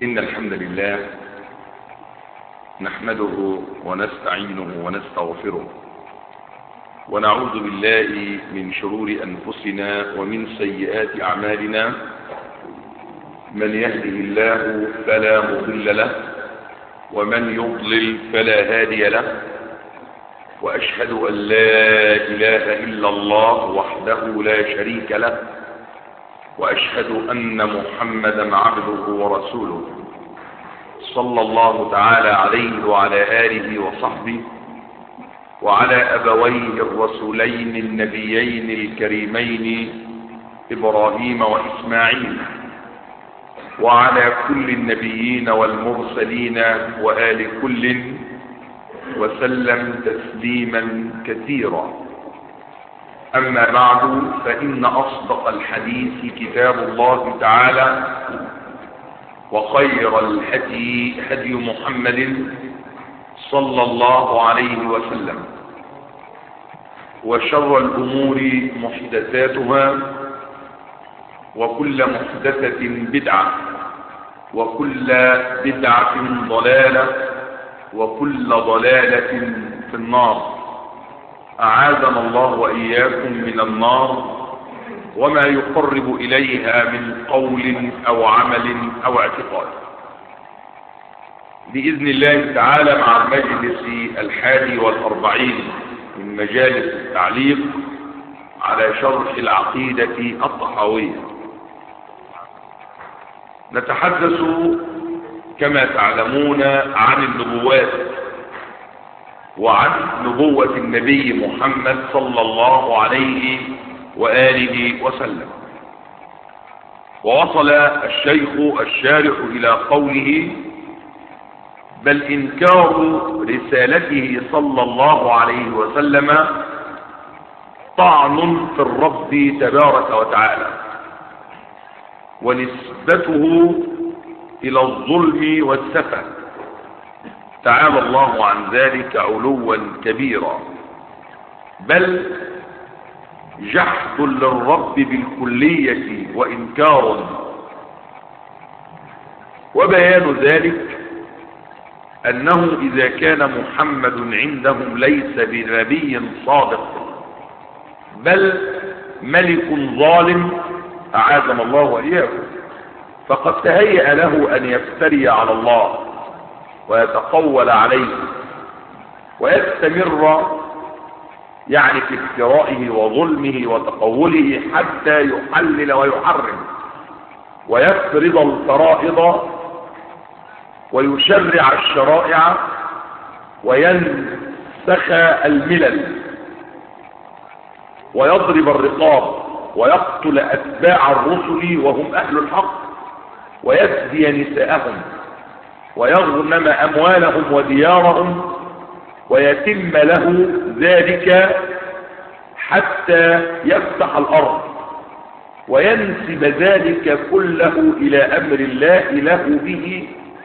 إن الحمد لله نحمده ونستعينه ونستغفره ونعوذ بالله من شرور أنفسنا ومن سيئات أعمالنا من يهده الله فلا مضل له ومن يضلل فلا هادي له وأشهد أن لا إله إلا الله وحده لا شريك له وأشهد أن محمدا عبده ورسوله صلى الله تعالى عليه وعلى آله وصحبه وعلى أبويه الرسولين النبيين الكريمين إبراهيم وإسماعيل وعلى كل النبيين والمرسلين وآل كل وسلم تسليما كثيرا أما بعد فإن أصدق الحديث كتاب الله تعالى وخير الهدي هدي محمد صلى الله عليه وسلم وشر الأمور محدثاتها وكل محدثة بدعة وكل بدعة ضلالة وكل ضلالة في النار أعاذنا الله وإياكم من النار وما يقرب إليها من قول أو عمل أو اعتقاد بإذن الله تعالى مع المجلس الحادي والأربعين من مجالس التعليق على شرح العقيدة الطحاوية نتحدث كما تعلمون عن النبوات وعن نبوة النبي محمد صلى الله عليه وآله وسلم ووصل الشيخ الشارح إلى قوله بل إنكار رسالته صلى الله عليه وسلم طعن في الرب تبارك وتعالى ونسبته إلى الظلم والسفه تعالى الله عن ذلك علوا كبيرا بل جحد للرب بالكلية وإنكار وبيان ذلك أنه إذا كان محمد عندهم ليس بنبي صادق بل ملك ظالم أعاذنا الله وإياكم فقد تهيأ له أن يفتري على الله ويتقول عليه ويستمر يعني في افترائه وظلمه وتقوله حتى يحلل ويحرم ويفرض الفرائض ويشرع الشرائع وينسخ الملل ويضرب الرقاب ويقتل أتباع الرسل وهم أهل الحق ويفدي نساءهم ويغنم أموالهم وديارهم ويتم له ذلك حتى يفتح الأرض وينسب ذلك كله إلى أمر الله له به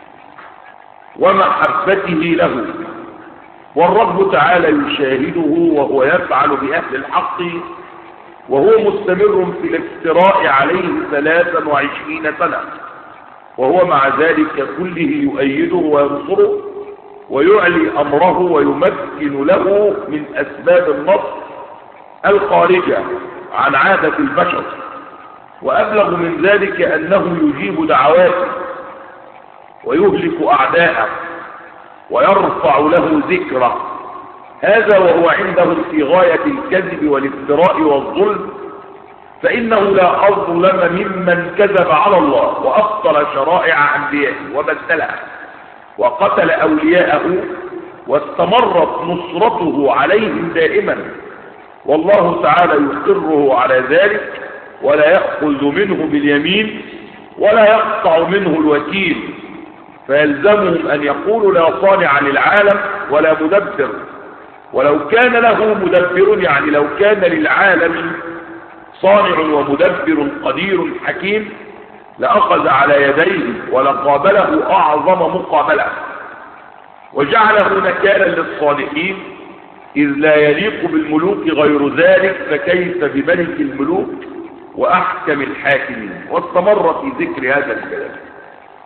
ومحبته له والرب تعالى يشاهده وهو يفعل بأهل الحق وهو مستمر في الافتراء عليه ثلاثا وعشرين سنة وهو مع ذلك كله يؤيده وينصره ويعلي أمره ويمكن له من أسباب النصر الخارجة عن عادة البشر وأبلغ من ذلك أنه يجيب دعواته ويهلك أعداءه ويرفع له ذكره هذا وهو عندهم في غاية الكذب والافتراء والظلم فإنه لا أظلم ممن كذب على الله وأبطل شرائع أنبيائه وبدلها وقتل أولياءه واستمرت نصرته عليهم دائما والله تعالى يقره على ذلك ولا يأخذ منه باليمين ولا يقطع منه الوكيل فيلزمهم أن يقولوا لا صانع للعالم ولا مدبر ولو كان له مدبر يعني لو كان للعالم صانع ومدبر قدير حكيم لأخذ على يديه ولقابله أعظم مقابلة وجعله نكالا للصالحين إذ لا يليق بالملوك غير ذلك فكيف بملك الملوك وأحكم الحاكمين واستمر في ذكر هذا الكلام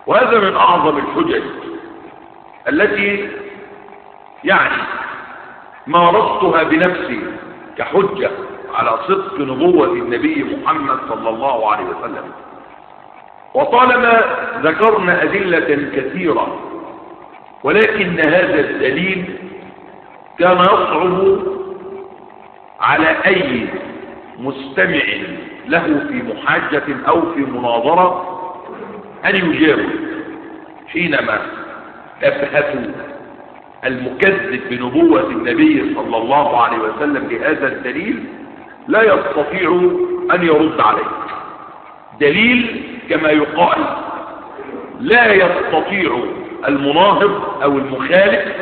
وهذا من أعظم الحجج التي يعني مارستها بنفسي كحجة على صدق نبوة النبي محمد صلى الله عليه وسلم وطالما ذكرنا أدلة كثيرة ولكن هذا الدليل كان يصعب على أي مستمع له في محاجة أو في مناظرة أن يجاوب حينما أبهتوا المكذب بنبوة النبي صلى الله عليه وسلم بهذا الدليل لا يستطيع أن يرد عليه دليل كما يقال لا يستطيع المناهض أو المخالف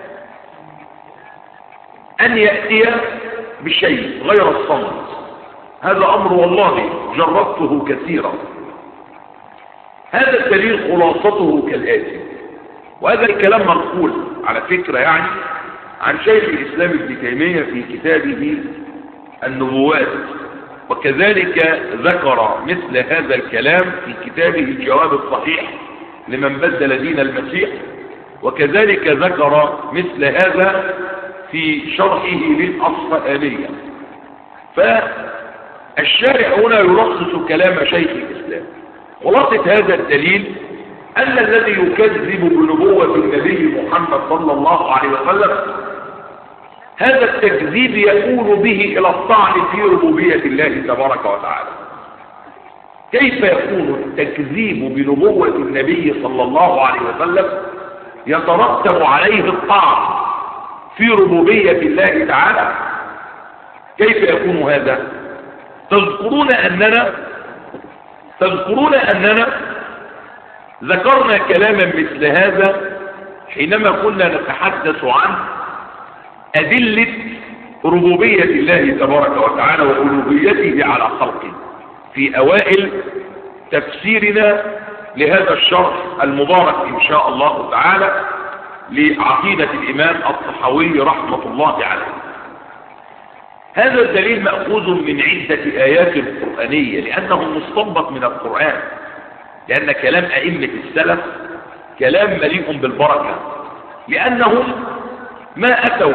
أن يأتي بشيء غير الصمت هذا أمر والله جربته كثيرا هذا الدليل خلاصته كالآتي وهذا الكلام منقول على فكرة يعني عن شيخ الإسلام ابن تيمية في كتابه النبوات وكذلك ذكر مثل هذا الكلام في كتابه الجواب الصحيح لمن بدل دين المسيح وكذلك ذكر مثل هذا في شرحه للأصفهانية فالشارع هنا يلخص كلام شيخ الإسلام خلاصة هذا الدليل أن الذي يكذب بنبوة النبي محمد صلى الله عليه وسلم هذا التكذيب يكون به إلى الطعن في ربوبية الله تبارك وتعالى كيف يكون التكذيب بنبوة النبي صلى الله عليه وسلم يترتب عليه الطعن في ربوبية الله تعالى كيف يكون هذا تذكرون أننا تذكرون أننا ذكرنا كلاما مثل هذا حينما كنا نتحدث عن أدلة ربوبية الله تبارك وتعالى وألوهيته على خلقه في أوائل تفسيرنا لهذا الشرح المبارك إن شاء الله تعالى لعقيدة الإمام الصحوي رحمة الله عليه هذا الدليل مأخوذ من عدة آيات قرآنية لأنه مستنبط من القرآن لأن كلام أئمة السلف كلام مليء بالبركة لأنهم ما أتوا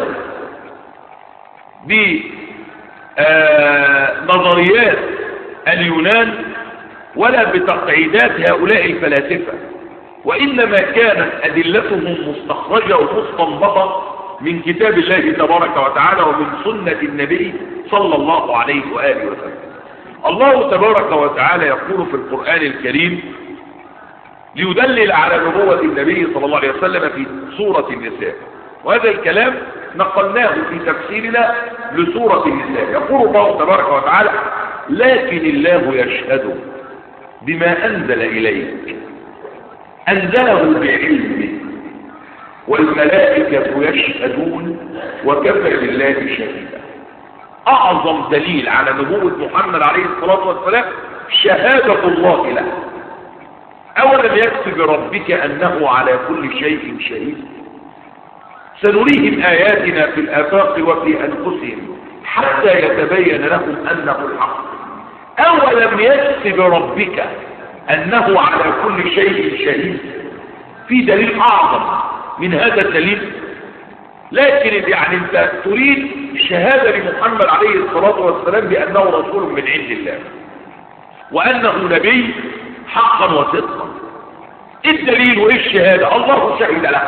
بنظريات اليونان ولا بتقعيدات هؤلاء الفلاسفة وإنما كانت أدلتهم مستخرجة ومستنبطة من كتاب الله تبارك وتعالى ومن سنة النبي صلى الله عليه وآله وسلم الله تبارك وتعالى يقول في القرآن الكريم ليدلل على نبوة النبي صلى الله عليه وسلم في سورة النساء وهذا الكلام نقلناه في تفسيرنا لسورة النساء يقول الله تبارك وتعالى لكن الله يشهد بما أنزل إليك أنزله بعلمه والملائكة يشهدون وكفى بالله شهيدا أعظم دليل على نبوة محمد عليه الصلاة والسلام شهادة الله له أولم يكتب بربك أنه على كل شيء شهيد سنريهم آياتنا في الآفاق وفي أنفسهم حتى يتبين لهم أنه الحق أولم يكتب بربك أنه على كل شيء شهيد في دليل أعظم من هذا الدليل لكن يعني انت تريد شهادة لمحمد عليه الصلاة والسلام بأنه رسول من عند الله وأنه نبي حقا وصدقا ايه الدليل وايه الشهادة الله شهد له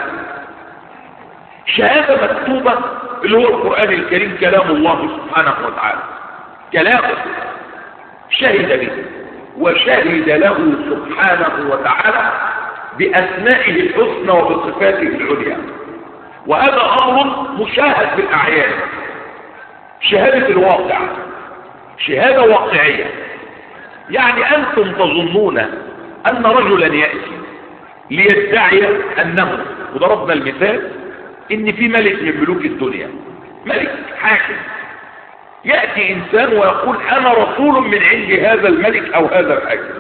شهادة مكتوبة اللي هو القرآن الكريم كلام الله سبحانه وتعالى كلامه شهد به وشهد له سبحانه وتعالى بأسمائه الحسنى وبصفاته العليا وهذا أمر مشاهد بالأعيان شهادة الواقع شهادة واقعية يعني أنتم تظنون أن رجلا يأتي ليدعي أنه وضربنا المثال إن في ملك من ملوك الدنيا ملك حاكم يأتي إنسان ويقول أنا رسول من عند هذا الملك أو هذا الحاكم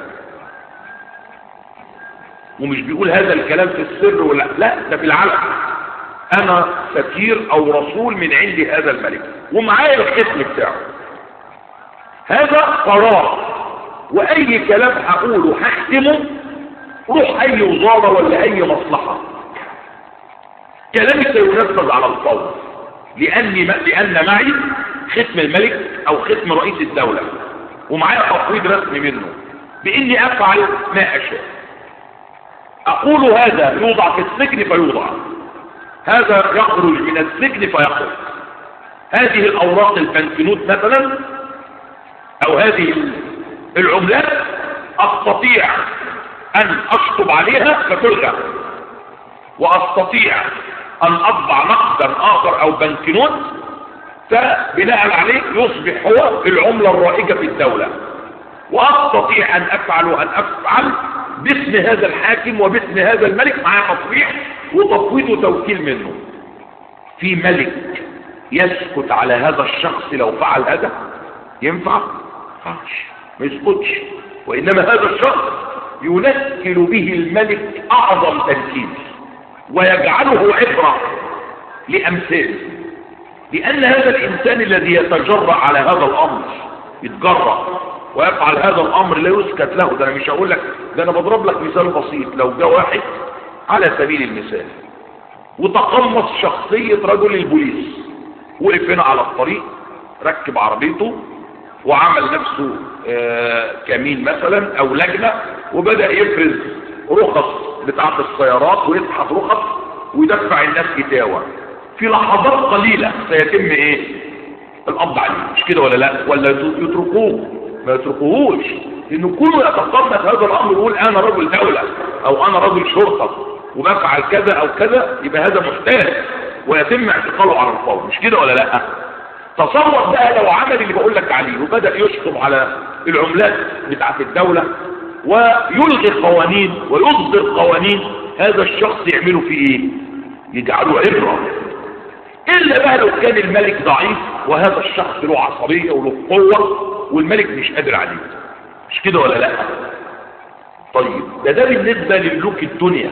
ومش بيقول هذا الكلام في السر ولا لا ده في العلم أنا سفير أو رسول من عند هذا الملك ومعايا الختم بتاعه هذا قرار وأي كلام هقوله هختمه روح اي وزارة ولا اي مصلحة كلامي سينفذ على الفور لاني لان معي ختم الملك او ختم رئيس الدولة ومعايا تفويض رسمي منه باني افعل ما اشاء اقول هذا يوضع في السجن فيوضع هذا يخرج من السجن فيخرج هذه الاوراق البنكنوت مثلا او هذه العملات استطيع ان اشطب عليها فتلغى واستطيع ان اطبع نقدا اخر او بنكنوت فبناء عليه يصبح هو العملة الرائجة في الدولة واستطيع ان افعل وان افعل باسم هذا الحاكم وباسم هذا الملك معاه تصريح وتفويض وتوكيل منه في ملك يسكت على هذا الشخص لو فعل هذا ينفع فعش ما يسكتش وانما هذا الشخص ينكل به الملك اعظم تنكيل ويجعله عبرة لامثاله لان هذا الانسان الذي يتجرأ على هذا الامر يتجرأ ويفعل هذا الامر لا يسكت له ده انا مش هقول لك ده انا بضرب لك مثال بسيط لو جاء واحد على سبيل المثال وتقمص شخصية رجل البوليس وقف هنا على الطريق ركب عربيته وعمل نفسه آه كمين مثلا او لجنة وبدأ يفرز رخص بتاعة السيارات ويسحب رخص ويدفع الناس كتاوة في لحظات قليلة سيتم ايه القبض عليه مش كده ولا لا ولا يتركوه ما يتركوهوش لانه كله يتقمص هذا الامر يقول انا رجل دولة او انا رجل شرطة وبفعل كذا او كذا يبقى هذا محتاج ويتم اعتقاله على الفور مش كده ولا لا تصور بقى لو عمل اللي بقول لك عليه وبدأ يشطب على العملات بتاعت الدولة ويلغي قوانين ويصدر قوانين هذا الشخص يعمله في ايه يجعله عبرة الا بقى لو كان الملك ضعيف وهذا الشخص له عصبية وله قوة والملك مش قادر عليه مش كده ولا لا طيب ده ده بالنسبة لملوك الدنيا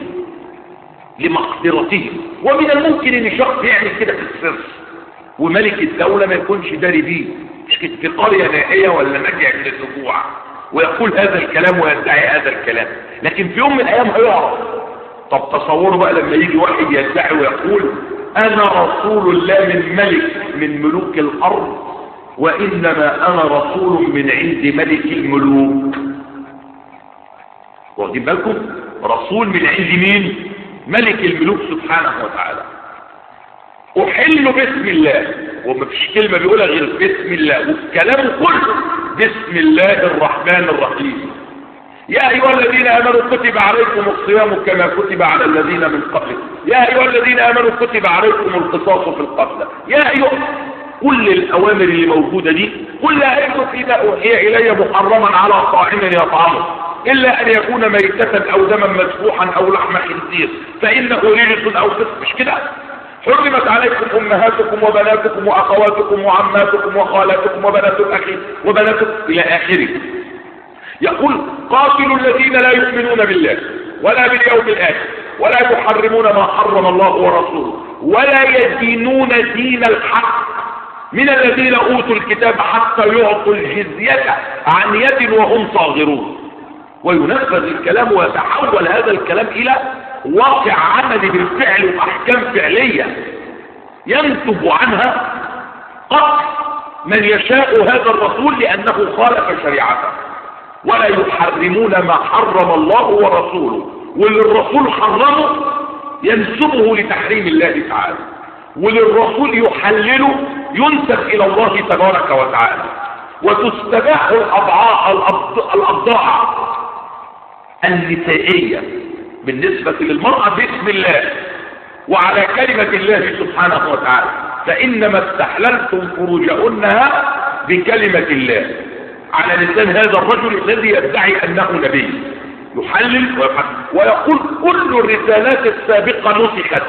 لمقدرتهم ومن الممكن ان شخص يعمل كده في السر وملك الدولة ما يكونش داري بيه مش كده في قرية نائية ولا نجع من النبوع ويقول هذا الكلام ويدعي هذا الكلام لكن في يوم من الايام هيعرف طب تصوروا بقى لما يجي واحد يدعي ويقول انا رسول الله من ملك من ملوك الارض وانما انا رسول من عند ملك الملوك واخدين بالكم رسول من عند مين ملك الملوك سبحانه وتعالى احل باسم الله وما فيش كلمة بيقولها غير باسم الله والكلام كله بسم الله الرحمن الرحيم يا أيها الذين آمنوا كتب عليكم الصيام كما كتب على الذين من قبلكم يا أيها الذين آمنوا كتب عليكم القصاص في القتلى يا أيها كل الأوامر اللي موجودة دي كلها أيضا إذا أوحي إلي محرما على طاعم يطعمه إلا أن يكون ميتة أو دما مسفوحا أو لحم خنزير فإنه رجس أو فسق مش كده حرمت عليكم أمهاتكم وبناتكم وأخواتكم وعماتكم وخالاتكم وبنات الأخ وبنات إلى آخره يقول قاتلوا الذين لا يؤمنون بالله ولا باليوم الآخر ولا يحرمون ما حرم الله ورسوله ولا يدينون دين الحق من الذين أوتوا الكتاب حتى يعطوا الجزية عن يد وهم صاغرون وينفذ الكلام ويتحول هذا الكلام إلى واقع عملي بالفعل وأحكام فعلية ينتج عنها قتل من يشاء هذا الرسول لأنه خالف شريعته ولا يحرمون ما حرم الله ورسوله واللي الرسول حرمه ينسبه لتحريم الله تعالى واللي الرسول يحلله ينسب إلى الله تبارك وتعالى وتستباح الأبضاع النسائية بالنسبة للمرأة باسم الله وعلى كلمة الله سبحانه وتعالى فإنما استحللتم فروجهن بكلمة الله على لسان هذا الرجل الذي يدعي أنه نبي يحلل ويحلل ويقول كل الرسالات السابقة نسخت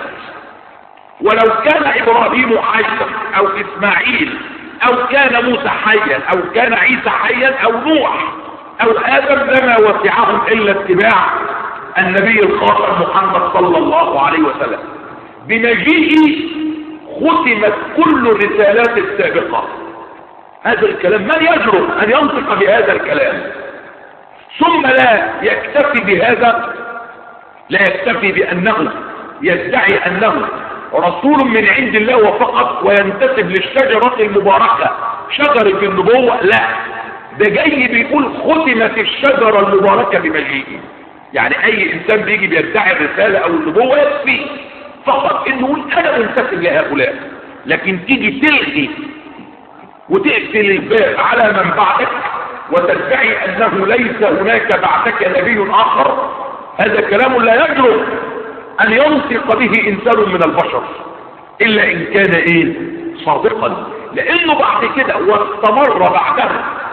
ولو كان إبراهيم حيا أو إسماعيل أو كان موسى حيا أو كان عيسى حيا أو نوح أو آدم لما وسعهم إلا اتباع النبي الخاطر محمد صلى الله عليه وسلم بمجيئه ختمت كل الرسالات السابقة هذا الكلام من يجرؤ أن ينطق بهذا الكلام ثم لا يكتفي بهذا لا يكتفي بأنه يدعي أنه رسول من عند الله وفقط وينتسب للشجرة المباركة شجرة النبوة لا ده جاي بيقول ختمت الشجرة المباركة بمجيئه يعني اي انسان بيجي بيدعي الرسالة او النبوة يكفي فقط انه يقول انا منتسب لهؤلاء لكن تيجي تلغي وتقفل الباب على من بعدك وتدعي انه ليس هناك بعدك نبي اخر هذا كلام لا يجرؤ ان ينطق به انسان من البشر الا ان كان ايه صادقا لانه بعد كده واستمر بعده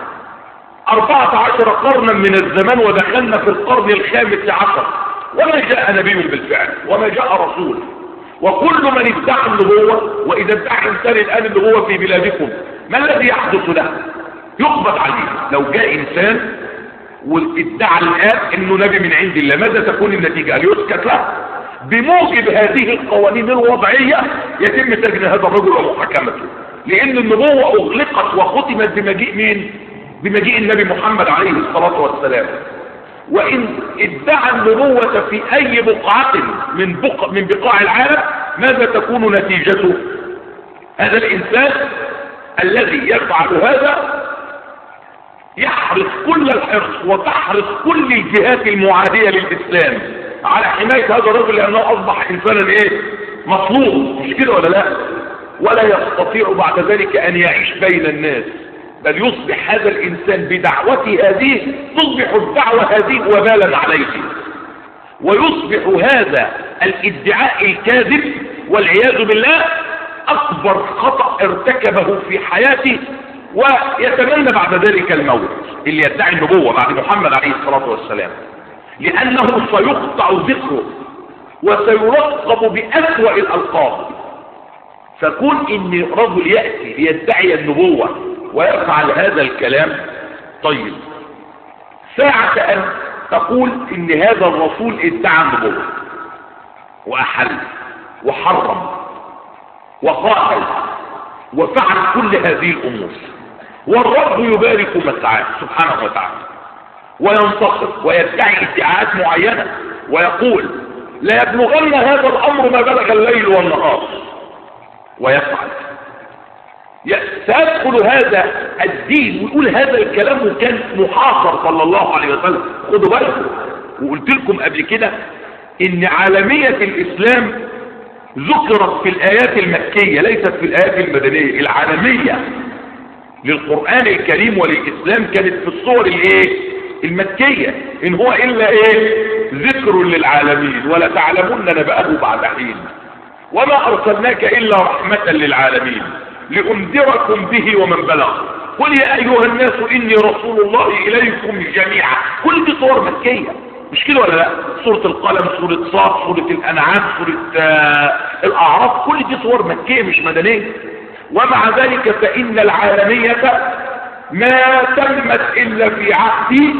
أربعة عشر قرنا من الزمان ودخلنا في القرن الخامس عشر وما جاء نبي بالفعل وما جاء رسول وكل من ادعى النبوة وإذا ادعى إنسان الآن النبوة في بلادكم ما الذي يحدث له يقبض عليه لو جاء إنسان وادعى الآن إنه نبي من عند الله ماذا تكون النتيجة هل يسكت له بموجب هذه القوانين الوضعية يتم سجن هذا الرجل ومحاكمته لأن النبوة أغلقت وختمت بمجيء مين بمجيء النبي محمد عليه الصلاة والسلام وإن ادعى النبوة في أي بقعة من, بقع من بقاع العالم ماذا تكون نتيجته هذا الإنسان الذي يفعل هذا يحرص كل الحرص وتحرص كل الجهات المعادية للإسلام على حماية هذا الرجل لأنه أصبح إنسانا إيه مطلوب مش كده ولا لا ولا يستطيع بعد ذلك أن يعيش بين الناس بل يصبح هذا الإنسان بدعوته هذه تصبح الدعوة هذه وبالا عليه ويصبح هذا الادعاء الكاذب والعياذ بالله أكبر خطأ ارتكبه في حياته ويتمنى بعد ذلك الموت اللي يدعي النبوة بعد محمد عليه الصلاة والسلام لأنه سيقطع ذكره وسيرقب بأسوأ الألقاب فكون إن رجل يأتي ليدعي النبوة ويفعل هذا الكلام طيب ساعة أن تقول إن هذا الرسول ادعى النبوة وأحل وحرم وقاتل وفعل كل هذه الأمور والرب يبارك مسعاه سبحانه وتعالى وينتصر ويدعي ادعاءات معينة ويقول لا يبلغن هذا الأمر ما بلغ الليل والنهار ويفعل سيدخل هذا الدين ويقول هذا الكلام وكان محاصر صلى الله عليه وسلم خدوا بالكم وقلت لكم قبل كده ان عالمية الاسلام ذكرت في الايات المكية ليست في الايات المدنية العالمية للقرآن الكريم وللاسلام كانت في الصور الايه المكية ان هو الا ايه ذكر للعالمين ولا تعلمون نبأه بعد حين وما ارسلناك الا رحمة للعالمين لأنذركم به ومن بلغ قل يا أيها الناس إني رسول الله إليكم جميعا كل دي صور مكية مش كده ولا لا سورة القلم سورة صاد سورة الأنعام سورة آه الأعراف كل دي صور مكية مش مدنية ومع ذلك فإن العالمية ما تمت إلا في عهد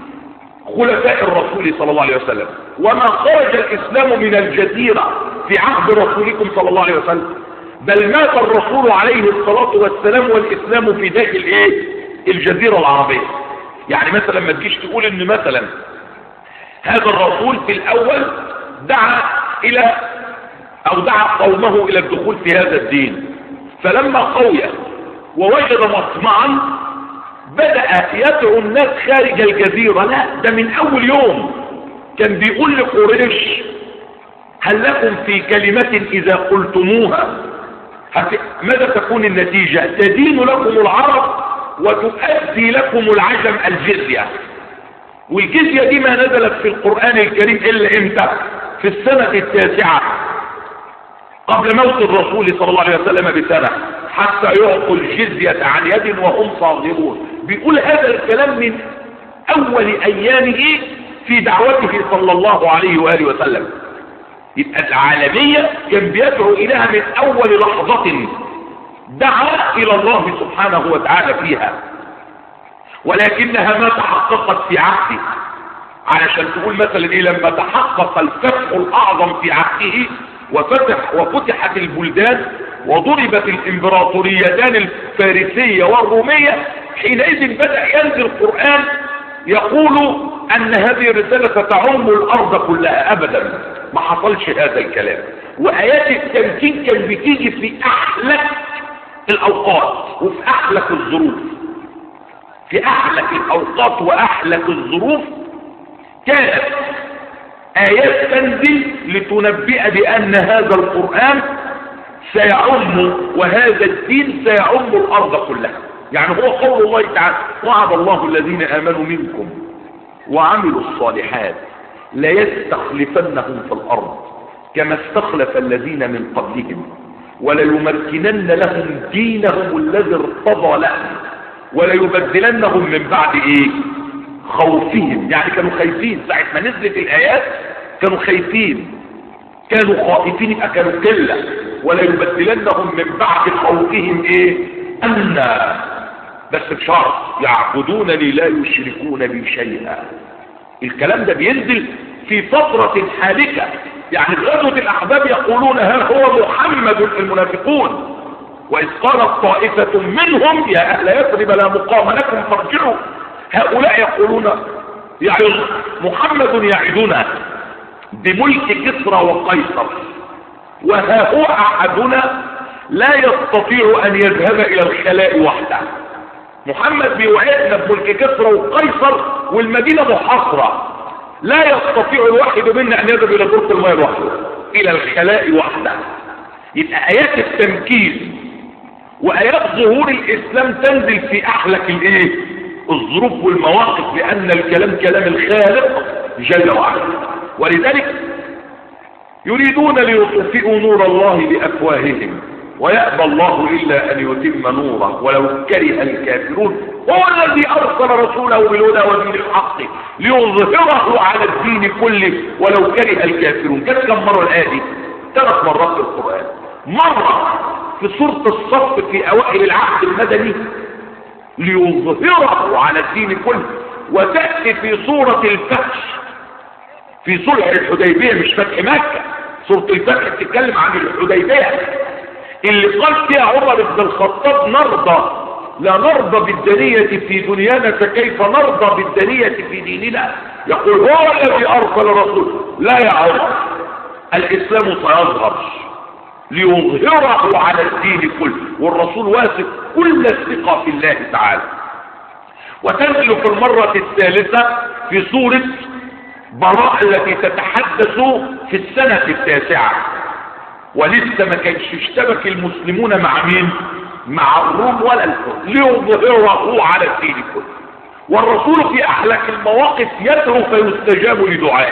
خلفاء الرسول صلى الله عليه وسلم وما خرج الإسلام من الجزيرة في عهد رسولكم صلى الله عليه وسلم بل مات الرسول عليه الصلاة والسلام والإسلام في داخل ايه الجزيرة العربية يعني مثلا ما تجيش تقول ان مثلا هذا الرسول في الاول دعا الى او دعا قومه الى الدخول في هذا الدين فلما قوي ووجد مطمعا بدأ يدعو الناس خارج الجزيرة لا ده من اول يوم كان بيقول لقريش هل لكم في كلمة اذا قلتموها ماذا تكون النتيجة تدين لكم العرب وتؤدي لكم العجم الجزية والجزية دي ما نزلت في القرآن الكريم إلا إمتى في السنة التاسعة قبل موت الرسول صلى الله عليه وسلم بسنة حتى يعطوا الجزية عن يد وهم صاغرون بيقول هذا الكلام من أول أيامه في دعوته صلى الله عليه وآله وسلم يبقى العالمية كان بيدعو إليها من أول لحظة دعا إلى الله سبحانه وتعالى فيها ولكنها ما تحققت في عهده علشان تقول مثلا إيه لما تحقق الفتح الأعظم في عهده وفتح وفتحت البلدان وضربت الإمبراطوريتان الفارسية والرومية حينئذ بدأ ينزل القرآن يقول ان هذه الرسالة تعم الارض كلها ابدا ما حصلش هذا الكلام وايات التمكين كان بتيجي في احلك الاوقات وفي احلك الظروف في احلك الاوقات واحلك الظروف كانت ايات تنزل لتنبئ بان هذا القرآن سيعم وهذا الدين سيعم الارض كلها يعني هو قول الله تعالى وعد الله الذين امنوا منكم وعملوا الصالحات ليستخلفنهم في الارض كما استخلف الذين من قبلهم وليمكنن لهم دينهم الذي ارتضى لهم وليبدلنهم من بعد ايه خوفهم يعني كانوا خايفين ساعة ما نزلت الايات كانوا خايفين كانوا خائفين يبقى كانوا قلة وليبدلنهم من بعد خوفهم ايه امنا بس بشرط يعبدونني لا يشركون بي شيئا الكلام ده بينزل في فترة حالكة يعني في غزوة الأحباب يقولون ها هو محمد المنافقون وإذ قالت طائفة منهم يا أهل يثرب لا مقام لكم فارجعوا هؤلاء يقولون يعظ محمد يعدنا بملك كسرى وقيصر وها هو أحدنا لا يستطيع أن يذهب إلى الخلاء وحده محمد بيوعدنا بملك كسرى وقيصر والمدينة محاصرة لا يستطيع الواحد منا أن يذهب إلى دورة الماء وحده إلى الخلاء وحده يبقى آيات التمكين وآيات ظهور الإسلام تنزل في أحلك الإيه الظروف والمواقف لأن الكلام كلام الخالق جل وعلا ولذلك يريدون ليطفئوا نور الله بأفواههم ويأبى الله إلا أن يتم نوره ولو كره الكافرون هو الذي أرسل رسوله بالهدى ودين الحق ليظهره على الدين كله ولو كره الكافرون كانت كم مرة الآية دي ثلاث مرات في القرآن مرة في سورة الصف في أوائل العهد المدني ليظهره على الدين كله وتأتي في سورة الفتح في صلح الحديبية مش فتح مكة سورة الفتح بتتكلم عن الحديبية اللي قال فيها عمر بن الخطاب نرضى لا نرضى بالدنية في دنيانا فكيف نرضى بالدنية في ديننا يقول هو الذي أرسل رسول لا يا عمر الإسلام سيظهر ليظهره على الدين كله والرسول واثق كل الثقة في الله تعالى وتنزل في المرة الثالثة في سورة براء التي تتحدث في السنة التاسعة ولسه ما كانش اشتبك المسلمون مع مين مع الروم ولا الفرس ليظهره على الدين كله والرسول في احلك المواقف يدعو فيستجاب لدعائه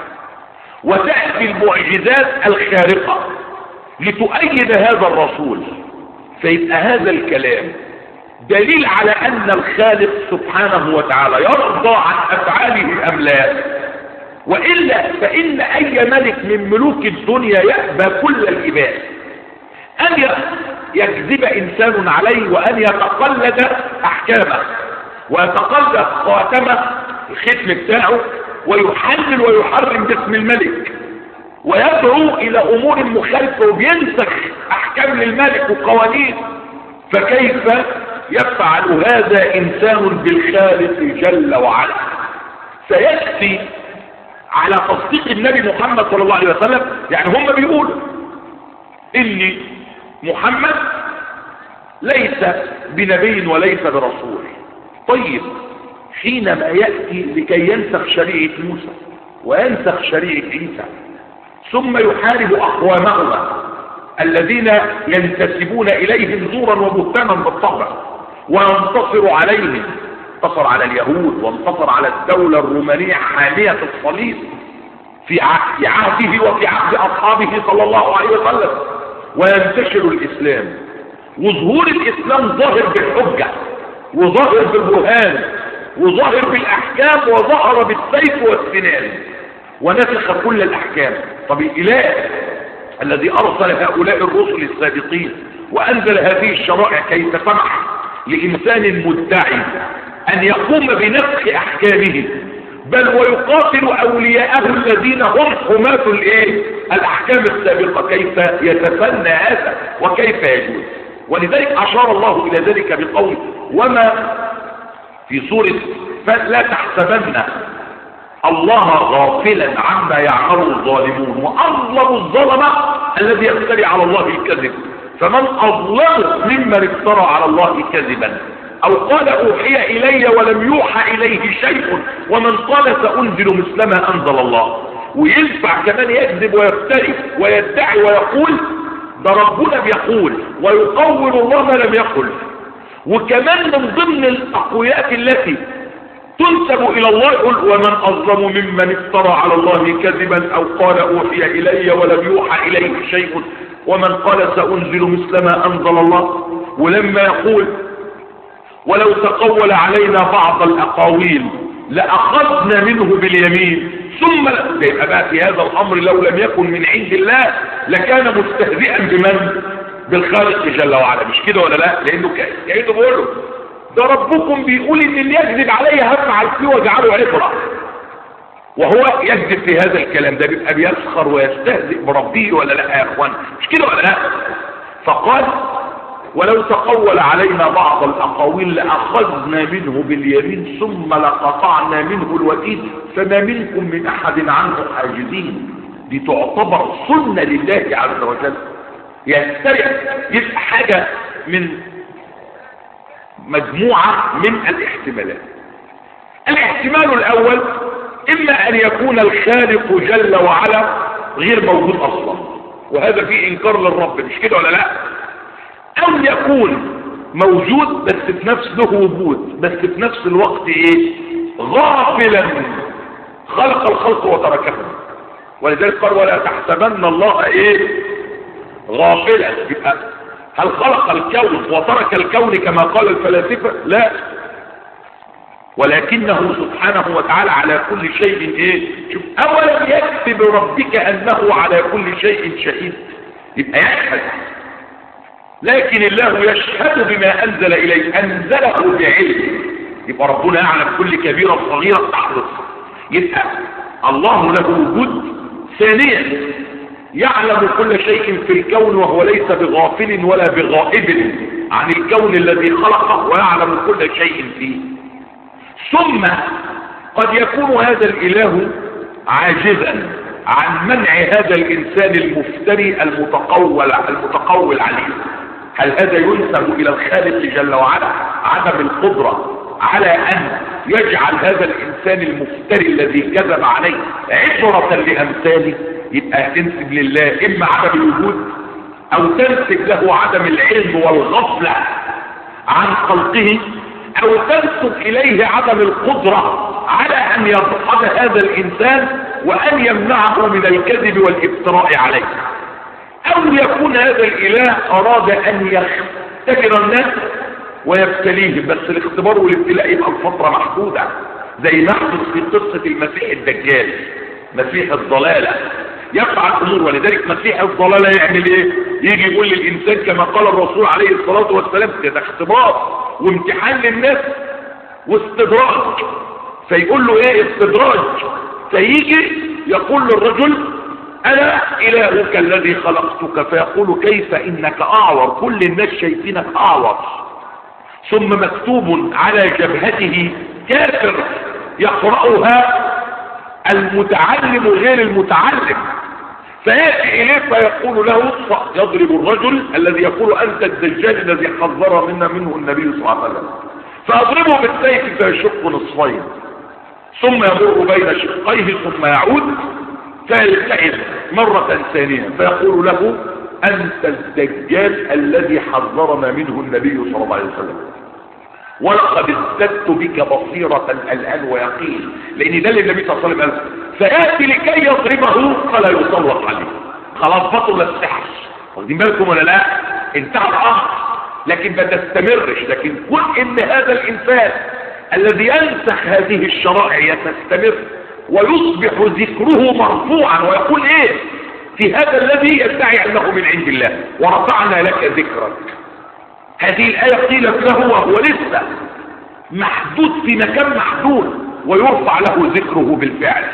وتأتي المعجزات الخارقة لتؤيد هذا الرسول فيبقى هذا الكلام دليل على ان الخالق سبحانه وتعالى يرضى عن افعاله ام لا وإلا فإن أي ملك من ملوك الدنيا يأبى كل الإباء أن يكذب إنسان عليه وأن يتقلد أحكامه ويتقلد خاتمه الختم بتاعه ويحلل ويحرم باسم الملك ويدعو إلى أمور مخالفة وبينسخ أحكام للملك وقوانين فكيف يفعل هذا إنسان بالخالق جل وعلا سيأتي على تصديق النبي محمد صلى الله عليه وسلم يعني هم بيقولوا ان محمد ليس بنبي وليس برسول طيب حينما يأتي لكي ينسخ شريعة موسى وينسخ شريعة عيسى ثم يحارب أقوامهما الذين ينتسبون إليهم زورا وبهتانا بالطبع وينتصر عليهم انتصر على اليهود وانتصر على الدولة الرومانية حامية الصليب في عهده وفي عهد أصحابه صلى الله عليه وسلم وينتشر الإسلام وظهور الإسلام ظاهر بالحجة وظاهر بالبرهان وظاهر بالأحكام وظهر بالسيف والسنان ونسخ كل الأحكام طب الإله الذي أرسل هؤلاء الرسل السابقين وأنزل هذه الشرائع كي تسمح لإنسان مدعي أن يقوم بنسخ أحكامه بل ويقاتل أولياءه الذين هم حماة الإيه؟ الأحكام السابقة كيف يتفنى هذا وكيف يجوز ولذلك أشار الله إلى ذلك بقول وما في سورة فلا تحسبن الله غافلا عما يعمل الظالمون وأظلم الظلمة الذي يفتري على الله الكذب فمن أظلم ممن افترى على الله كذبا أو قال أوحي إلي ولم يوحى إليه شيء ومن قال سأنزل مثل ما أنزل الله وينفع كمان يكذب ويفتري ويدعي ويقول ده ربنا بيقول ويقول الله ما لم يقل وكمان من ضمن الأقويات التي تنسب إلى الله يقول ومن أظلم ممن افترى على الله كذبا أو قال أوحي إلي ولم يوحى إليه شيء ومن قال سأنزل مثل ما أنزل الله ولما يقول ولو تقول علينا بعض الأقاويل لأخذنا منه باليمين ثم لا يبقى بقى في هذا الأمر لو لم يكن من عند الله لكان مستهزئا بمن بالخالق جل وعلا مش كده ولا لا لأنه كأنه بيقول له ده ربكم بيقول ان اللي يكذب علي هفعل فيه واجعله عبرة وهو يكذب في هذا الكلام ده بيبقى بيسخر ويستهزئ بربه ولا لا يا اخوان مش كده ولا لا فقال ولو تقول علينا بعض الأقاويل لأخذنا منه باليمين ثم لقطعنا منه الوتين فما منكم من أحد عنه حاجزين دي تعتبر سنة لله عز وجل يسترع يبقى حاجة من مجموعة من الاحتمالات الاحتمال الأول إما أن يكون الخالق جل وعلا غير موجود أصلا وهذا فيه إنكار للرب مش كده ولا لا او يكون موجود بس في نفس له وجود بس في نفس الوقت ايه غافلا خلق الخلق وتركهم ولذلك قال ولا تحسبن الله ايه غافلا يبقى هل خلق الكون وترك الكون كما قال الفلاسفة لا ولكنه سبحانه وتعالى على كل شيء ايه شوف اولم يكفي بربك انه على كل شيء شهيد يبقى يشهد لكن الله يشهد بما أنزل إليه أنزله بعلم يبقى ربنا يعلم كل كبيرة صغيرة تحدث يبقى الله له وجود ثانيا يعلم كل شيء في الكون وهو ليس بغافل ولا بغائب عن الكون الذي خلقه ويعلم كل شيء فيه ثم قد يكون هذا الإله عاجزا عن منع هذا الإنسان المفتري المتقول المتقول عليه هل هذا ينسب الى الخالق جل وعلا عدم القدرة على ان يجعل هذا الانسان المفتري الذي كذب عليه عبرة لامثاله يبقى تنسب لله اما عدم الوجود او تنسب له عدم العلم والغفلة عن خلقه او تنسب اليه عدم القدرة على ان يضحد هذا الانسان وان يمنعه من الكذب والافتراء عليه او يكون هذا الاله اراد ان يختبر الناس ويبتليهم بس الاختبار والابتلاء يبقى الفترة محدودة زي ما حدث في قصة المسيح الدجال مسيح الضلالة يفعل امور ولذلك مسيح الضلالة يعمل ايه يجي يقول للانسان كما قال الرسول عليه الصلاة والسلام ده اختبار وامتحان للناس واستدراج فيقول له ايه استدراج فيجي يقول للرجل انا الهك الذي خلقتك فيقول كيف انك اعور كل الناس شايفينك اعور ثم مكتوب على جبهته كافر يقرأها المتعلم غير المتعلم فيأتي إليه فيقول له اطفأ يضرب الرجل الذي يقول أنت الدجال الذي حذر منا منه النبي صلى الله عليه وسلم فأضربه بالسيف فيشق نصفين ثم يمر بين شقيه ثم يعود فيلتئم مرة ثانية فيقول له أنت الدجال الذي حذرنا منه النبي صلى الله عليه وسلم ولقد ازددت بك بصيرة الآن ويقين لأن ده اللي النبي صلى الله عليه وسلم قال فيأتي لكي يضربه فلا يسلط عليه خلاص بطل السحر واخدين بالكم ولا لا انتهى الأمر لكن ما تستمرش لكن كل ان هذا الإنسان الذي ينسخ هذه الشرائع يستمر ويصبح ذكره مرفوعا ويقول ايه في هذا الذي يدعي انه من عند الله ورفعنا لك ذكرك هذه الآية قيلت له وهو لسه محدود في مكان محدود ويرفع له ذكره بالفعل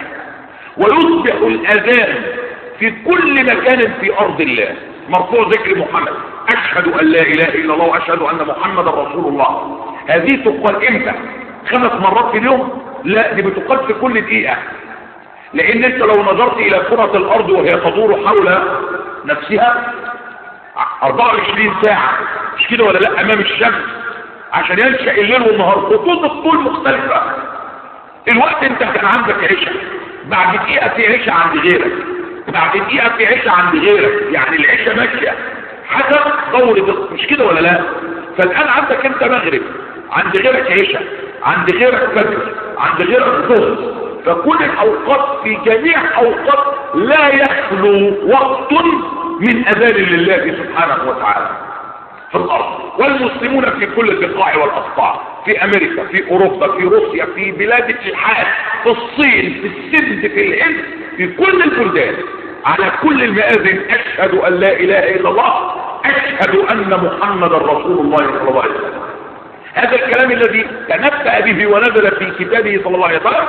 ويصبح الأذان في كل مكان في أرض الله مرفوع ذكر محمد أشهد أن لا إله إلا الله وأشهد أن محمد رسول الله هذه تقال إمتى خمس مرات في اليوم لا دي بتقاد في كل دقيقة لان انت لو نظرت الى كرة الارض وهي تدور حول نفسها 24 ساعة مش كده ولا لا امام الشمس عشان ينشأ الليل والنهار خطوط الطول مختلفة الوقت انت كان عندك عشاء بعد دقيقة في عشاء عند غيرك بعد دقيقة في عشاء عند غيرك يعني العشاء ماشية حسب دورة مش كده ولا لا فالآن عندك انت مغرب عند غيرك عشاء عند غيرك فجر عند غيرك ظهر فكل الأوقات في جميع أوقات لا يخلو وقت من أذان لله سبحانه وتعالى في الأرض والمسلمون في كل البقاع والأقطاع في أمريكا في أوروبا في روسيا في بلاد الإلحاد في الصين في السند في الهند في كل البلدان على كل المآذن أشهد أن لا إله إلا الله أشهد أن محمد رسول الله صلى الله عليه وسلم هذا الكلام الذي تنبأ به ونزل في كتابه صلى الله عليه وسلم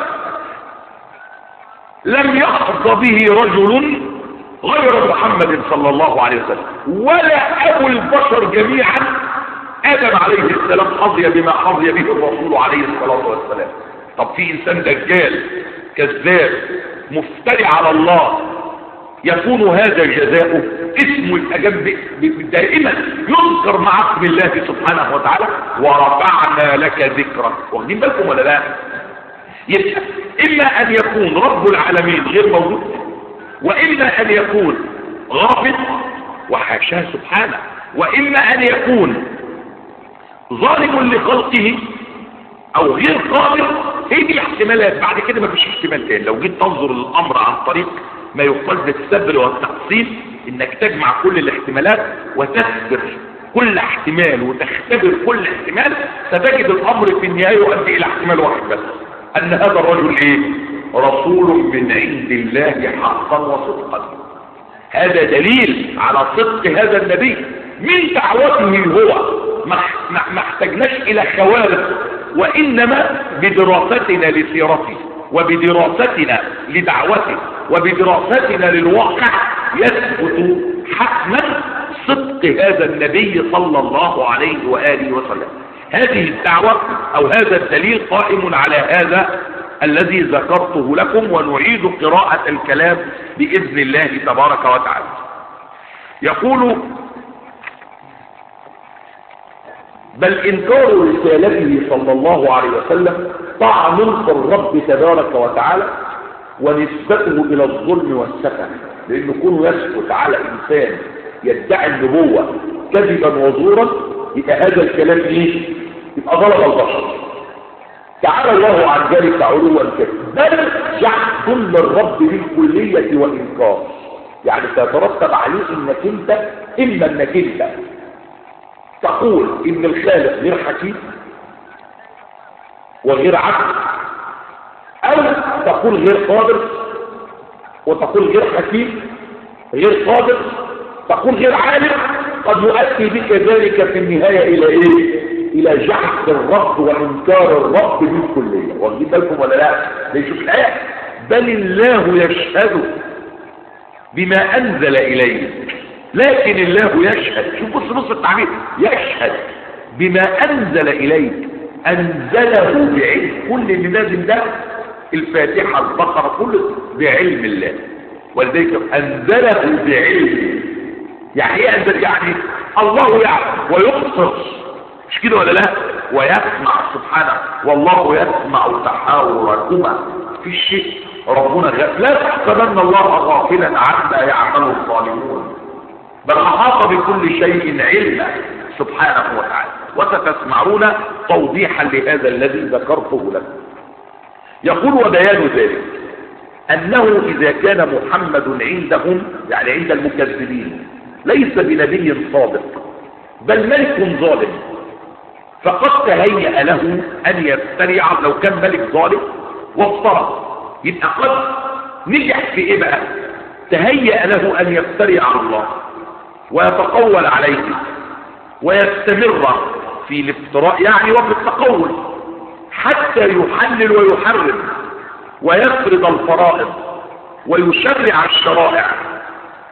لم يحظ به رجل غير محمد صلى الله عليه وسلم ولا أبو البشر جميعا آدم عليه السلام حظي بما حظي به الرسول عليه الصلاة والسلام طب في إنسان دجال كذاب مفتري على الله يكون هذا جزاؤه اسمه الأجب دائما يذكر مع اسم الله سبحانه وتعالى ورفعنا لك ذكرك واخدين بالكم ولا لا يبقى إما أن يكون رب العالمين غير موجود وإما أن يكون غافل وحاشاه سبحانه وإما أن يكون ظالم لخلقه أو غير قادر هي دي احتمالات بعد كده مفيش احتمال تاني لو جيت تنظر للأمر عن طريق ما يقال بالسبر والتقسيم انك تجمع كل الاحتمالات وتسبر كل احتمال وتختبر كل احتمال ستجد الامر في النهاية يؤدي الى احتمال واحد بس ان هذا الرجل ايه رسول من عند الله حقا وصدقا هذا دليل على صدق هذا النبي من دعوته هو ما احتجناش الى خوارق وانما بدراستنا لسيرته وبدراستنا لدعوته وبدراستنا للواقع يثبت حتما صدق هذا النبي صلى الله عليه وآله وسلم هذه الدعوة أو هذا الدليل قائم على هذا الذي ذكرته لكم ونعيد قراءة الكلام بإذن الله تبارك وتعالى يقول بل إنكار رسالته صلى الله عليه وسلم طعن في الرب تبارك وتعالى ونسبته إلى الظلم والسفه لأنه كونه يسكت على إنسان يدعي النبوة كذبا وزورا يبقى هذا الكلام إيه؟ يبقى ظلم البشر تعالى الله عن ذلك علوا كبيرا بل جحد للرب بالكلية وإنكار يعني سيترتب عليه انك انت اما انك انت تقول ان الخالق غير حكيم وغير عدل او تقول غير قادر وتقول غير حكيم غير قادر تقول غير عالم قد يؤدي بك ذلك في النهاية الى ايه الى جحد الرب وانكار الرب بالكلية واخدين بالكم ولا لا ليشوف الايه بل الله يشهد بما انزل اليه لكن الله يشهد شوف بص بص التعبير يشهد بما انزل اليك انزله بعلم كل اللي نازل ده الفاتحة البقرة كله بعلم الله ولذلك انزله بعلم يعني ايه انزل يعني الله يعلم ويقصر مش كده ولا لا ويسمع سبحانه والله يسمع تحاوركما في الشيء ربنا غافل لا تحسبن الله غافلا عما يعمل الظالمون بل احاط بكل شيء علما سبحانه وتعالى وستسمعون توضيحا لهذا الذي ذكرته لكم يقول وبيان ذلك انه اذا كان محمد عندهم يعني عند المكذبين ليس بنبي صادق بل ملك ظالم فقد تهيأ له ان يفترع لو كان ملك ظالم وافترى يبقى قد نجح في ايه بقى تهيأ له ان يفتري على الله ويتقول عليه ويستمر في الافتراء يعني وفي التقول حتى يحلل ويحرم ويفرض الفرائض ويشرع الشرائع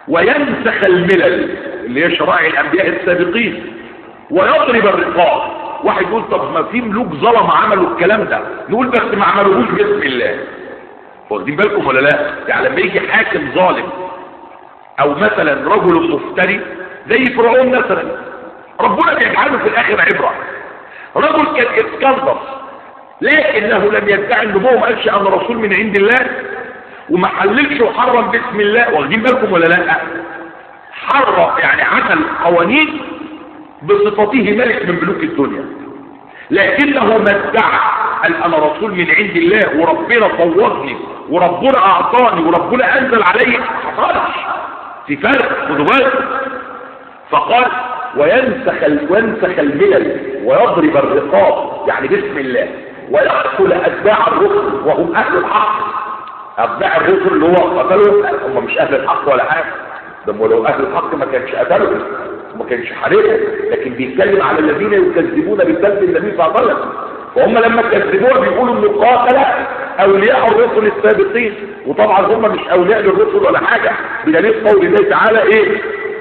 وينسخ الملل اللي هي شرائع الانبياء السابقين ويضرب الرقاب واحد يقول طب ما في ملوك ظلم عملوا الكلام ده نقول بس ما عملوهوش باسم الله واخدين بالكم ولا لا يعني لما يجي حاكم ظالم او مثلا رجل مفتري زي فرعون مثلا ربنا بيجعله في الاخر عبره رجل كان اسكندر لكنه لم يدعي النبوه وما قالش انا رسول من عند الله وما حللش وحرم باسم الله واخدين بالكم ولا لا حرم يعني عمل قوانين بصفته ملك من ملوك الدنيا لكنه ما ادعى قال انا رسول من عند الله وربنا صورني وربنا اعطاني وربنا انزل علي حصلش في فرق خدوا بالكم فقال وينسخ وينسخ الملل ويضرب الرقاب يعني بسم الله ويقتل اتباع الرسل وهم اهل الحق اتباع الرسل اللي هو قتلهم هم مش اهل الحق ولا حاجه ده لو اهل الحق ما كانش قتلهم ما كانش حارقهم لكن بيتكلم على الذين يكذبون بكذب النبي صلى الله عليه وسلم فهم لما كذبوها بيقولوا انه قاتل اولياء الرسل السابقين وطبعا هم مش اولياء للرسل ولا حاجه بدليل قول الله تعالى ايه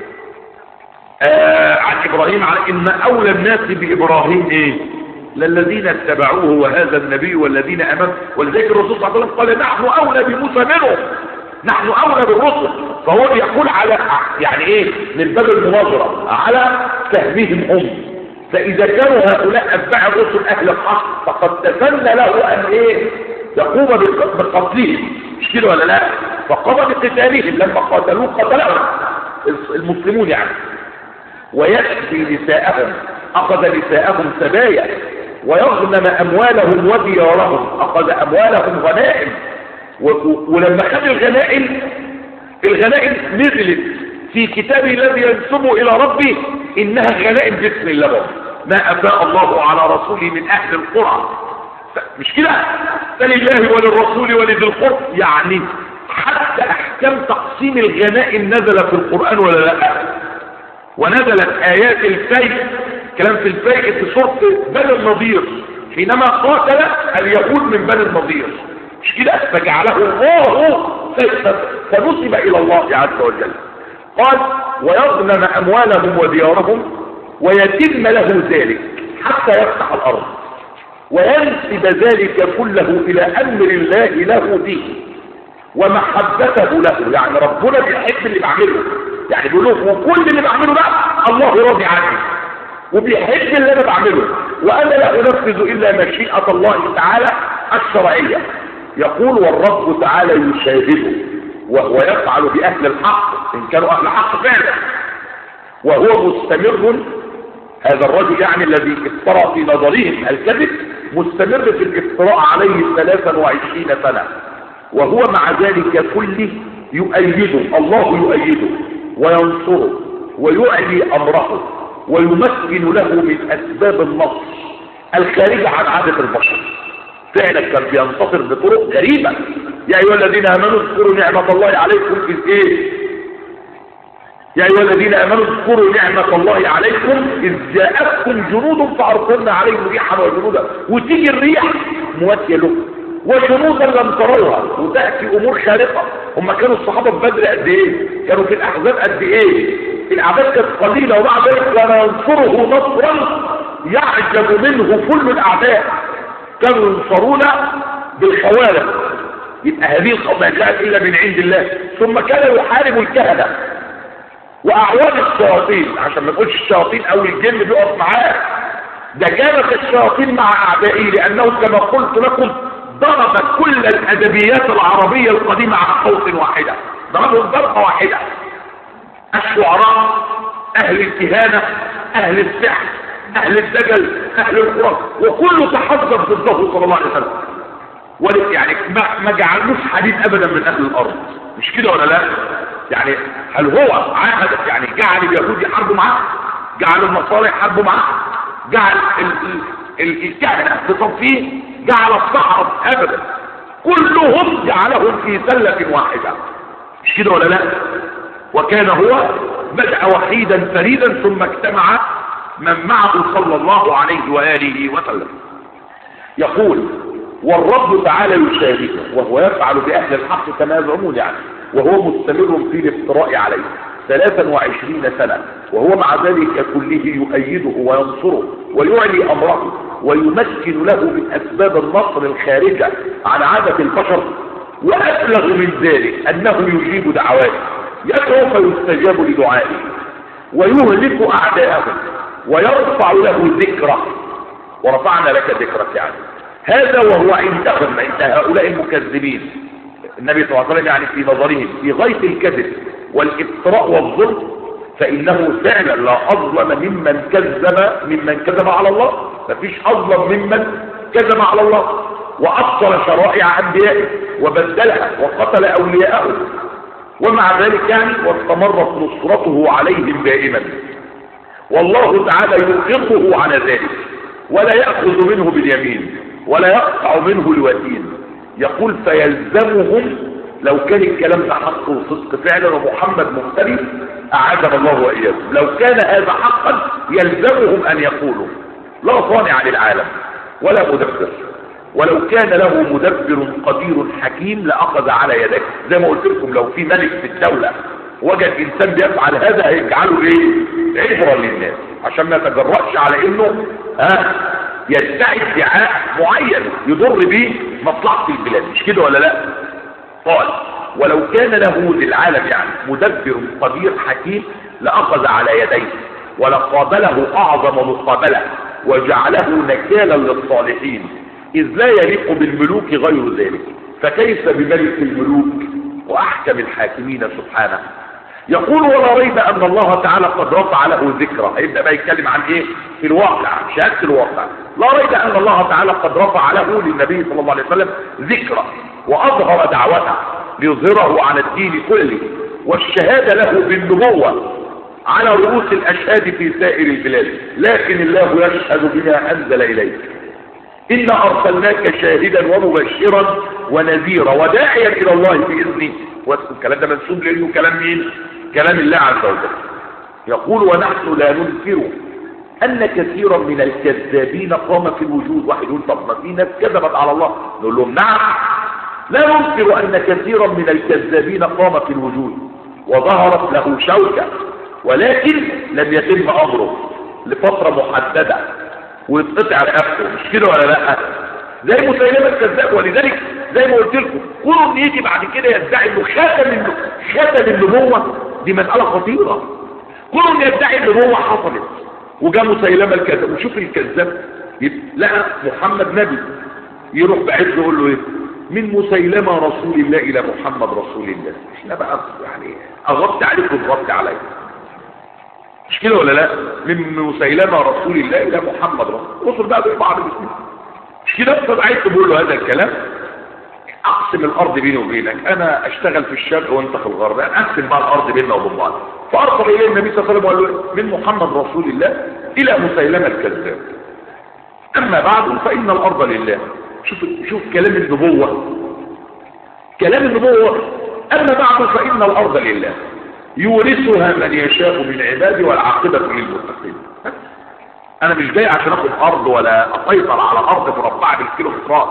آه عن ابراهيم على ان اولى الناس بابراهيم ايه للذين اتبعوه وهذا النبي والذين امنوا ولذلك الرسول صلى الله عليه وسلم قال نحن اولى بموسى منهم نحن اولى بالرسل فهو بيقول على يعني ايه من باب المناظره على فهمهم هم فاذا كانوا هؤلاء اتباع الرسل اهل الحق فقد تسنى له ان ايه يقوم بقتلهم مش كده ولا لا فقام بقتالهم لما قاتلوه قتلهم المسلمون يعني ويأتي نساءهم أخذ نساءهم سبايا ويغنم أموالهم وديارهم أخذ أموالهم غنائم ولما خد الغنائم الغنائم نزلت في كتابه الذي ينسبه إلى ربه إنها غنائم باسم الله ما أفاء الله على رسوله من أهل القرى مش كده فلله وللرسول ولذي القرب يعني حتى أحكام تقسيم الغنائم نزل في القرآن ولا لا ونزلت آيات الفيء كلام في الفيء في سورة بني النضير حينما قاتل اليهود من بني النضير مش كده فجعله الله فنسب إلى الله عز وجل قال ويغنم أموالهم وديارهم ويتم له ذلك حتى يفتح الأرض وينسب ذلك كله إلى أمر الله له به ومحبته له يعني ربنا بيحب اللي بعمله يعني بيقول له وكل اللي بعمله ده الله راضي عني وبيحب اللي انا بعمله وانا لا انفذ الا مشيئه الله تعالى الشرعيه يقول والرب تعالى يشاهده وهو يفعل باهل الحق ان كانوا اهل حق فعلا وهو مستمر هذا الرجل يعني الذي افترى في نظرهم الكذب مستمر في الافتراء عليه 23 سنه وهو مع ذلك كله يؤيده الله يؤيده وينصره ويعلي أمره ويمكن له من أسباب النصر الخارجة عن عادة البشر فعلا كان بينتصر بطرق غريبة يا أيها الذين آمنوا اذكروا نعمة الله عليكم إذ إيه يا أيها الذين آمنوا اذكروا نعمة الله عليكم إذ جاءتكم جنود فأرسلنا عليهم ريحا وجنودا وتيجي الريح مواتية له وجنودا لم تروها وتأتي أمور خارقة هم كانوا الصحابة في بدر قد إيه كانوا في الأحزاب قد إيه الأعداد كانت قليلة ومع ذلك كان ينصره نصرا يعجب منه كل الأعداء كانوا ينصرون بالخوارق يبقى هذه القوم ما جاءت إلا من عند الله ثم كان يحارب الكهنة وأعوان الشياطين عشان ما نقولش الشياطين أو الجن بيقف معاه ده كانت الشياطين مع أعدائه لأنه كما قلت لكم ضرب كل الأدبيات العربية القديمة على صوت واحدة ضربهم ضربة واحدة الشعراء أهل الكهانة أهل السحر أهل الدجل أهل القرى وكله تحذر ضده صلى الله عليه وسلم ولك يعني ما, ما جعلوش حديث أبدا من أهل الأرض مش كده ولا لا يعني هل هو عاهد يعني جعل اليهود يحاربوا معاه جعل النصارى يحاربوا معاه جعل الكهنة بصفيه جعل الصحراء ابدا كلهم جعلهم في سلة واحدة مش كده ولا لا وكان هو بدأ وحيدا فريدا ثم اجتمع من معه صلى الله عليه وآله وسلم يقول والرب تعالى يشاهده وهو يفعل بأهل الحق كما يزعمون يعني وهو مستمر في الافتراء عليه ثلاثا وعشرين سنة وهو مع ذلك كله يؤيده وينصره ويعلي أمره ويمكن له من أسباب النصر الخارجة عن عادة البشر وأبلغ من ذلك أنه يجيب دعواته يدعو فيستجاب لدعائه ويهلك أعداءه ويرفع له ذكره ورفعنا لك ذكرك يعني هذا وهو عندهم عند هؤلاء المكذبين النبي صلى الله عليه وسلم يعني في نظرهم في غاية الكذب والافتراء والظلم فإنه فعلا لا أظلم ممن كذب ممن كذب على الله مفيش أظلم ممن كذب على الله وأبطل شرائع أنبيائه وبدلها وقتل أولياءه ومع ذلك يعني واستمرت نصرته عليهم دائما والله تعالى يوقظه على ذلك ولا يأخذ منه باليمين ولا يقطع منه الوتين يقول فيلزمهم لو كان الكلام ده حق وصدق فعلا ومحمد مختلف أعاذنا الله وإياكم لو كان هذا حقا يلزمهم أن يقولوا لا صانع للعالم ولا مدبر ولو كان له مدبر قدير حكيم لأخذ على يديه زي ما قلت لكم لو في ملك في الدولة وجد إنسان بيفعل هذا هيجعله إيه عبرة للناس عشان ما يتجرأش على إنه ها يدعي ادعاء معين يضر به مصلحة البلاد مش كده ولا لا قال ولو كان له للعالم يعني مدبر قدير حكيم لأخذ على يديه ولقابله أعظم مقابلة وجعله نكالا للصالحين إذ لا يليق بالملوك غير ذلك فكيف بملك الملوك وأحكم الحاكمين سبحانه يقول ولا ريب أن الله تعالى قد رفع له ذكرى هيبدأ بقى يتكلم عن إيه في الواقع شهادة الواقع لا ريب أن الله تعالى قد رفع له للنبي صلى الله عليه وسلم ذكرى وأظهر دعوته ليظهره على الدين كله والشهادة له بالنبوة على رؤوس الأشهاد في سائر البلاد لكن الله يشهد بما أنزل إليك إنا أرسلناك شاهدا ومبشرا ونذيرا وداعيا إلى الله بإذنه والكلام ده منسوب لأنه كلام مين كلام الله عز وجل يقول ونحن لا ننكر أن كثيرا من الكذابين قام في الوجود واحد يقول طب ما في ناس كذبت على الله نقول لهم نعم لا ننكر أن كثيرا من الكذابين قام في الوجود وظهرت له شوكة ولكن لم يتم أمره لفترة محددة ويتقطع رقبته مش كده ولا لا زي مسيلمة الكذاب ولذلك زي ما قلت لكم كل ان يجي بعد كده يدعي انه ختم ختم النبوة دي مسألة خطيرة كل ان يدعي النبوة حصلت وجاء مسيلمة الكذاب وشوف الكذاب لقى محمد نبي يروح بعيد يقول له ايه من مسيلمة رسول الله الى محمد رسول الله احنا بقى يعني اغطي عليك وتغطي عليك مش كده ولا لا من مسيلمة رسول الله الى محمد رسول وصل بقى بعض المسلمين مش كده طب عايز تقول له هذا الكلام اقسم الارض بيني وبينك انا اشتغل في الشرق وانت في الغرب يعني اقسم بقى الارض بيننا وبين بعض فارسل اليه النبي صلى الله عليه وسلم وقال له من محمد رسول الله الى مسيلمة الكذاب اما بعد فان الارض لله شوف شوف كلام النبوة كلام النبوة اما بعد فان الارض لله يورثها من يشاء من عباده والعاقبة للمتقين انا مش جاي عشان اخد ارض ولا اسيطر على ارض مربعة بالكيلو مترات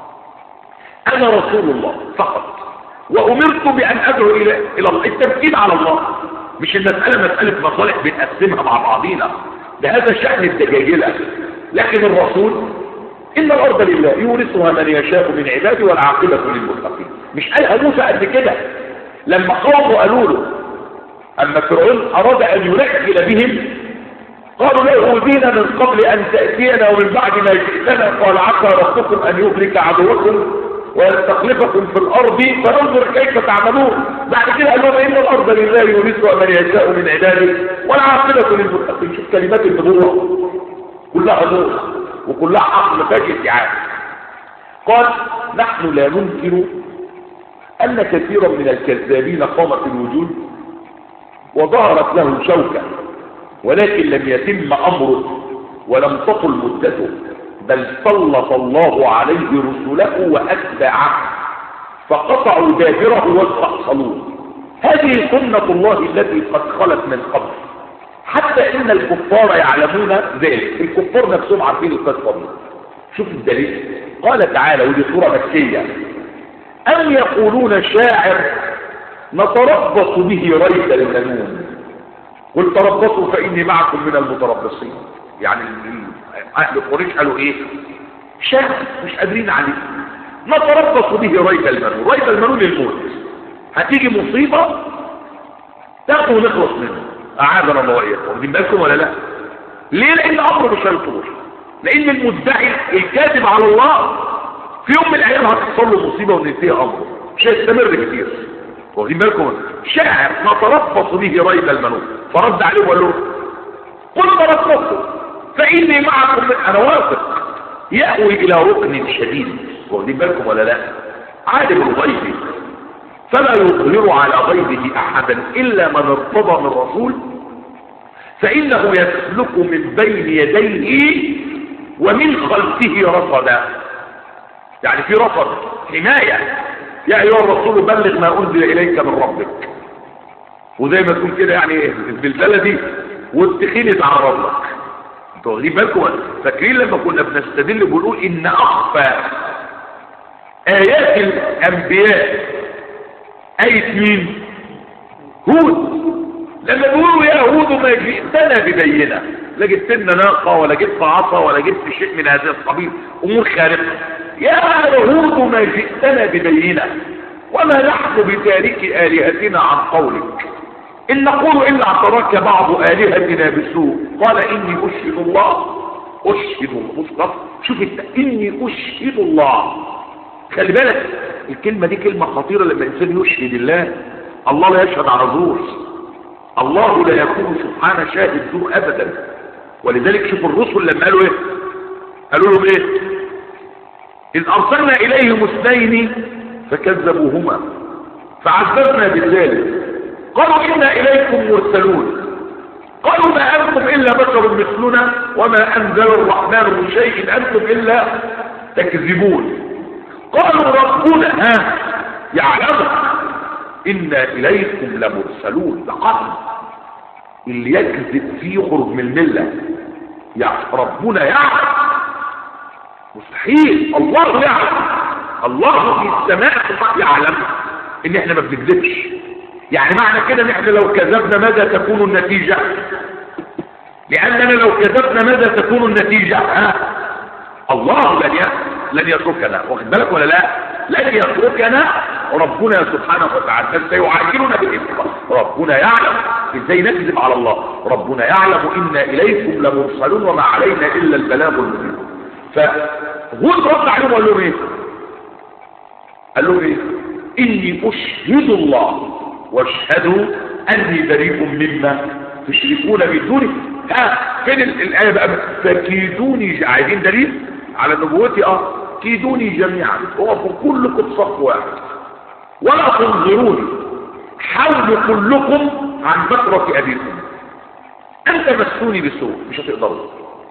انا رسول الله فقط وامرت بان ادعو الى الى الله التمكين على الله مش المسألة مسألة مصالح بنقسمها مع بعضينا ده هذا شأن الدجاجلة لكن الرسول ان الارض لله يورثها من يشاء من عباده والعاقبة للمتقين مش قالها موسى قد كده لما قوموا قالوا له اما فرعون اراد ان ينكل بهم قالوا له بينا من قبل ان تأتينا ومن بعد ما جئتنا قال عسى ربكم ان يهلك عدوكم ويستخلفكم في الارض فننظر كيف تعملون بعد كده قال لهم ان الارض لله يورثها من يشاء من عباده والعاقبة للمتقين شوف كلمات النبوة كلها نور وكلها حق ما فيهاش ادعاء قال نحن لا ننكر ان كثيرا من الكذابين قام في الوجود وظهرت له شوكة ولكن لم يتم أمره ولم تطل مدته بل سلط الله عليه رسله وأتباعه فقطعوا دابره واستحصلوه هذه سنة الله التي قد خلت من قبل حتى إن الكفار يعلمون ذلك الكفار نفسهم عارفين القصة دي شوف الدليل قال تعالى ودي سورة مكية أم يقولون شاعر نتربص به ريب المنون قل تربصوا فاني معكم من المتربصين يعني اهل قريش قالوا ايه شاهد مش قادرين عليه نتربص به ريب المنون ريب المنون الموت هتيجي مصيبة تاخده ونخلص منه اعاذنا الله واياكم واخدين بالكم ولا لا ليه لان امره مش هيطول لان المدعي الكاذب على الله في يوم من الايام هتحصل له مصيبه وننتهي امره مش هيستمر كتير واخدين بالكم شاعر نتربص به ريب المنون فرد عليه وقال له قل تربصوا فاني معكم من انا واثق يأوي الى ركن شديد واخدين بالكم ولا لا عالم الغيب فلا يظهر على غيبه احدا الا من ارتضى من رسول فانه يسلك من بين يديه ومن خلفه رصدا يعني في رصد حماية يا ايها الرسول بلغ ما انزل اليك من ربك وزي ما تكون كده يعني بالبلدي والتخين يتعرض لك انتوا واخدين بالكم فاكرين لما كنا بنستدل بنقول ان اخفى ايات الانبياء ايه مين هود لما بيقولوا يا هود ما جئتنا ببينه لا جبت لنا ناقه ولا جبت عصا ولا جبت شيء من هذا القبيل امور خارقه يا هود ما جئتنا ببينه وما نحن بتارك الهتنا عن قولك ان نقول الا اعتراك بعض الهتنا بسوء قال اني اشهد الله اشهد الله مصطفى شوف انت اني اشهد الله خلي بالك الكلمه دي كلمه خطيره لما الانسان يشهد الله الله لا يشهد على زور الله لا يكون سبحانه شاهد زور ابدا ولذلك شوف الرسل لما قالوا ايه قالوا لهم ايه اذ ارسلنا اليهم اثنين فكذبوهما فعذبنا بالذلك قالوا انا اليكم مرسلون قالوا ما انتم الا بشر مثلنا وما انزل الرحمن من شيء انتم الا تكذبون قالوا ربنا ها يعلم انا اليكم لمرسلون لقد اللي يكذب فيه يخرج من المله يعني ربنا يعلم مستحيل الله يعلم الله في السماء يعلم ان احنا ما بنكذبش يعني معنى كده ان احنا لو كذبنا ماذا تكون النتيجة لاننا لو كذبنا ماذا تكون النتيجة ها الله لن لن يتركنا واخد بالك ولا لا لن يتركنا ربنا سبحانه وتعالى بل سيعاجلنا بالإثم ربنا يعلم ازاي نكذب على الله ربنا يعلم إنا إليكم لمرسلون وما علينا إلا البلاغ المبين فهود رد عليهم وقال لهم ايه قال لهم ايه إني أشهد الله واشهدوا أني بريء مما تشركون من دوني ها فين الآية بقى فكيدوني عايزين دليل على نبوتي اه كيدوني جميعا وقفوا كلكم صف واحد ولا تنظروني حاولوا كلكم عن بكرة أبيكم أن تمسوني بسوء مش هتقدروا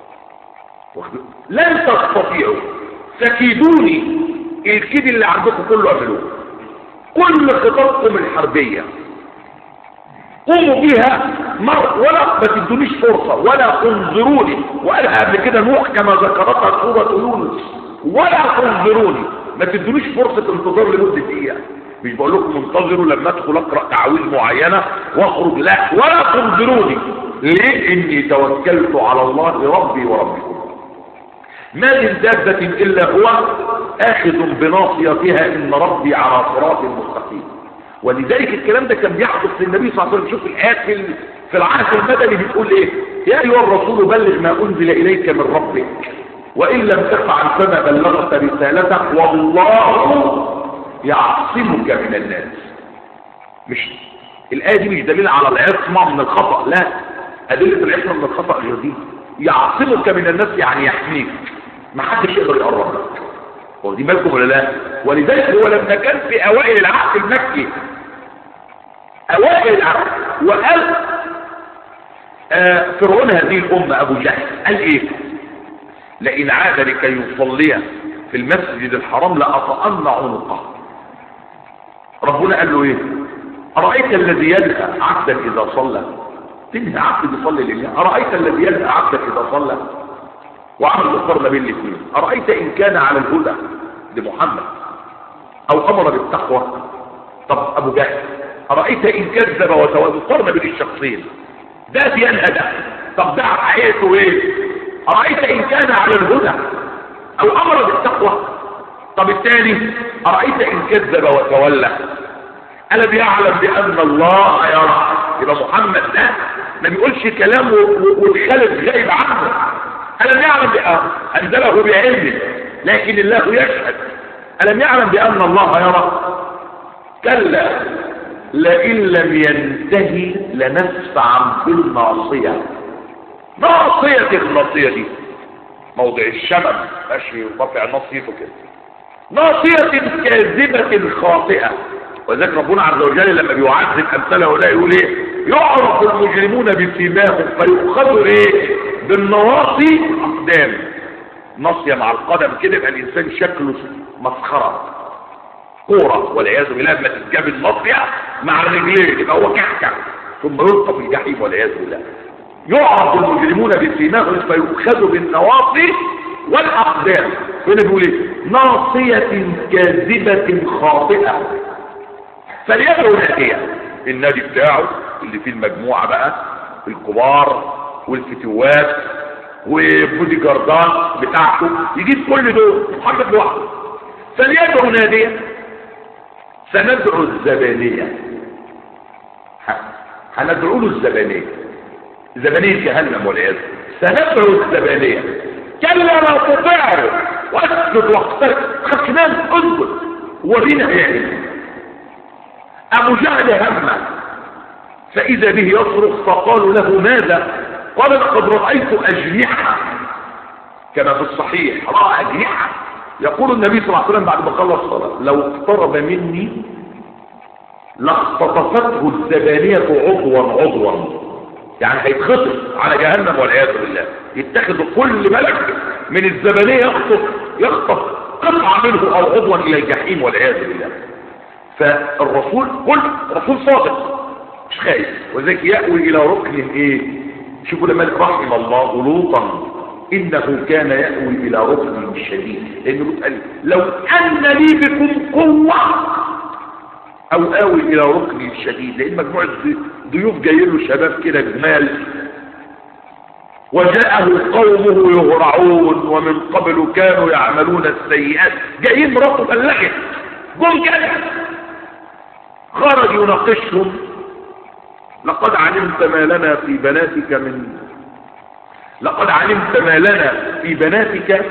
لن تستطيعوا تكيدوني الكيد اللي عندكم كله اعملوه كل خططكم الحربية قوموا بيها مر ولا ما تدونيش فرصة ولا تنظروني وقالها قبل كده نوح كما ذكرتها سورة يونس ولا تنظروني ما تدونيش فرصة انتظار لمدة دقيقة مش بقول لكم انتظروا لما ادخل اقرا تعويذ معينه واخرج لا ولا تنظروني ليه اني توكلت على الله ربي وربكم ما من دابة الا هو اخذ بناصيتها ان ربي على صراط مستقيم ولذلك الكلام ده كان بيحدث للنبي صلى الله عليه وسلم شوف الايات في في العهد المدني بتقول ايه يا ايها الرسول بلغ ما انزل اليك من ربك وان لم تفعل فما بلغت رسالتك والله يعصمك من الناس مش الآية دي مش دليل على العصمة من الخطأ لا أدلة العصمة من الخطأ غير دي يعصمك من الناس يعني يحميك ما حدش يقدر يقرب لك واخدين بالكم ولا لا ولذلك هو لما كان في أوائل العهد المكي أوائل العهد وقال آه فرعون هذه الأمة أبو جهل قال إيه لئن عاد لكي يصلي في المسجد الحرام لأطأن عنقه ربنا قال له ايه أرأيت الذي يلهى عبدا إذا صلى تنهى عبد يصلي لله أرأيت الذي يلهى عبدا إذا صلى وعمل مقارنة بين الاثنين أرأيت إن كان على الهدى لمحمد أو أمر بالتقوى طب أبو جهل أرأيت إن كذب وتولى قرن بين الشخصين ده بينهى ده طب ده حقيقته ايه أرأيت إن كان على الهدى أو أمر بالتقوى طب الثاني أرأيت إن كذب وتولى ألم يعلم بأن الله يرى يبقى محمد ده ما بيقولش كلام والخالق غايب عنه ألم يعلم بأن أنزله بعلمه لكن الله يشهد ألم يعلم بأن الله يرى كلا لئن لم ينتهي لنسفعا بالناصية ناصية الناصية دي موضع الشمم ماشي يرتفع ناصيته كده ناصية كاذبة خاطئة وذلك ربنا عز وجل لما بيعذب امثاله هؤلاء يقول ايه يعرف المجرمون بسيماهم فيؤخذوا ايه بالنواصي اقدام ناصية مع القدم كده يبقى الانسان شكله مسخرة كورة والعياذ بالله لما تتجاب الناصية مع الرجلين يبقى هو كحكة ثم يلقى في الجحيم والعياذ بالله يعرف المجرمون بسيماهم فيؤخذوا بالنواصي والاقدام هنا بيقول ايه ناصية كاذبة خاطئة فليدعو نادية النادي بتاعه اللي فيه المجموعة بقى الكبار والفتوات وبودي جاردان بتاعته يجيب كل دول محمد لوحده فليدعو نادية سندعو الزبانية هندعو له الزبانية زبانية جهنم والعياذ سندعو الزبانية كلا لا تطيعه واسجد واقترب خشنان اسجد ورينا يعني ابو جهل همه فاذا به يصرخ فقالوا له ماذا قال لقد رايت اجنحه كما في الصحيح راى اجنحه يقول النبي صلى الله عليه وسلم بعد ما خلص الصلاه لو اقترب مني لاختطفته الزبانيه عضوا عضوا يعني هيتخطف على جهنم والعياذ بالله يتخذ كل ملك من الزبانيه يخطف يخطف قطعه منه او عضوا الى الجحيم والعياذ بالله فالرسول كل رسول صادق مش خايف وذلك يأوي الى ركن ايه شوفوا لما رحم الله لوطا انه كان يأوي الى ركن شديد لانه بتقال لو ان لي بكم قوة او اوي الى ركن شديد لان مجموعة ضيوف جايين له شباب كده جمال وجاءه قومه يهرعون ومن قبل كانوا يعملون السيئات جايين مراته بلغت جم كده خرج يناقشهم لقد علمت ما لنا في بناتك من لقد علمت ما لنا في بناتك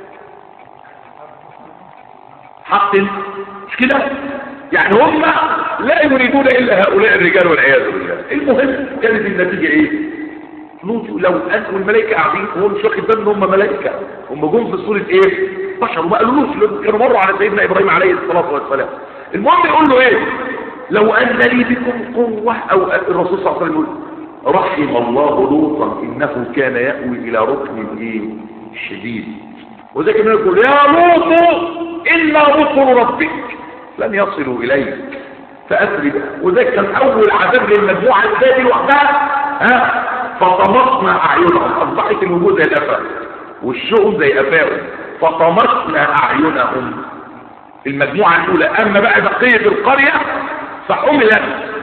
حق مش كده يعني هم لا يريدون الا هؤلاء الرجال والعياذ بالله المهم كانت النتيجه ايه نوتوا لو ان والملائكه قاعدين وهو مش واخد باله ان هم ملائكه هم جم في صوره ايه بشر وما قالولوش كانوا مروا على سيدنا ابراهيم عليه الصلاه والسلام المهم يقول له ايه لو ان لي بكم قوه او الرسول صلى الله عليه وسلم يقول رحم الله لوطا انه كان ياوي الى ركن ايه شديد وذلك يقول يا لوط انا رسل ربك لن يصلوا اليك فاسري وذلك كان اول عذاب للمجموعه الثانيه لوحدها ها فطمسنا اعينهم اصبحت الوجود زي الافاق والشؤم زي افاقهم فطمسنا اعينهم المجموعه الاولى اما بقى بقيه القريه فحملت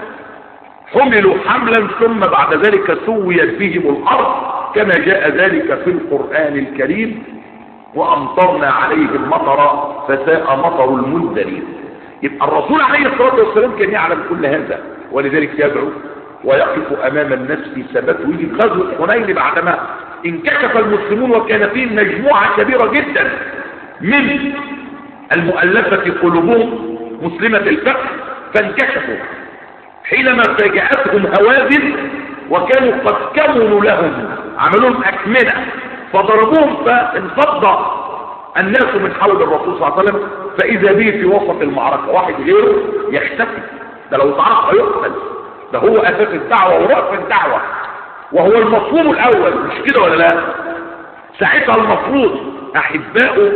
حملوا حملا ثم بعد ذلك سويت بهم الارض كما جاء ذلك في القران الكريم وامطرنا عليهم مطرا فساء مطر المنذرين يبقى الرسول عليه الصلاه والسلام كان يعلم كل هذا ولذلك يدعو ويقف امام الناس في ثبات ويجي غزوه حنين بعدما انكشف المسلمون وكان فيهم مجموعه كبيره جدا من المؤلفه قلوبهم مسلمه الفقه فانكشفوا حينما فاجأتهم هوازن وكانوا قد كملوا لهم عملوا لهم أكمنة فضربوهم فانفض الناس من حول الرسول صلى الله عليه وسلم فإذا به في وسط المعركة واحد غيره يختفي ده لو تعرف هيقتل ده هو أساس الدعوة ورأس الدعوة وهو المفهوم الأول مش كده ولا لا ساعتها المفروض أحبائه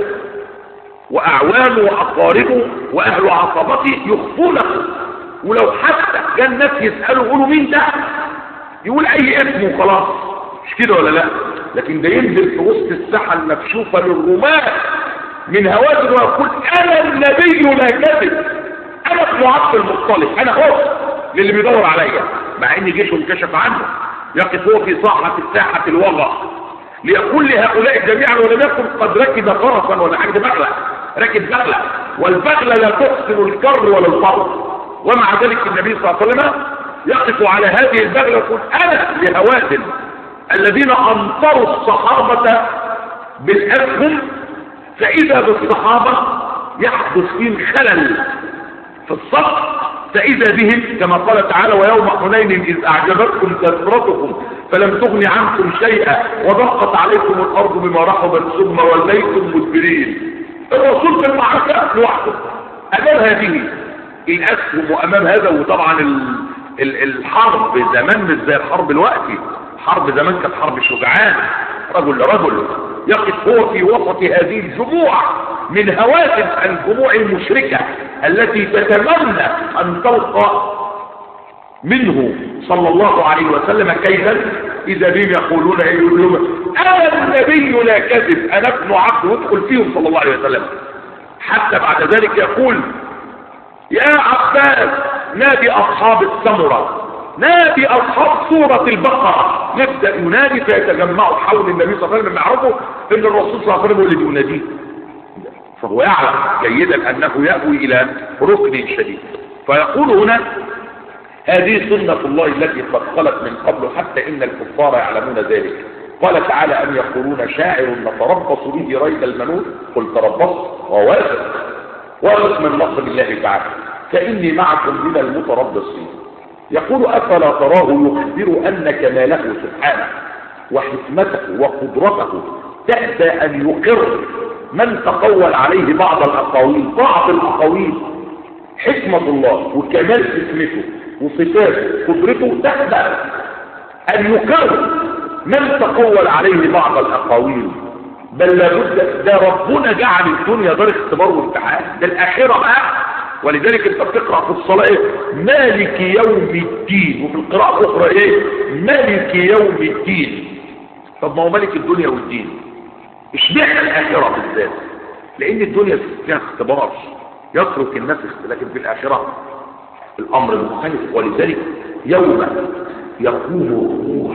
وأعوانه وأقاربه وأهل عصبته يخفونه ولو حتى جاء الناس يسألوا يقولوا مين ده يقول اي اسم وخلاص مش كده ولا لا لكن ده ينزل في وسط الساحة المكشوفة للرماة من هوازن ويقول انا النبي لا كذب انا ابن عبد المطلب انا هو للي بيدور عليا مع ان جيشه انكشف عنه يقف هو في صاحة الساحة الوغى ليقول لهؤلاء جميعا ولم يكن قد ركب فرسا ولا حاجة بغلة ركب بغلة والبغلة لا تحسن الكر ولا الفر ومع ذلك النبي صلى الله عليه وسلم يقف على هذه البغلة ويقول انا لهوازن الذين امطروا الصحابة بالاسهم فاذا بالصحابة يحدث فيهم خلل في الصف فإذا بهم كما قال تعالى ويوم حنين إذ أعجبتكم كثرتكم فلم تغن عنكم شيئا وضاقت عليكم الأرض بما رحبت ثم وليتم مدبرين الرسول في المعركة لوحده أمام هذه الأسهم وأمام هذا وطبعا ال ال الحرب زمان مش زي الحرب الوقتي حرب زمان كانت حرب شجعان رجل لرجل يقف هو في وسط هذه الجموع من هواتف الجموع المشركة التي تتمنى أن تلقى منه صلى الله عليه وسلم كيفا إذا بهم يقولون أيهم أنا النبي لا كذب أنا ابن عبد وادخل فيهم صلى الله عليه وسلم حتى بعد ذلك يقول يا عباس نادي أصحاب السمرة نادي أصحاب سورة البقرة يبدأ ينادي فيتجمعوا حول النبي صلى الله عليه وسلم يعرفوا أن الرسول صلى الله عليه وسلم هو اللي بيناديه فهو يعلم جيدا أنه يأوي إلى ركن شديد فيقول هنا هذه سنة الله التي قد خلت من قبل حتى إن الكفار يعلمون ذلك قال تعالى أم يقولون شاعر نتربص به ريب المنون قل تربص وواثق واثق من نصر الله تعالى فإني معكم من المتربصين يقول أفلا تراه يخبر أن كماله سبحانه وحكمته وقدرته تأتى أن يقر من تقول عليه بعض الأقاويل بعض الأقاويل حكمة الله وكمال حكمته وصفاته قدرته تأتى أن يقر من تقول عليه بعض الأقاويل بل لابد ده ربنا جعل الدنيا دار اختبار وامتحان ده الآخرة بقى ولذلك انت بتقرأ في الصلاة ايه مالك يوم الدين وفي القراءة الأخرى ايه مالك يوم الدين طب ما هو ملك الدنيا والدين اشمعنى الآخرة بالذات لأن الدنيا فيها اختبار يترك الناس لكن في الآخرة الأمر المختلف ولذلك يوم يقوم الروح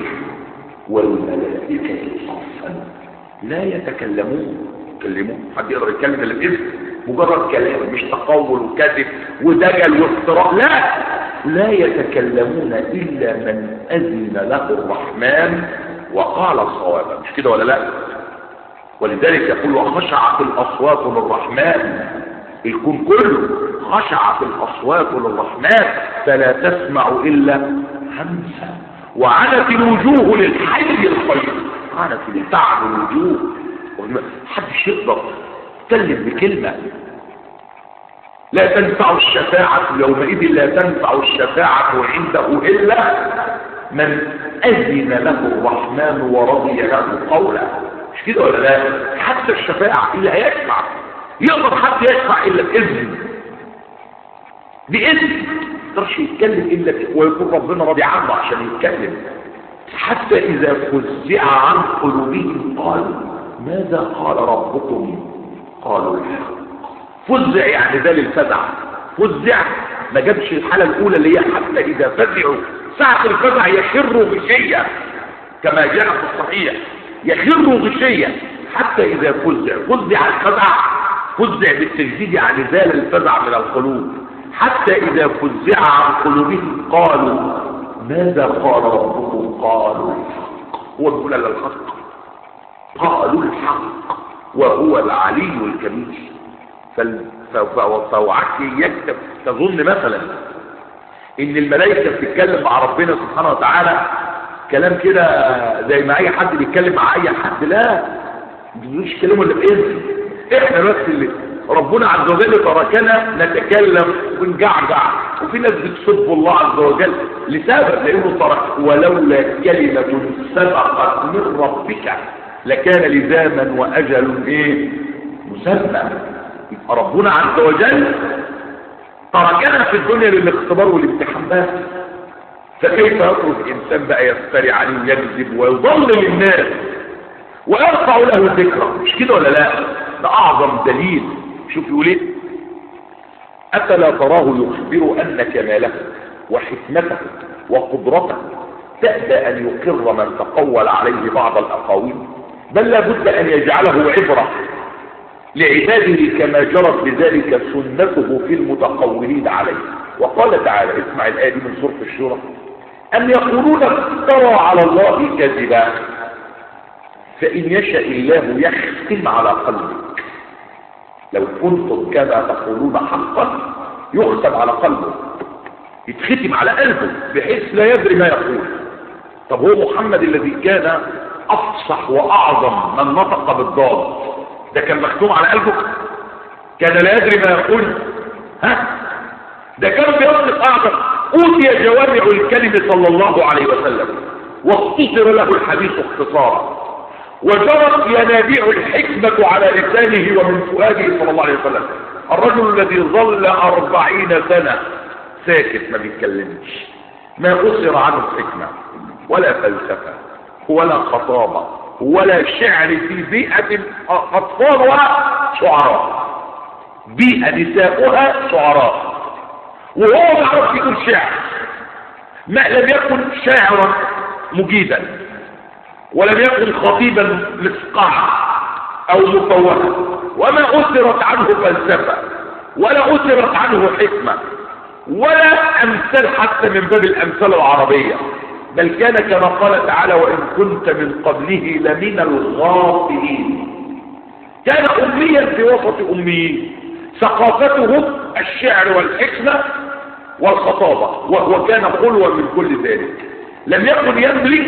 والملائكة صفا لا يتكلمون يتكلمون حد يقدر يتكلم الا باذن مجرد كلام مش تقول وكذب ودجل وافتراء لا لا يتكلمون الا من اذن له الرحمن وقال الصواب مش كده ولا لا ولذلك يقول وخشعت الاصوات للرحمن الكون كله خشعت الاصوات للرحمن فلا تسمع الا همسا وعنت الوجوه للحي القيوم عنت تعب الوجوه محدش يقدر يتكلم بكلمة لا تنفع الشفاعة يومئذ لا تنفع الشفاعة عنده إلا من أذن له الرحمن ورضي له قولا مش كده ولا لا حتى الشفاعة اللي هيشفع يقدر حد يشفع إلا بإذن بإذن يقدرش يتكلم إلا ويكون ربنا راضي عنه عشان يتكلم حتى إذا فزع عن قلوبهم قالوا ماذا قال ربكم قالوا الحق فزع يعني ذا للفزع فزع ما جابش الحالة الأولى اللي هي حتى إذا فزعوا ساعة الفزع يخروا غشية كما جاء في الصحيح يخروا غشية حتى إذا فزع فزع الفزع فزع بالتجديد يعني زال الفزع من القلوب حتى إذا فزع عن قلوبهم قالوا ماذا قال ربكم قالوا الحق هو بيقول الحق قالوا الحق وهو العلي الكبير فوعك يكتب تظن مثلا ان الملائكة بتتكلم مع ربنا سبحانه وتعالى كلام كده زي ما اي حد بيتكلم مع اي حد لا مش كلامه اللي باذن احنا بس اللي ربنا عز وجل تركنا نتكلم ونجعجع وفي ناس بتسب الله عز وجل لسبب لانه ترك ولولا كلمة سبقت من ربك لكان لزاما واجل ايه مسمى يبقى ربنا عز وجل تركنا في الدنيا للاختبار والامتحان بس فكيف يترك الانسان بقى يفتري عليه ويكذب ويضلل الناس ويرفع له ذكرى مش كده ولا لا ده اعظم دليل شوف يقول ايه افلا تراه يخبر ان كماله وحكمته وقدرته تأبى أن يقر من تقول عليه بعض الأقاويل بل لابد أن يجعله عبرة لعباده كما جرت بذلك سنته في المتقولين عليه وقال تعالى اسمع الآية دي من سورة الشورى أم يقولون افترى على الله كذبا فإن يشاء الله يختم على قلبك لو كنتم كما تقولون حقا يختم على قلبه يتختم على قلبه بحيث لا يدري ما يقول طب هو محمد الذي كان أفصح وأعظم من نطق بالضاد ده كان مختوم على قلبه كان لا يدري ما يقول ها ده كان بيطلق أعظم أوتي جوامع الكلم صلى الله عليه وسلم واختصر له الحديث اختصارا وجرت ينابيع الحكمة على لسانه ومن فؤاده صلى الله عليه وسلم الرجل الذي ظل أربعين سنة ساكت ما بيتكلمش ما أسر عنه حكمة ولا فلسفة ولا خطابة ولا شعر في بيئة أطفال ولا شعراء بيئة نساؤها شعراء وهو ما عرف يقول شعر ما لم يكن شاعرا مجيدا ولم يكن خطيبا مسقعا او مفوها وما اثرت عنه فلسفه ولا اثرت عنه حكمه ولا امثال حتى من باب الامثال العربيه بل كان كما قال تعالى وان كنت من قبله لمن الغافلين كان اميا في وسط اميين ثقافته الشعر والحكمه والخطابه وهو كان خلوا من كل ذلك لم يكن يملك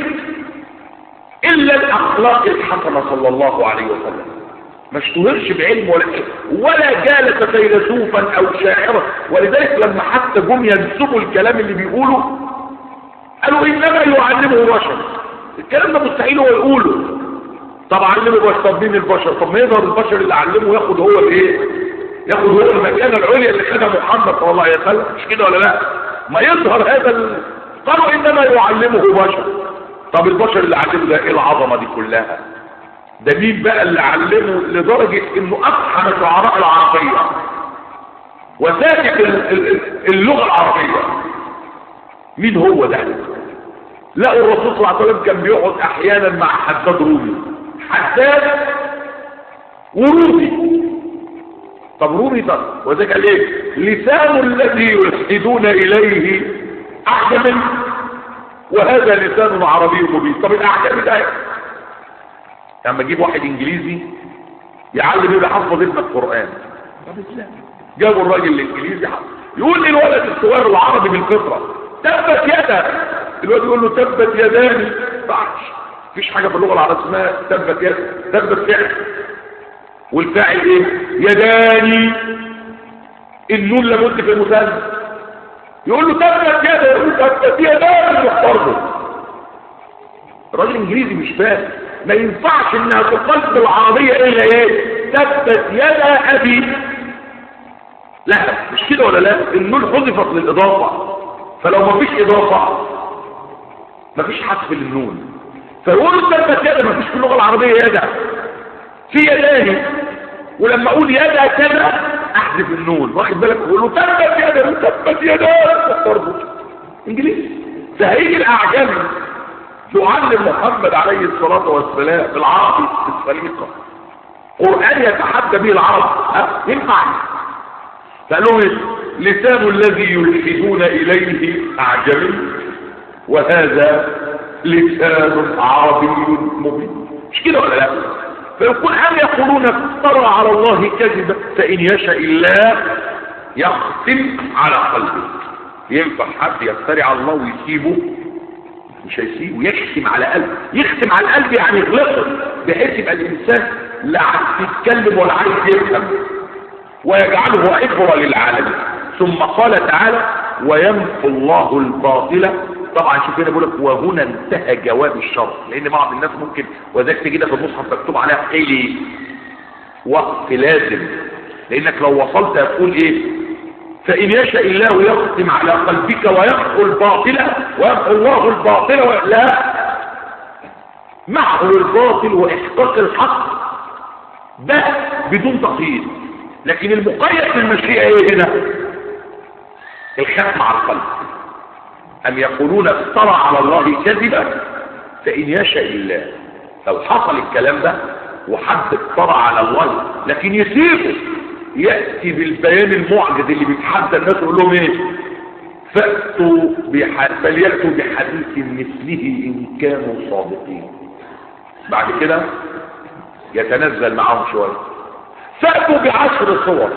الا الاخلاق الحسنه صلى الله عليه وسلم ما اشتهرش بعلم ولا ولا جالس فيلسوفا او شاعرا ولذلك لما حتى جم ينسبوا الكلام اللي بيقوله قالوا انما يعلمه بشر الكلام ده مستحيل هو يقوله طب علمه بشر طب مين البشر طب ما يظهر البشر اللي علمه ياخد هو الايه ياخد هو المكانه العليا اللي خدها محمد صلى الله عليه وسلم مش كده ولا لا ما يظهر هذا ال... قالوا انما يعلمه بشر طب البشر اللي علمه ده ايه العظمه دي كلها ده مين بقى اللي علمه لدرجة انه افحم شعراء العربية وساكت اللغة العربية مين هو ده لقوا الرسول صلى الله عليه وسلم كان بيقعد احيانا مع حداد رومي حداد ورومي طب رومي طب وذلك قال ايه لسان الذي يلحدون اليه اعجم وهذا لسان عربي مبين طب الاعجم ده لما اجيب واحد انجليزي يعلم يبقى حفظ ابن القران جابوا الراجل الانجليزي حفظ يقول لي الولد الصغير العربي بالفطره تبت يدا الولد يقول له تبت يداني بعش مفيش حاجه في اللغه العربيه اسمها تبت يد تبت فعل والفاعل ايه يداني النون لابد في المثنى يقول له تبت يدا يقول له تبت يداني برضه الراجل الانجليزي مش فاهم ما ينفعش انها تقال بالعربية الا ايه تبت يدا ابي لا مش كده ولا لا النون حذفت للاضافة فلو ما فيش اضافة ما فيش حذف للنون فيقول تبت يدا ما فيش في اللغة العربية يدا في يداني ولما اقول يدا كذا احذف النون واخد بالك يقول له تبت يدا تبت يدا برضه انجليزي فهيجي الاعجمي يعلم محمد عليه الصلاة والسلام بالعربي السليقة قرآن يتحدى به العرب ها ينفع فقالوا لسان الذي يلحدون إليه أعجمي وهذا لسان عربي مبين مش كده ولا لا فيقول أم يقولون افترى على الله كذبا فإن يشاء الله يختم على قلبه ينفع حد يفتري على الله ويسيبه مش هيسيبه يختم على قلبه يختم على القلب يعني يغلقه بحيث يبقى الانسان لا عايز يتكلم ولا عايز يفهم ويجعله عبره للعالمين ثم قال تعالى ويمحو الله الباطل طبعا شوف هنا بيقول لك وهنا انتهى جواب الشرط لان بعض الناس ممكن وذاك تجي في المصحف مكتوب عليها قيل وقت لازم لانك لو وصلت هتقول ايه فإن يشاء الله يختم على قلبك ويمحو الباطل ويمحو الله الباطل و... لا محو الباطل وإحقاق الحق ده بدون تقييد لكن المقيد في المشيئة ايه هنا الختم على القلب أم يقولون افترى على الله كذبا فإن يشاء الله لو حصل الكلام ده وحد افترى على الله لكن يسيبه يأتي بالبيان المعجز اللي بيتحدى الناس يقول لهم ايه فأتوا بح... فليأتوا بحديث مثله إن كانوا صادقين بعد كده يتنزل معاهم شوية فأتوا بعشر صور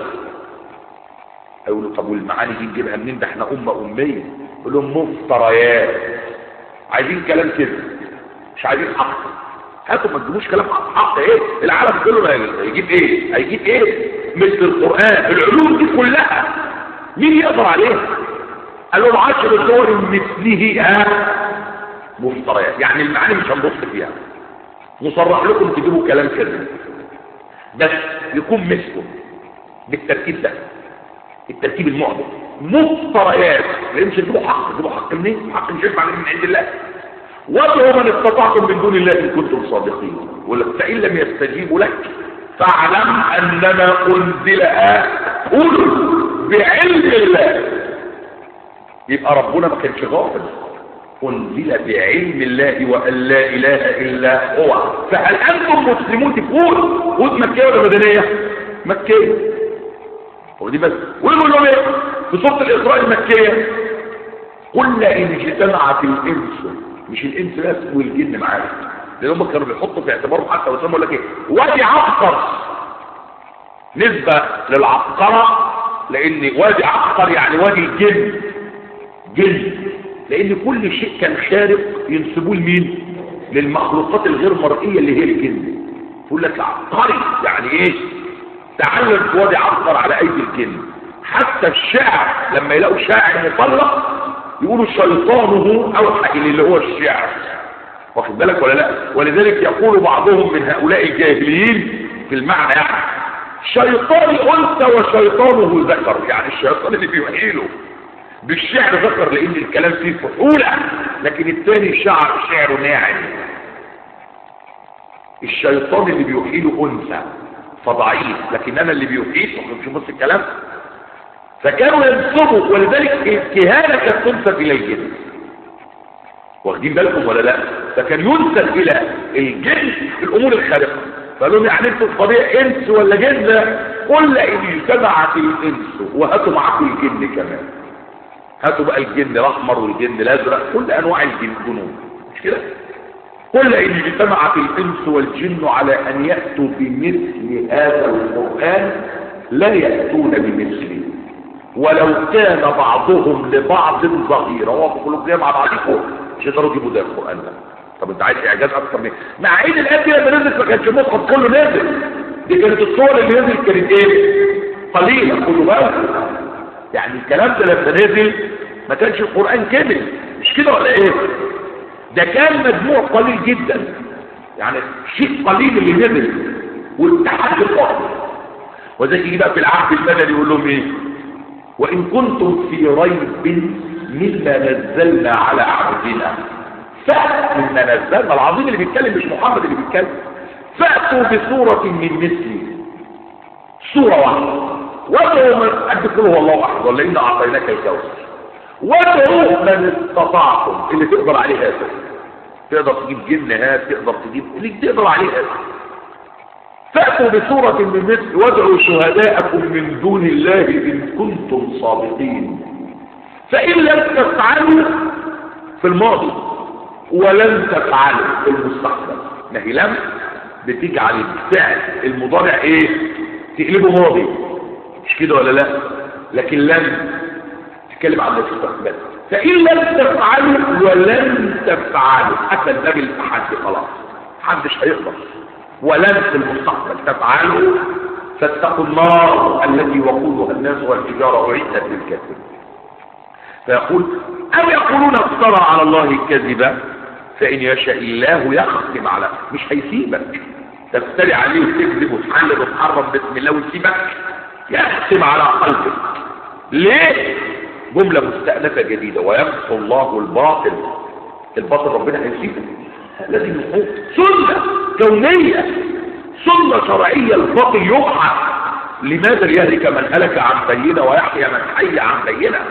يقولوا طب والمعاني دي نجيبها منين ده احنا أمة أمية يقول لهم مفتريات عايزين كلام كده مش عايزين حق هاتوا ما تجيبوش كلام حق, حق ايه العالم كله هيجيب ايه هيجيب ايه مثل القرآن العلوم دي كلها مين يقدر عليها قال لهم عشر صور مثله ها مفتريات يعني المعاني مش هنبص فيها مصرح لكم تجيبوا كلام كذا بس يكون مثله بالترتيب ده الترتيب المعجب مفتريات ليه مش تجيبوا حق تجيبوا حق منين حق مش يسمع من عند الله وادعوا من استطعتم من دون الله ان كنتم صادقين فان لم يستجيبوا لك فاعلم انما انزل قل بعلم الله يبقى ربنا ما كانش غافل انزل بعلم الله وان لا اله الا هو فهل انتم مسلمون تقول قلت مكيه ولا مدنيه مكيه ودي بس ويقول لهم ايه في سوره الاسراء المكيه قل ان اجتمعت الانس مش الانس بس والجن معاك لان هم كانوا بيحطوا في اعتبارهم حتى وسموا لك ايه وادي عبقر نسبه للعبقره لان وادي عبقر يعني وادي الجن جن لان كل شيء كان خارق ينسبوه لمين للمخلوقات الغير مرئيه اللي هي الجن يقول لك عبقري يعني ايه تعلم في وادي عبقر على ايدي الجن حتى الشاعر لما يلاقوا شاعر مطلق يقولوا شيطانه اوحى الى اللي هو الشعر واخد بالك ولا لا ولذلك يقول بعضهم من هؤلاء الجاهليين في المعنى يعني شيطان انثى وشيطانه ذكر يعني الشيطان اللي بيوحيله بالشعر ذكر لان الكلام فيه فحولة لكن الثاني شعر شعره ناعم الشيطان اللي بيوحيله انثى فضعيف لكن انا اللي بيوحيه مش بص الكلام فكانوا ينصبوا ولذلك الكهانة كانت تنسب اليه واخدين بالكم ولا لا فكان ينسب الى الجن الامور الخارقه فقالوا يعني انتوا الطبيعي انس ولا جن قل ان اجتمعت الانس وهاتوا معاكم الجن كمان هاتوا بقى الجن الاحمر والجن الازرق كل انواع الجن جنون مش كده قل ان اجتمعت الانس والجن على ان ياتوا بمثل هذا القران لا ياتون بمثله ولو كان بعضهم لبعض ظهيرا هو كلهم جاي مع بعضكم مش يقدروا يجيبوا ده القران ده طب انت عايز اعجاز اكتر من مع عيد الاب لما نزل ما كانش المصحف كله نازل دي كانت الصور اللي نزل كانت ايه قليله خدوا بالكم يعني الكلام ده لما نزل ما كانش القران كامل مش كده ولا ايه ده كان مجموع قليل جدا يعني شيء قليل اللي نزل والتحدي القادم وذلك يجي بقى في العهد المدني يقول لهم ايه وان كنتم في ريب مما نزلنا على عبدنا فأتوا مما نزلنا العظيم اللي بيتكلم مش محمد اللي بيتكلم فأتوا بصورة من مثلي صورة واحدة وادعوا من قد هو الله احد ولا ان اعطيناك الكوثر وادعوا من استطعتم اللي تقدر عليه هذا تقدر تجيب جن هات تقدر تجيب اللي تقدر عليه هذا فأتوا بصورة من مثل وادعوا شهداءكم من دون الله إن كنتم صادقين فإن لم تفعلوا في الماضي ولن تفعلوا في المستقبل ما هي لم بتجعل الفعل المضارع ايه تقلبه ماضي مش كده ولا لا لكن لن تتكلم عن المستقبل فإن لم تفعلوا ولن تفعلوا حتى الباب التحدي خلاص محدش هيقدر ولن في المستقبل تفعلوا فاتقوا النار التي وقودها الناس والحجارة أعدت للكافرين فيقول أو يقولون افترى على الله كذبا فإن يشاء الله يختم على مش هيسيبك تفتري عليه وتكذب وتحلل وتحرم باسم الله ويسيبك يختم على قلبك ليه جملة مستأنفة جديدة ويمحو الله الباطل الباطل ربنا هيسيبه الذي يحوط سنة كونية سنة شرعية الباطل يقع لماذا ليهلك من هلك عن بينة ويحيى من حي عن بينة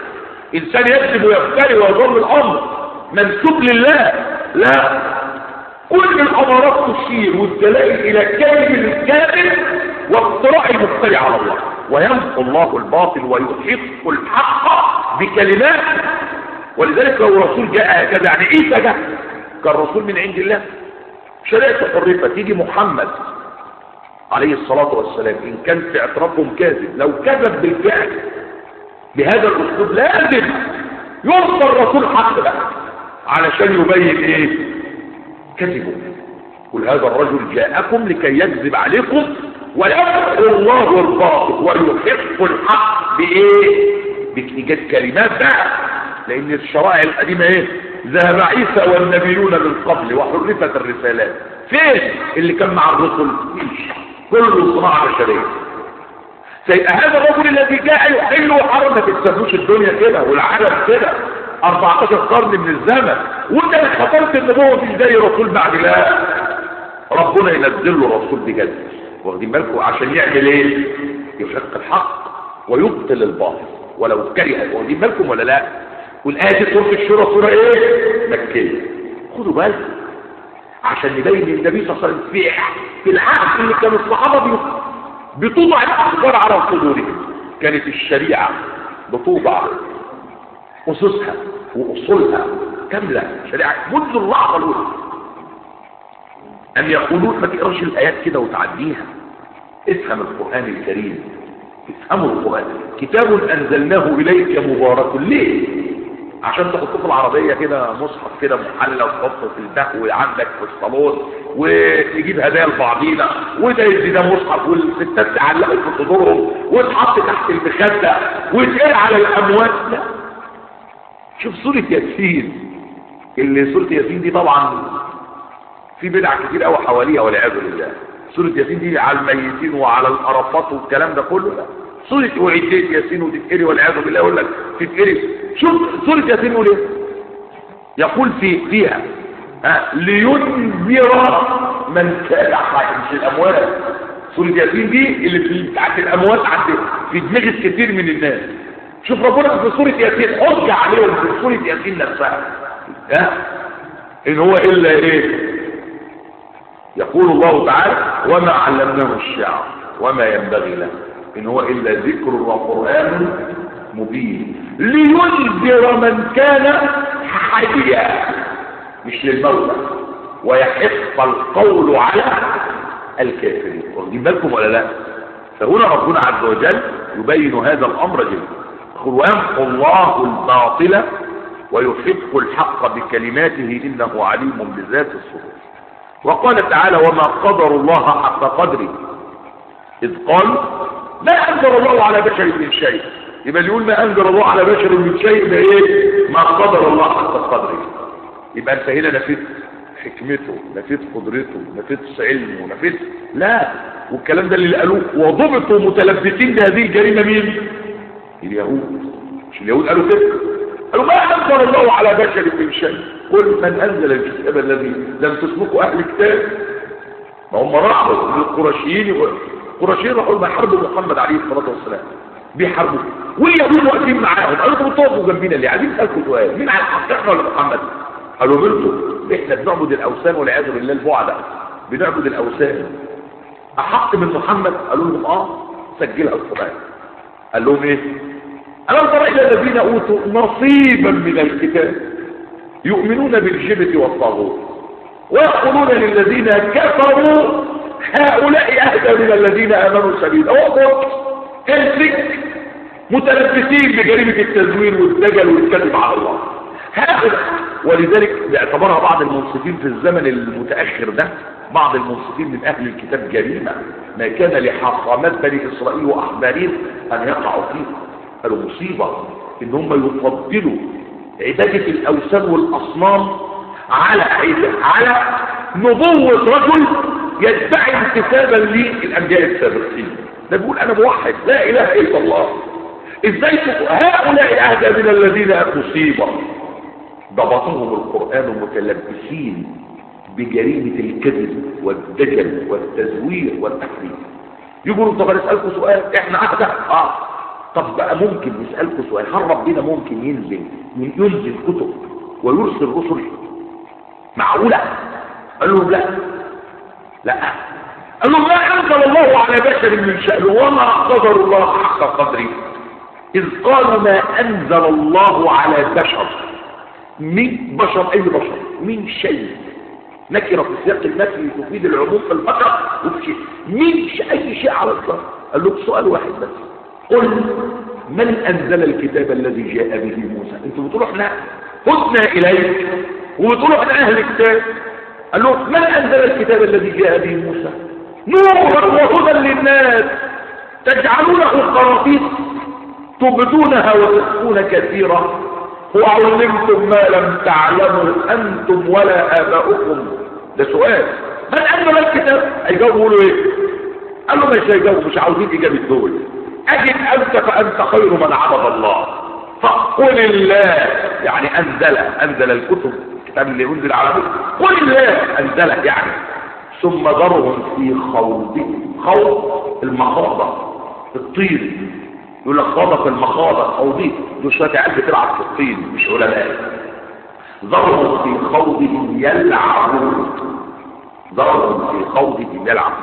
انسان يكذب ويفتري ويضل الامر منسوب لله لا كل الامارات تشير والدلائل الى كذب الكاذب وافتراء المفتري على الله ويمحو الله الباطل ويحق الحق بكلمات ولذلك لو رسول جاء هكذا يعني عيسى جاء كان رسول من عند الله شريعة حرفة تيجي محمد عليه الصلاة والسلام إن كان في اعترافهم كاذب لو كذب بالفعل بهذا الأسلوب لازم يرسل رسول حق بقى علشان يبين ايه كذبه قل هذا الرجل جاءكم لكي يكذب عليكم ويمحو الله الباطل ويحق الحق بايه بايجاد كلمات بقى لان الشرائع القديمه ايه ذهب عيسى والنبيون من قبل وحرفت الرسالات فين اللي كان مع الرسل مفيش كله صناعه بشريه سيبقى هذا الرجل الذي جاء يحل وحرم ما تتسابوش الدنيا كده والعالم كده 14 قرن من الزمن وانت اللي خطرت النبوه مش زي رسول بعد لا ربنا ينزل له رسول بجد واخدين بالكم عشان يعمل ايه يشق الحق ويبطل الباطل ولو كره واخدين بالكم ولا لا والايه دي سوره الشورى سوره ايه مكيه خدوا بالكم عشان نبين النبي صلى الله عليه وسلم في في العهد اللي كان الصحابه بتوضع الاخبار على صدورهم كانت الشريعه بتوضع اسسها واصولها كامله شريعه منذ اللحظه الاولى ان يقولون ما تقراش الايات كده وتعديها افهم القران الكريم افهموا القران كتاب انزلناه اليك مبارك ليه عشان تحطه في العربية كده مصحف كده محلى وتحطه في البهو عندك في الصالون وتجيب هدايا لبعضينا وده يدي ده مصحف والستات تعلقوا في صدورهم وتحط تحت المخدة وتقال على الأموات لا شوف سورة ياسين اللي سورة ياسين دي طبعا في بدع كتير قوي حواليها والعياذ بالله سورة ياسين دي على الميتين وعلى القرفات والكلام ده كله لا سورة وعديت ياسين وتتقري والعياذ بالله يقول لك تتقري شوف سورة ياسين يقول ايه يقول في فيها ها لينذر من كان حي مش الاموات سورة ياسين دي اللي في بتاعت الاموات عند في دماغ كتير من الناس شوف ربنا في سورة ياسين حج عليهم في سورة ياسين نفسها ها ان هو الا ايه يقول الله تعالى وما علمناه الشعر وما ينبغي له إن هو إلا ذكر وقرآن مبين لينذر من كان حيا مش للموتى ويحق القول على الكافرين واخدين بالكم ولا لا فهنا ربنا عز وجل يبين هذا الأمر جدا يقول ويمحو الله الباطل ويحق الحق بكلماته إنه عليم بذات الصدور وقال تعالى وما قدر الله حق قدره إذ قال ما أنزل الله على بشر من شيء يبقى اللي يقول ما أنزل الله على بشر من شيء يبقى إيه ما قدر الله حق قدره يبقى أنت هنا نفيت حكمته نفيت قدرته نفيت علمه نفيت لا والكلام ده اللي قالوه وضبطوا متلبسين بهذه الجريمة مين اليهود مش اليهود قالوا كده قالوا ما أنزل الله على بشر من شيء قل من أنزل الكتاب الذي لم تسبقه أهل الكتاب ما هم راحوا للقرشيين القرشيين راحوا لما حاربوا محمد عليه الصلاة والسلام بيحاربوا واليهود واقفين معاهم قالوا انتوا بتقفوا جنبينا ليه عايزين نسالكم سؤال مين على الحق احنا ولا محمد قالوا انتوا احنا بنعبد الاوثان والعياذ بالله البعد بنعبد الاوثان احق من محمد قالوا لهم اه سجلها القران قال لهم ايه ألم تر إلى الذين أوتوا نصيبا من الكتاب يؤمنون بالجبت والطاغوت ويقولون للذين كفروا هؤلاء أهدى من الذين آمنوا سبيلا وقل امسك متلبسين بجريمة التزوير والدجل والكذب على الله هؤلاء ولذلك باعتبرها بعض المنصفين في الزمن المتأخر ده بعض المنصفين من أهل الكتاب جريمة ما كان لحاخامات بني إسرائيل وأحبارهم أن يقعوا فيه قالوا مصيبة إن هم يفضلوا عبادة الأوثان والأصنام على على نبوة رجل يدعي انتسابا للأنبياء السابقين ده بيقول أنا موحد لا إله إلا الله إزاي هؤلاء أهدى من الذين مصيبة ضبطهم القرآن متلبسين بجريمة الكذب والدجل والتزوير والتحريف يقولوا طب أنا أسألكم سؤال إحنا أهدى آه طب بقى ممكن نسألكم سؤال هل ربنا ممكن ينزل ينزل كتب ويرسل رسل معقولة قال لهم لا لا قال لهم لا أنزل الله على بشر من شأنه وما قدر الله حق قدره إذ قالوا ما أنزل الله على بشر من بشر أي بشر من شيء نكرة في سياق النفي تفيد العموم في البشر وفي شيء من ش- أي شيء على الإطلاق قال له سؤال واحد بس قل من أنزل الكتاب الذي جاء به موسى انتوا بتقولوا احنا هدنا إليك وبتقولوا احنا أهل الكتاب قال له من أنزل الكتاب الذي جاء به موسى نورا وهدى للناس تجعلونه قراطيس تبدونها وتخفون كثيرا وعلمتم ما لم تعلموا أنتم ولا آباؤكم ده سؤال من أنزل الكتاب هيجاوبوا له ايه قال له مش هيجاوبوا مش عاوزين إجابة دول أجد أنت فأنت خير من عبد الله فقل الله يعني أنزل أنزل الكتب الكتاب اللي أنزل على موسى قل الله أنزله يعني ثم ذرهم في خوضهم خوض المخاضة الطين يقول لك خاضة في المخاضة خوضي دول شوية عيال بتلعب في الطين مش علماء ذرهم في خوضهم يلعبون ذرهم في خوضهم يلعبون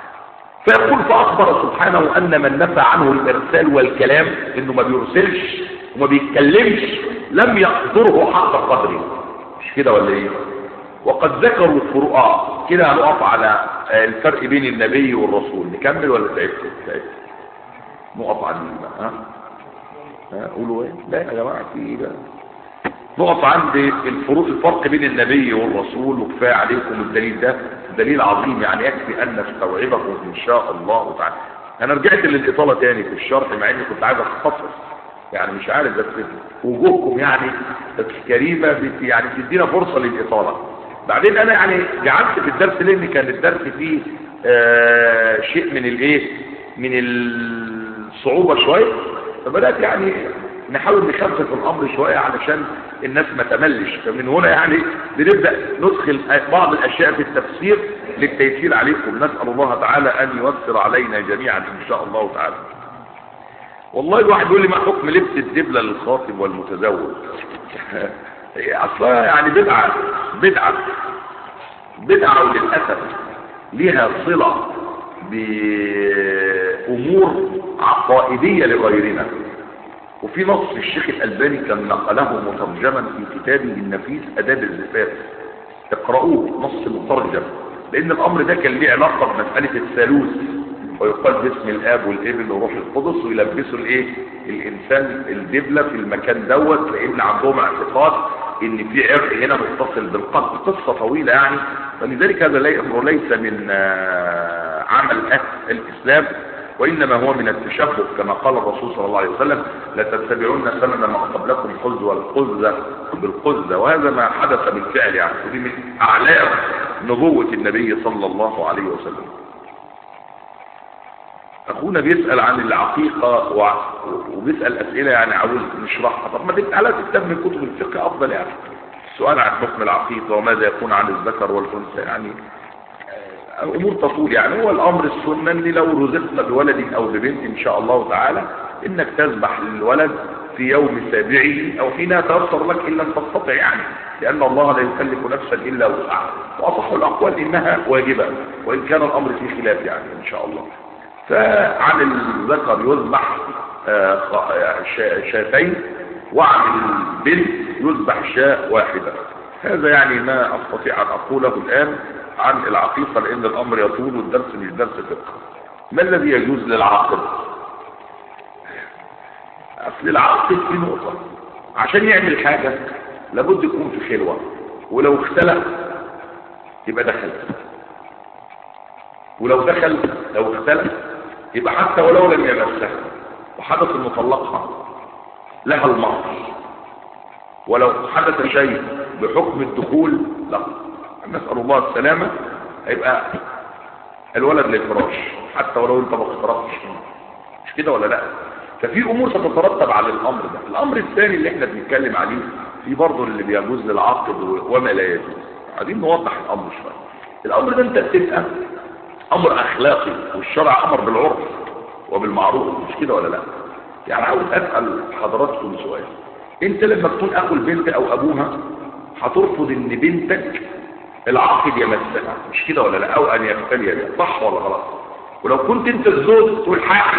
فيقول فأخبر سبحانه أن من نفى عنه الإرسال والكلام إنه ما بيرسلش وما بيتكلمش لم يقدره حق قدره مش كده ولا إيه وقد ذكروا الفروق آه كده هنقف على آه، الفرق بين النبي والرسول نكمل ولا تعبتوا تعبتوا نقف على مين بقى ها ها قولوا ايه لا يا جماعه في ايه بقى نقف عند الفروق الفرق بين النبي والرسول وكفايه عليكم الدليل ده دليل عظيم يعني يكفي ان نستوعبه ان شاء الله تعالى انا رجعت للاطاله تاني في الشرح مع اني كنت عايز اختصر يعني مش عارف بس وجوهكم يعني كريمه بت يعني بتدينا فرصه للاطاله بعدين انا يعني جعلت في الدرس لان كان الدرس فيه آه شيء من الايه من الصعوبه شويه فبدات يعني نحاول نخفف الامر شويه علشان الناس ما تملش فمن هنا يعني بنبدا ندخل بعض الاشياء في التفسير للتيسير عليكم نسال الله تعالى ان ييسر علينا جميعا ان شاء الله تعالى والله الواحد يقول لي ما حكم لبس الدبله للخاطب والمتزوج اصلا يعني بدعه بدعه بدعه وللاسف ليها صله بامور عقائديه لغيرنا وفي نص الشيخ الألباني كان نقله مترجما في كتابه النفيس أداب الزفاف اقرأوه نص مترجم لأن الأمر ده كان ليه علاقة بمسألة الثالوث ويقال باسم الآب والابن وروح القدس ويلبسوا الايه الإنسان الدبلة في المكان دوت لأن عندهم اعتقاد إن في عرق هنا متصل بالقلب قصة طويلة يعني فلذلك هذا ليس من عمل أهل الإسلام وإنما هو من التشبه كما قال الرسول صلى الله عليه وسلم لتتبعون سنن ما قبلكم الخز والقزة بالقزة وهذا ما حدث بالفعل يعني ودي من أعلام نبوة النبي صلى الله عليه وسلم أخونا بيسأل عن العقيقة وبيسأل أسئلة يعني عاوز نشرحها طب ما دي على كتاب من كتب الفقه أفضل يعني السؤال عن حكم العقيقة وماذا يكون عن الذكر والأنثى يعني امور تطول يعني هو الامر السنه ان لو رزقنا بولد او ببنت ان شاء الله تعالى انك تذبح للولد في يوم سابعه او حين يتيسر لك ان لم تستطع يعني لان الله لا يكلف نفسا الا وسعها واصح الاقوال انها واجبه وان كان الامر في خلاف يعني ان شاء الله فعن الذكر يذبح شاتين وعن البنت يذبح شاء واحده هذا يعني ما استطيع ان اقوله الان عن العقيقة لأن الأمر يطول والدرس مش درس فقه ما الذي يجوز للعاقل أصل العاقل في نقطة عشان يعمل حاجة لابد يكون في خلوة ولو اختلف يبقى دخل ولو دخل لو اختلف يبقى حتى ولو لم يمسها وحدث انه طلقها لها المهر ولو حدث شيء بحكم الدخول لا نسأل الله السلامة هيبقى الولد للفراش حتى ولو انت ما اخترقتش مش كده ولا لا ففي امور ستترتب على الامر ده الامر الثاني اللي احنا بنتكلم عليه في برضه اللي بيجوز للعاقد وما لا يجوز عايزين نوضح الامر شويه الامر ده انت بتبقى امر اخلاقي والشرع امر بالعرف وبالمعروف مش كده ولا لا يعني عاوز اسال حضراتكم سؤال انت لما تكون اخو البنت او ابوها هترفض ان بنتك العاقل يمثلها مش كده ولا لا او ان يفتري بها صح ولا غلط ولو كنت انت الزوج تقول حاكم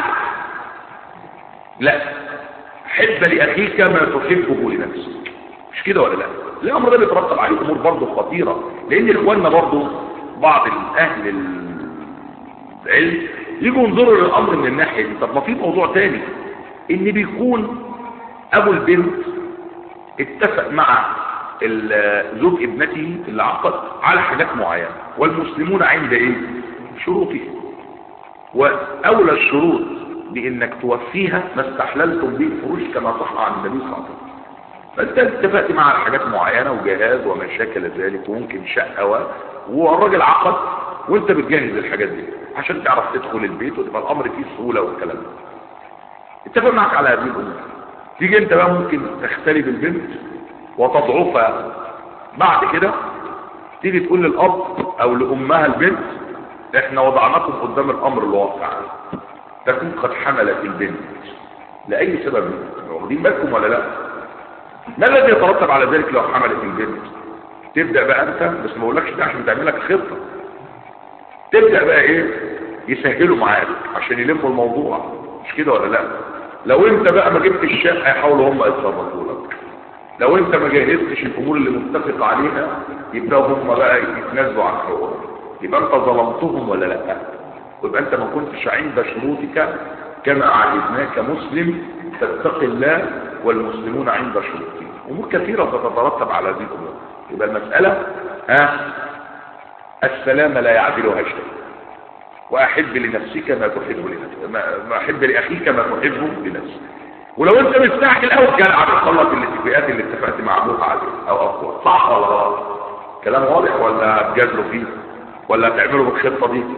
لا حب لاخيك ما تحبه لنفسك مش كده ولا لا الامر ده بيترتب عليه امور برضه خطيره لان اخواننا برضه بعض اهل العلم يجوا ينظروا للامر من الناحيه دي طب ما في موضوع تاني ان بيكون ابو البنت اتفق مع ال- زوج ابنته اللي عقد على حاجات معينه والمسلمون عند ايه شروطهم واولى الشروط بانك توفيها ما استحللتم به الفروج كما صح عن النبي صلى الله عليه وسلم فانت اتفقت معها على حاجات معينه وجهاز وما شاكل ذلك وممكن شقه و... والراجل عقد وانت بتجهز الحاجات دي عشان تعرف تدخل البيت وتبقى الامر فيه سهوله والكلام ده اتفق معك على هذه الامور تيجي انت بقى ممكن تختلي بالبنت وتضعفها بعد كده تيجي تقول للاب او لامها البنت احنا وضعناكم قدام الامر الواقع تكون قد حملت البنت لاي سبب واخدين بالكم ولا لا ما الذي يترتب على ذلك لو حملت البنت تبدا بقى انت بس ما اقولكش ده عشان تعمل لك خطه تبدا بقى ايه يسهلوا معاك عشان يلموا الموضوع مش كده ولا لا لو انت بقى ما جبتش الشقه يحاولوا هم يتصرفوا لك لو انت ما جهزتش الامور اللي متفق عليها يبداوا هم بقى يتنازلوا عن حقوقهم يبقى انت ظلمتهم ولا لا يبقى انت ما كنتش عند شروطك كما اعجزناك مسلم تتقي الله والمسلمون عند شروطهم امور كثيره تترتب على هذه الامور يبقى المساله ها السلام لا يعدلها شيء واحب لنفسك ما تحب لنفسك ما ما احب لاخيك ما تحبه لنفسك ولو انت مستعجل قوي كان هتخلص الاتفاقات اللي اتفقت مع ابوك عليها او اخوك صح ولا غلط كلام واضح ولا هتجادلوا فيه ولا هتعملوا بالخطه دي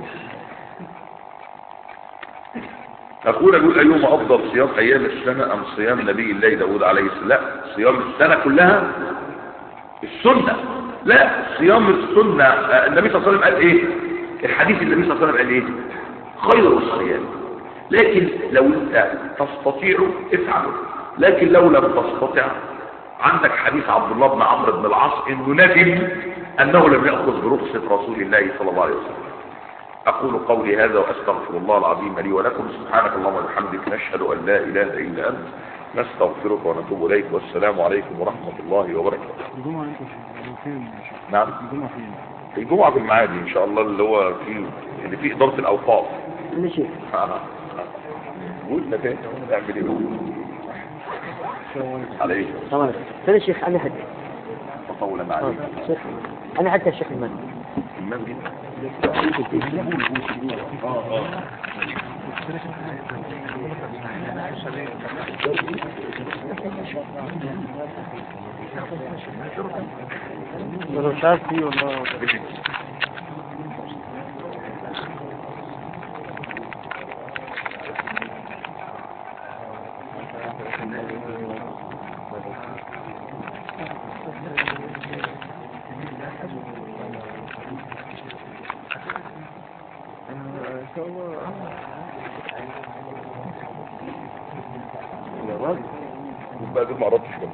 أقول أقول أيهما أفضل صيام أيام السنة أم صيام نبي الله داود عليه السلام لا صيام السنة كلها السنة لا صيام السنة آه، النبي صلى الله عليه وسلم قال إيه الحديث النبي صلى الله عليه وسلم قال إيه خير الصيام لكن لو أنت تستطيع افعله لكن لو لم تستطع عندك حديث عبد الله بن عمرو بن العاص انه ندم انه لم ياخذ برخصه رسول الله صلى الله عليه وسلم أقول قولي هذا وأستغفر الله العظيم لي ولكم سبحانك اللهم وبحمدك نشهد أن لا إله إلا أنت نستغفرك ونتوب إليك والسلام عليكم ورحمة الله وبركاته الجمعة انت فين نعم الجمعة فين الجمعة في المعادي إن شاء الله اللي هو في اللي فيه إدارة الأوقاف ماشي قلنا تاني نعمل إيه عليه تمام فين الشيخ انا حتى تطول آه، معي شيخ انا حتى الشيخ المن المام دي انا مش عارف فيه والله بقى دول ما عرفتش منه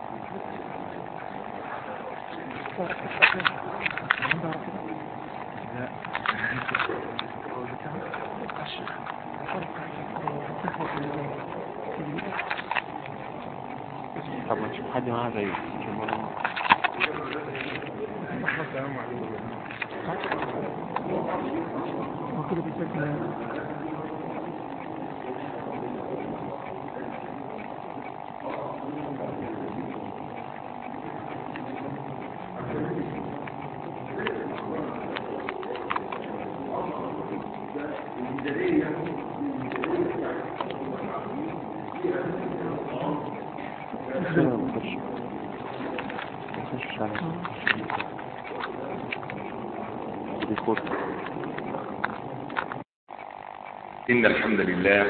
طب ما نشوف حد معاه زي إن الحمد لله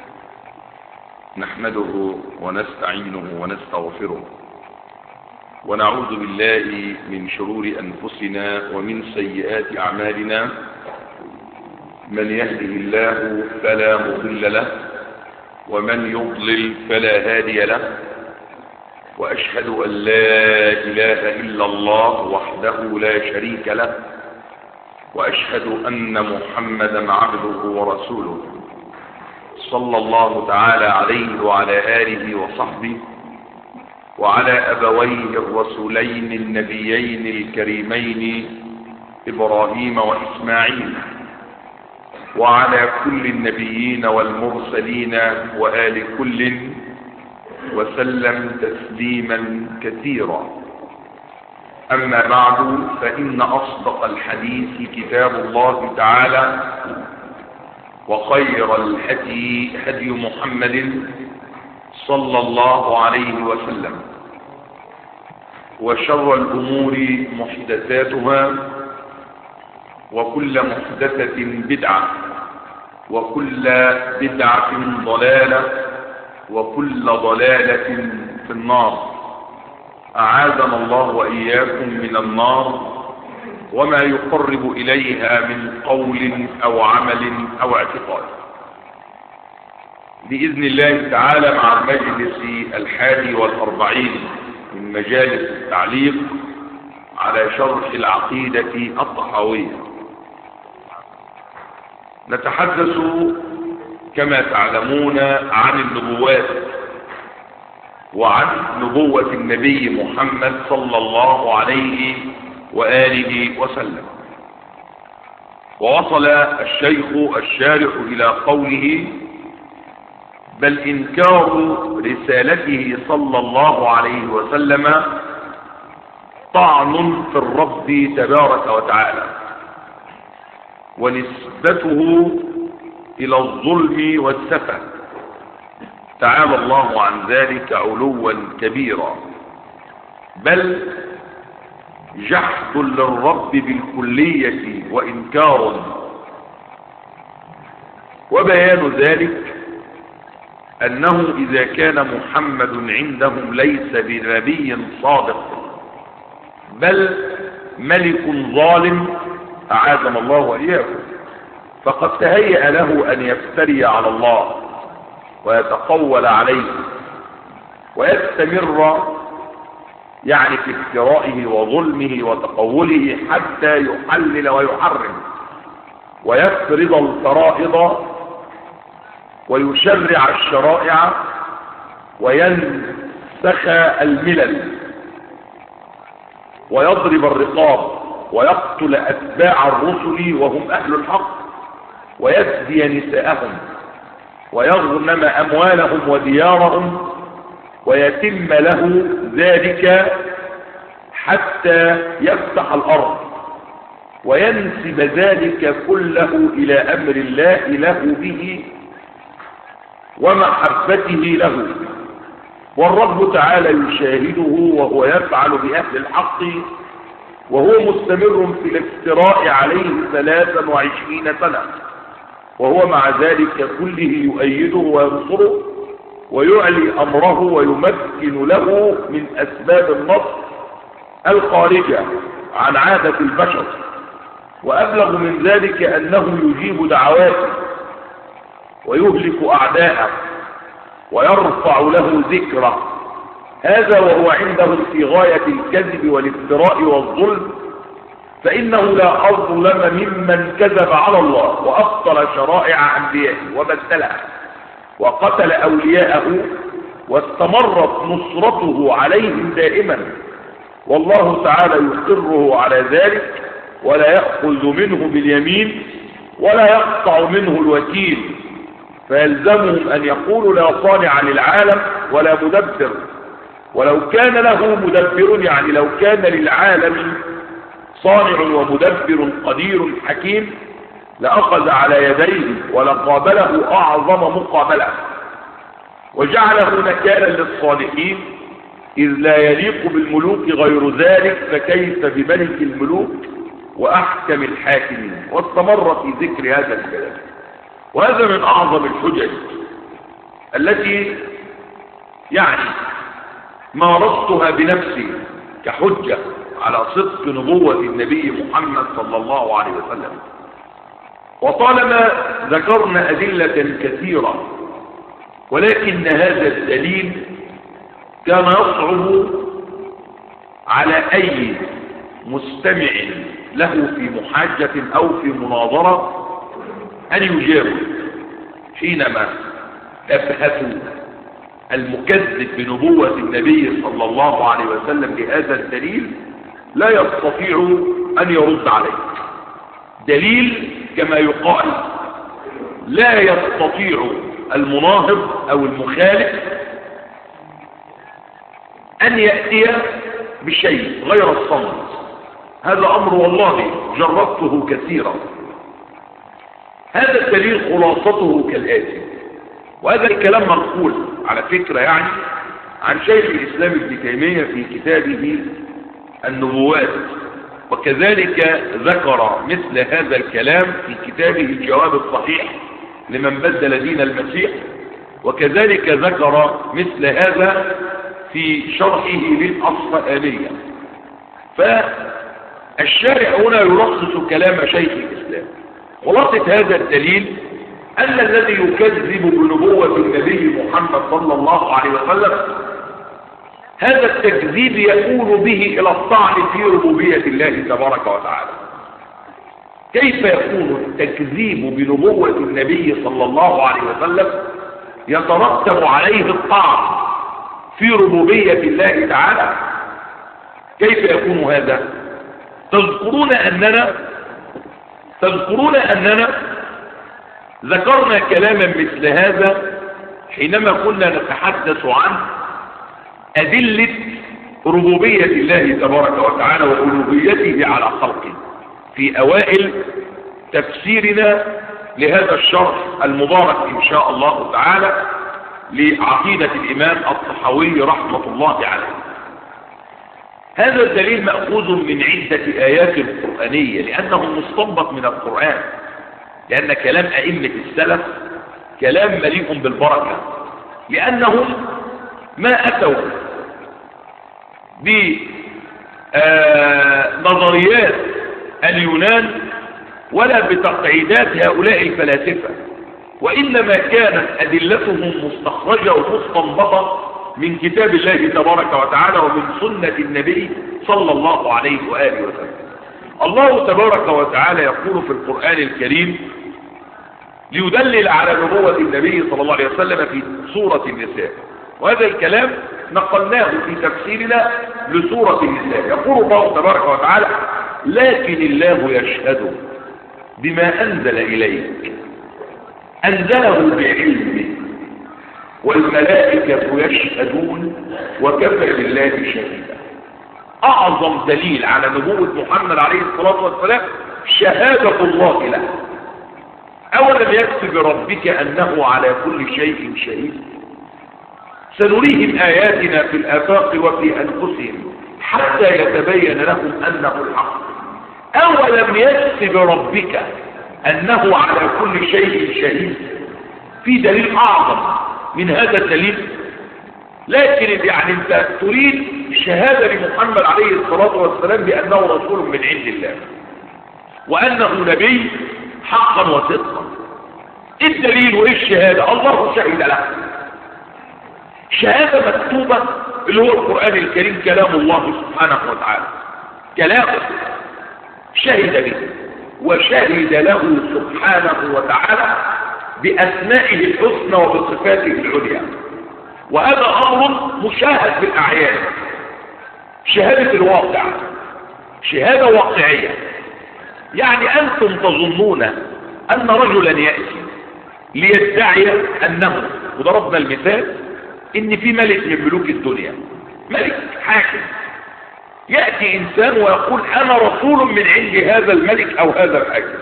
نحمده ونستعينه ونستغفره ونعوذ بالله من شرور أنفسنا ومن سيئات أعمالنا من يهده الله فلا مضل له ومن يضلل فلا هادي له وأشهد أن لا إله إلا الله وحده لا شريك له وأشهد أن محمدا عبده ورسوله صلى الله تعالى عليه وعلى آله وصحبه وعلى أبويه الرسولين النبيين الكريمين إبراهيم وإسماعيل وعلى كل النبيين والمرسلين وآل كل وسلم تسليما كثيرا أما بعد فإن أصدق الحديث كتاب الله تعالى وخير الهدي هدي محمد صلى الله عليه وسلم وشر الأمور محدثاتها وكل محدثة بدعة وكل بدعة ضلالة وكل ضلالة في النار أعاذنا الله وإياكم من النار وما يقرب إليها من قول أو عمل أو اعتقاد بإذن الله تعالى مع المجلس الحادي والأربعين من مجالس التعليق على شرح العقيدة الطحاوية نتحدث كما تعلمون عن النبوات وعن نبوة النبي محمد صلى الله عليه وآله وسلم ووصل الشيخ الشارح إلى قوله بل إنكار رسالته صلى الله عليه وسلم طعن في الرب تبارك وتعالى ونسبته إلى الظلم والسفة تعالى الله عن ذلك علوا كبيرا بل جحد للرب بالكلية وإنكار وبيان ذلك أنه إذا كان محمد عندهم ليس بنبي صادق بل ملك ظالم أعاذنا الله وإياكم فقد تهيأ له أن يفتري على الله ويتقول عليه ويستمر يعني في افترائه وظلمه وتقوله حتى يحلل ويحرم ويفرض الفرائض ويشرع الشرائع وينسخ الملل ويضرب الرقاب ويقتل أتباع الرسل وهم أهل الحق ويسدي نساءهم ويغنم أموالهم وديارهم ويتم له ذلك حتى يفتح الأرض وينسب ذلك كله إلى أمر الله له به ومحبته له والرب تعالى يشاهده وهو يفعل بأهل الحق وهو مستمر في الافتراء عليه ثلاثا وعشرين سنة وهو مع ذلك كله يؤيده وينصره ويعلي أمره ويمكن له من أسباب النصر الخارجة عن عادة البشر وأبلغ من ذلك أنه يجيب دعواته ويهلك أعداءه ويرفع له ذكره هذا وهو عندهم في غاية الكذب والافتراء والظلم فإنه لا أظلم ممن كذب على الله وأبطل شرائع أنبيائه وبدلها وقتل أولياءه واستمرت نصرته عليهم دائما والله تعالى يقره على ذلك ولا يأخذ منه باليمين ولا يقطع منه الوكيل فيلزمهم أن يقولوا لا صانع للعالم ولا مدبر ولو كان له مدبر يعني لو كان للعالم صانع ومدبر قدير حكيم لأخذ على يديه ولقابله أعظم مقابلة وجعله نكالا للصالحين إذ لا يليق بالملوك غير ذلك فكيف بملك الملوك وأحكم الحاكمين واستمر في ذكر هذا الكلام وهذا من أعظم الحجج التي يعني مارستها بنفسي كحجة على صدق نبوة النبي محمد صلى الله عليه وسلم وطالما ذكرنا أدلة كثيرة ولكن هذا الدليل كان يصعب على أي مستمع له في محاجة أو في مناظرة أن يجاوب حينما أبهتوا المكذب بنبوة النبي صلى الله عليه وسلم بهذا الدليل لا يستطيع أن يرد عليه دليل كما يقال لا يستطيع المناهض أو المخالف أن يأتي بشيء غير الصمت هذا أمر والله جربته كثيرا هذا الدليل خلاصته كالآتي وهذا الكلام منقول على فكرة يعني عن شيخ الإسلام ابن تيمية في كتابه النبوات وكذلك ذكر مثل هذا الكلام في كتابه الجواب الصحيح لمن بدل دين المسيح وكذلك ذكر مثل هذا في شرحه للأصفهانية فالشارع هنا يلخص كلام شيخ الإسلام خلاصة هذا الدليل أن الذي يكذب بنبوة النبي محمد صلى الله عليه وسلم هذا التكذيب يكون به إلى الطعن في ربوبية الله تبارك وتعالى كيف يكون التكذيب بنبوة النبي صلى الله عليه وسلم يترتب عليه الطعن في ربوبية الله تعالى كيف يكون هذا تذكرون أننا تذكرون أننا ذكرنا كلاما مثل هذا حينما كنا نتحدث عن أدلة ربوبية الله تبارك وتعالى وألوهيته على خلقه في أوائل تفسيرنا لهذا الشرح المبارك إن شاء الله تعالى لعقيدة الإمام الطحاوي رحمة الله عليه هذا الدليل مأخوذ من عدة آيات قرآنية لأنه مستنبط من القرآن لأن كلام أئمة السلف كلام مليء بالبركة لأنهم ما أتوا بنظريات اليونان ولا بتقعيدات هؤلاء الفلاسفة وإنما كانت أدلتهم مستخرجة ومستنبطة من كتاب الله تبارك وتعالى ومن سنة النبي صلى الله عليه وآله وسلم الله تبارك وتعالى يقول في القرآن الكريم ليدلل على نبوة النبي صلى الله عليه وسلم في سورة النساء وهذا الكلام نقلناه في تفسيرنا لسورة النساء يقول الله تبارك وتعالى لكن الله يشهد بما أنزل إليك أنزله بعلمه والملائكة يشهدون وكفى بالله شهيدا أعظم دليل على نبوة محمد عليه الصلاة والسلام شهادة الله له أولم يكفي بربك أنه على كل شيء شهيد سنريهم آياتنا في الآفاق وفي أنفسهم حتى يتبين لهم أنه الحق أولم يكفي بربك أنه على كل شيء شهيد في دليل أعظم من هذا الدليل لكن يعني انت تريد شهادة لمحمد عليه الصلاة والسلام بأنه رسول من عند الله وأنه نبي حقا وصدقا ايه الدليل وايه الشهادة الله شهد له شهادة مكتوبة اللي هو القرآن الكريم كلام الله سبحانه وتعالى كلامه شهد به وشهد له سبحانه وتعالى بأسمائه الحسنى وبصفاته العليا وهذا أمر مشاهد بالأعيان شهادة الواقع شهادة واقعية يعني أنتم تظنون أن رجلا يأتي ليدعي أنه وضربنا المثال إن في ملك من ملوك الدنيا ملك حاكم يأتي إنسان ويقول أنا رسول من عند هذا الملك أو هذا الحاكم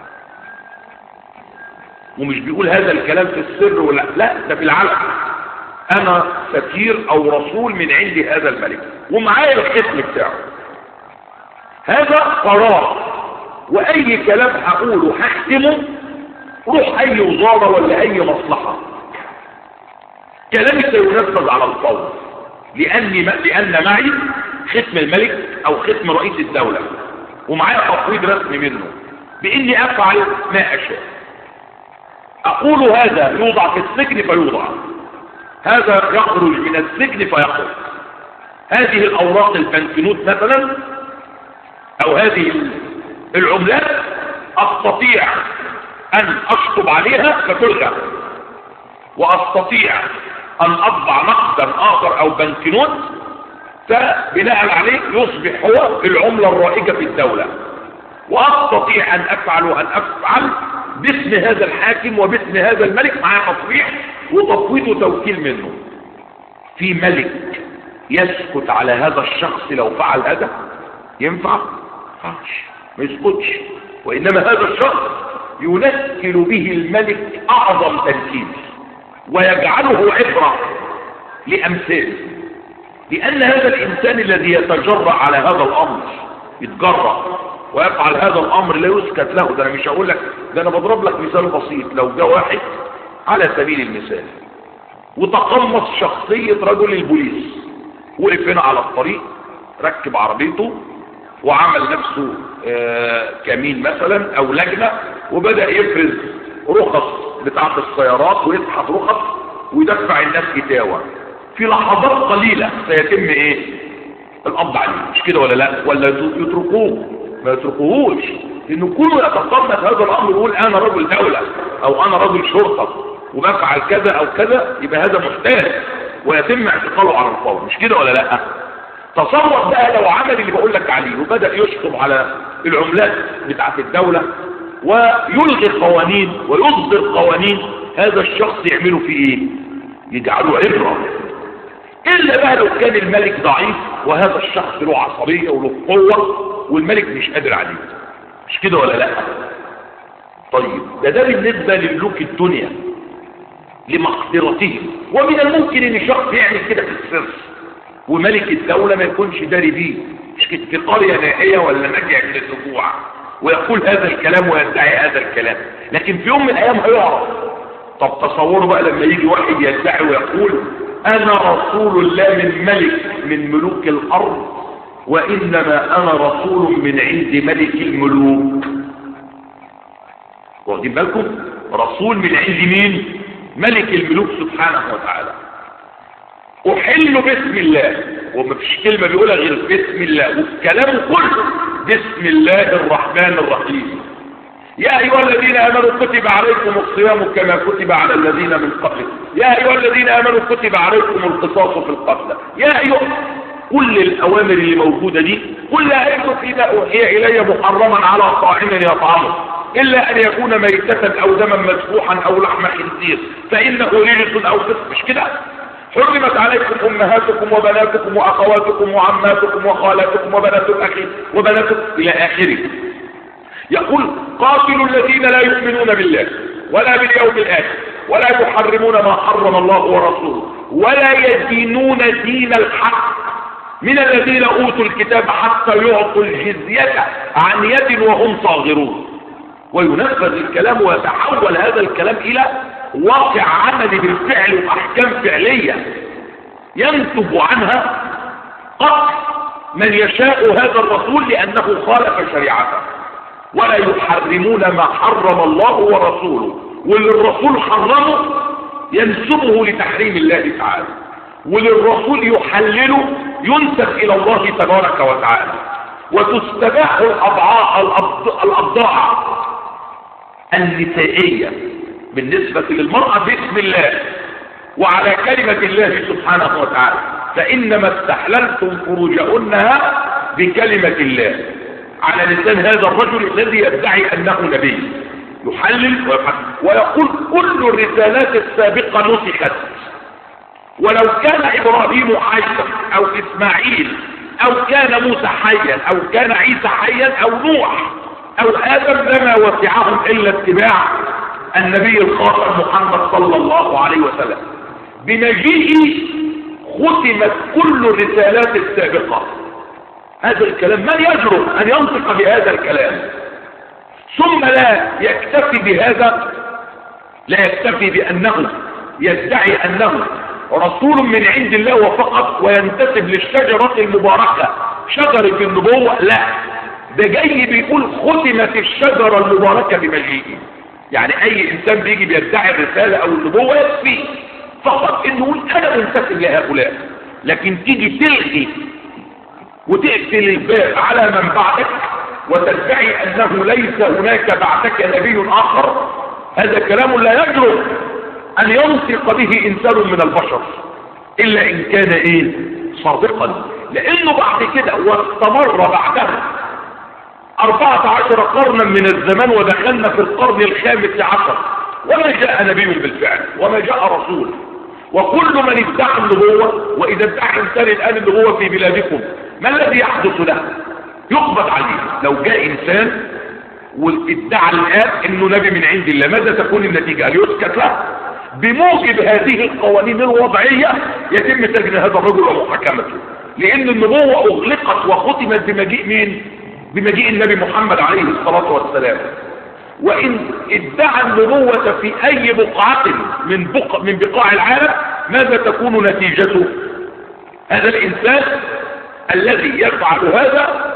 ومش بيقول هذا الكلام في السر ولا لا ده في العلم انا سفير او رسول من عند هذا الملك ومعايا الختم بتاعه هذا قرار واي كلام هقوله هختمه روح اي وزارة ولا اي مصلحة كلامي سينفذ على الفور لاني لان معي ختم الملك او ختم رئيس الدولة ومعايا تقويض رسمي منه باني افعل ما اشاء اقول هذا يوضع في السجن فيوضع هذا يخرج من السجن فيخرج هذه الأوراق البنكنوت مثلا أو هذه العملات أستطيع أن أشطب عليها فتلغى وأستطيع أن أطبع نقدا آخر أو بنكنوت فبناء عليه يصبح هو العملة الرائجة في الدولة وأستطيع أن أفعل وأن أفعل باسم هذا الحاكم وباسم هذا الملك مع تصريح وتفويض وتوكيل منه في ملك يسكت على هذا الشخص لو فعل هذا ينفع فعش ما يسكتش وإنما هذا الشخص ينكل به الملك أعظم تنكيل ويجعله عبرة لأمثاله لأن هذا الإنسان الذي يتجرأ على هذا الأمر يتجرأ ويفعل هذا الأمر لا يسكت له ده أنا مش هقول لك ده أنا بضرب لك مثال بسيط لو جاء واحد على سبيل المثال وتقمص شخصية رجل البوليس وقف هنا على الطريق ركب عربيته وعمل نفسه آه كمين مثلا او لجنة وبدأ يفرز رخص بتاعة السيارات ويسحب رخص ويدفع الناس كتاوة في لحظات قليلة سيتم ايه القبض عليه مش كده ولا لا ولا يتركوه ما يتركوهوش لانه كله يتقمص هذا الامر يقول انا رجل دولة او انا رجل شرطة وبفعل كذا او كذا يبقى هذا محتاج ويتم اعتقاله على الفور مش كده ولا لا تصور بقى لو عمل اللي بقول لك عليه وبدأ يشطب على العملات بتاعت الدولة ويلغي قوانين ويصدر قوانين هذا الشخص يعمله في ايه يجعله عبرة الا بقى لو كان الملك ضعيف وهذا الشخص له عصبية وله قوة والملك مش قادر عليه مش كده ولا لا طيب ده ده بالنسبة لملوك الدنيا لمقدرتهم ومن الممكن ان شخص يعمل كده في السر وملك الدولة ما يكونش داري بيه مش كده في قرية نائية ولا نجع من النجوع ويقول هذا الكلام ويدعي هذا الكلام لكن في يوم من الايام هيعرف طب تصوروا بقى لما يجي واحد يدعي ويقول انا رسول الله من ملك من ملوك الارض وانما انا رسول من عند ملك الملوك واخدين بالكم رسول من عند مين ملك الملوك سبحانه وتعالى احل باسم الله وما فيش كلمة بيقولها غير باسم الله والكلام كله بسم الله الرحمن الرحيم يا أيها الذين آمنوا كتب عليكم الصيام كما كتب على الذين من قبلكم يا أيها الذين آمنوا كتب عليكم القصاص في القتلى يا أيها كل الأوامر اللي موجودة دي كلها أيضا فيما أوحي إلي محرما على طاعم يطعمه إلا أن يكون ميتة أو دما مسفوحا أو لحم خنزير فإنه رجس أو فسق مش كده حرمت عليكم أمهاتكم وبناتكم وأخواتكم وعماتكم وخالاتكم وبنات الأخ وبناتكم إلى آخره يقول قاتلوا الذين لا يؤمنون بالله ولا باليوم الآخر ولا يحرمون ما حرم الله ورسوله ولا يدينون دين الحق من الذين أوتوا الكتاب حتى يعطوا الجزية عن يد وهم صاغرون وينفذ الكلام ويتحول هذا الكلام إلى واقع عملي بالفعل وأحكام فعلية ينتج عنها قتل من يشاء هذا الرسول لأنه خالف شريعته ولا يحرمون ما حرم الله ورسوله واللي الرسول حرمه ينسبه لتحريم الله تعالى واللي الرسول يحلله ينسب إلى الله تبارك وتعالى وتستباح الأضعاء الأبضاع النسائية بالنسبة للمرأة باسم الله وعلى كلمة الله سبحانه وتعالى فإنما استحللتم فروجهنها بكلمة الله على لسان هذا الرجل الذي يدعي أنه نبي يحلل ويحلل ويقول كل الرسالات السابقة نسخت ولو كان إبراهيم حيا أو إسماعيل أو كان موسى حيا أو كان عيسى حيا أو نوح أو آدم لما وسعهم إلا اتباع النبي الخاطر محمد صلى الله عليه وسلم بمجيئه ختمت كل الرسالات السابقة هذا الكلام من يجرؤ أن ينطق بهذا الكلام ثم لا يكتفي بهذا لا يكتفي بأنه يدعي أنه رسول من عند الله وفقط وينتسب للشجرة المباركة شجرة النبوة لا ده جاي بيقول ختمت الشجرة المباركة بمجيئه يعني اي انسان بيجي بيدعي الرسالة او النبوة يكفي فقط انه يقول انا منتسب لهؤلاء لكن تيجي تلغي وتقفل الباب على من بعدك وتدعي انه ليس هناك بعدك نبي اخر هذا كلام لا يجرؤ ان ينطق به انسان من البشر الا ان كان ايه صادقا لانه بعد كده واستمر بعدها أربعة عشر قرنا من الزمان ودخلنا في القرن الخامس عشر وما جاء نبي بالفعل وما جاء رسول وكل من ادعى النبوة وإذا ادعى إنسان الآن النبوة في بلادكم ما الذي يحدث له يقبض عليه لو جاء إنسان وادعى الآن أنه نبي من عند الله ماذا تكون النتيجة هل يسكت له بموجب هذه القوانين الوضعية يتم سجن هذا الرجل ومحاكمته لأن النبوة أغلقت وختمت بمجيء مين بمجيء النبي محمد عليه الصلاة والسلام وإن ادعى النبوة في أي بقعة من, بقع من بقاع العالم ماذا تكون نتيجته هذا الإنسان الذي يفعل هذا